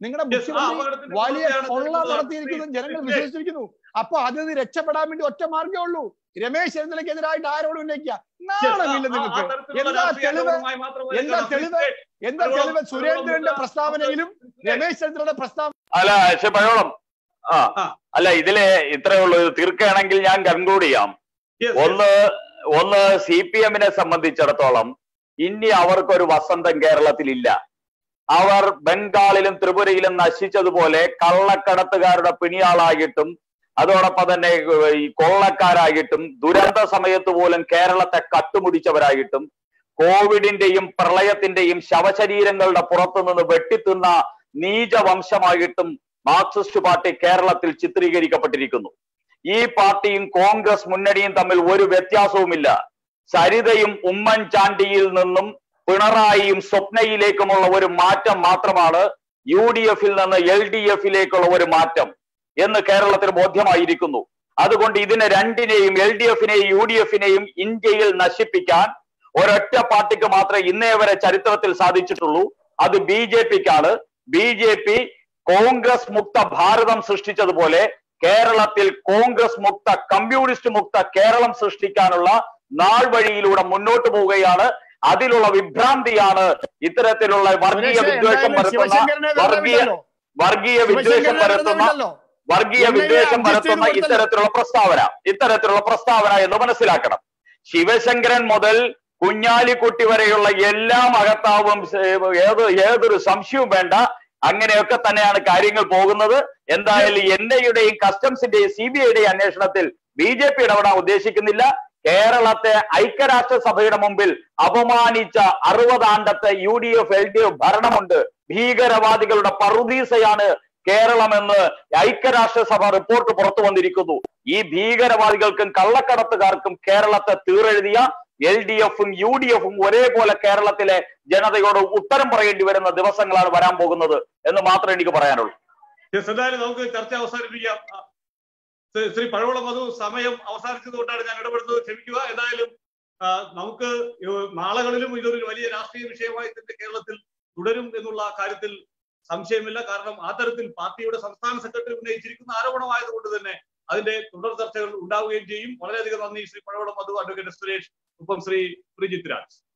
നിങ്ങളുടെ Yes, ആ മുഖ്യമന്ത്രി അപകടത്തിന്റെ വലിയ പുറത്തെയാണ് കൊള്ള നിൽക്കുന്നത്. നടത്തിയിരിക്കുന്നത് ജനങ്ങൾ Yes. വിശ്വസിച്ചിരിക്കുന്നു അപ്പൊ അതിൽ നിന്ന് രക്ഷപ്പെടാൻ വേണ്ടി ഒറ്റ മാർഗ്ഗമേ ഉള്ളൂ രമേശ് ചെന്നിത്തലയ്ക്കെതിരായിട്ട് ആരോടും ഉന്നയിക്കുക Yes, നാണമില്ല ആ- ആ- ആ നിങ്ങൾക്ക് തരത്തിലുള്ള എന്താ രാഷ്ട്രീയ തെളിവ്? ആരോപണമായി മാത്രമേ എന്താ കാണാം. തെളിവ്? എന്താ അതുകൊണ്ട് തെളിവ് സുരേന്ദ്രന്റെ അതുകൊണ്ട് പ്രസ്താവനയിലും രമേശ് ചെന്നിത്തലയുടെ പ്രസ്താവന അല്ല പക്ഷെ പഴയോളം ആ ആ. അല്ല ഇതിലെ ഇത്രയേ ഉള്ളൂ ഇത് തീർക്കുകയാണെങ്കിൽ ഞാൻ കൺക്ലൂഡ് ചെയ്യാം Yes, yes. ഒന്ന് ഒന്ന് സി പി എമ്മിനെ സംബന്ധിച്ചിടത്തോളം ഇനി അവർക്കൊരു വസന്തം കേരളത്തിലില്ല അവർ ബംഗാളിലും ത്രിപുരയിലും നശിച്ചതുപോലെ കള്ളക്കടത്തുകാരുടെ പിണിയാളായിട്ടും അതോടൊപ്പം തന്നെ ഈ കൊള്ളക്കാരായിട്ടും ദുരന്ത സമയത്ത് പോലും കേരളത്തെ കട്ടുമുടിച്ചവരായിട്ടും കോവിഡിന്റെയും പ്രളയത്തിന്റെയും ശവശരീരങ്ങളുടെ പുറത്തു നിന്ന് വെട്ടിത്തിന്ന നീചവംശമായിട്ടും മാർക്സിസ്റ്റ് പാർട്ടി കേരളത്തിൽ ചിത്രീകരിക്കപ്പെട്ടിരിക്കുന്നു ഈ പാർട്ടിയും കോൺഗ്രസ് മുന്നണിയും തമ്മിൽ ഒരു വ്യത്യാസവുമില്ല സരിതയും ഉമ്മൻചാണ്ടിയിൽ നിന്നും പിണറായിയും സ്വപ്നയിലേക്കുമുള്ള ഒരു മാറ്റം മാത്രമാണ് യു ഡി എഫിൽ നിന്ന് എൽ ഡി എഫിലേക്കുള്ള ഒരു മാറ്റം എന്ന് കേരളത്തിന് ബോധ്യമായിരിക്കുന്നു അതുകൊണ്ട് ഇതിനെ രണ്ടിനെയും എൽ ഡി എഫിനെയും യു ഡി എഫിനെയും ഇന്ത്യയിൽ നശിപ്പിക്കാൻ ഒരൊറ്റ പാർട്ടിക്ക് മാത്രമേ ഇന്നേ വരെ ചരിത്രത്തിൽ സാധിച്ചിട്ടുള്ളൂ അത് ബി ജെ പിക്കാണ് ബി ജെ പി കോൺഗ്രസ് മുക്ത ഭാരതം സൃഷ്ടിച്ചതുപോലെ കേരളത്തിൽ കോൺഗ്രസ് മുക്ത കമ്മ്യൂണിസ്റ്റ് മുക്ത കേരളം സൃഷ്ടിക്കാനുള്ള നാൾ വഴിയിലൂടെ മുന്നോട്ട് പോവുകയാണ് അതിലുള്ള വിഭ്രാന്തിയാണ് ഇത്തരത്തിലുള്ള വർഗീയ സുരേഷേ, വിദ്വേഷം എന്തായാലും പരത്തുന്ന ശിവശങ്കരനെ വെറുതെ വർഗീയ വിട്ടല്ലോ. വർഗീയ വിദ്വേഷം ശിവശങ്കരനെ വെറുതെ പരത്തുന്ന വിട്ടല്ലോ. വർഗീയ എന്നെ വിദ്വേഷം adjust ചെയ്ത് പരത്തുന്ന കൊടുത്തല്ലോ. ഇത്തരത്തിലുള്ള പ്രസ്താവന ഇത്തരത്തിലുള്ള പ്രസ്താവന എന്ന് മനസ്സിലാക്കണം ശിവശങ്കരൻ മുതൽ കുഞ്ഞാലിക്കുട്ടി വരെയുള്ള എല്ലാ മഹത്താവും ഏത് ഏതൊരു സംശയവും വേണ്ട അങ്ങനെയൊക്കെ തന്നെയാണ് കാര്യങ്ങൾ പോകുന്നത് എന്തായാലും എൻഐയുടെയും കസ്റ്റംസിന്റെയും സി ബി ഐയുടെയും അന്വേഷണത്തിൽ ബി ജെ പി ഇടപെടാൻ ഉദ്ദേശിക്കുന്നില്ല കേരളത്തെ ഐക്യരാഷ്ട്രസഭയുടെ മുമ്പിൽ അപമാനിച്ച അറുപതാണ്ടത്തെ U D F L D F ഭരണമുണ്ട് ഭീകരവാദികളുടെ പറുദീസയാണ് കേരളമെന്ന് ഐക്യരാഷ്ട്രസഭ റിപ്പോർട്ട് പുറത്തു വന്നിരിക്കുന്നു ഈ ഭീകരവാദികൾക്കും കള്ളക്കടത്തുകാർക്കും കേരളത്തെ തീറെഴുതിയ എൽ ഡി എഫും യു ഡി എഫും ഒരേപോലെ കേരളത്തിലെ ജനതയോട് ഉത്തരം പറയേണ്ടി വരുന്ന ദിവസങ്ങളാണ് വരാൻ പോകുന്നത് എന്ന് മാത്രമേ എനിക്ക് പറയാനുള്ളൂ Yes, എന്തായാലും നമുക്ക് ചർച്ച അവസാനിപ്പിക്കാം ആ, ശ്രീ- ശ്രീ പഴവളം മധു സമയം അവസാനിച്ചതുകൊണ്ടാണ് ഞാൻ ഇടപെടുന്നത് ക്ഷമിക്കുക എന്തായാലും ആ, നമുക്ക് ഈ നാളുകളിലും ഇതൊരു വലിയ രാഷ്ട്രീയ വിഷയമായി തന്നെ കേരളത്തിൽ തുടരും എന്നുള്ള കാര്യത്തിൽ സംശയമില്ല കാരണം ആ തരത്തിൽ പാർട്ടിയുടെ സംസ്ഥാന സെക്രട്ടറി ഉന്നയിച്ചിരിക്കുന്ന ആരോപണമായതുകൊണ്ട് തന്നെ അതിന്റെ തുടർ ചർച്ചകൾ ഉണ്ടാവുകയും ചെയ്യും വളരെയധികം നന്ദി ശ്രീ പഴവളം മധു അഡ്വക്കേറ്റ് സുരേഷ് ഒപ്പം ശ്രീ ശ്രീജിത് രാജ്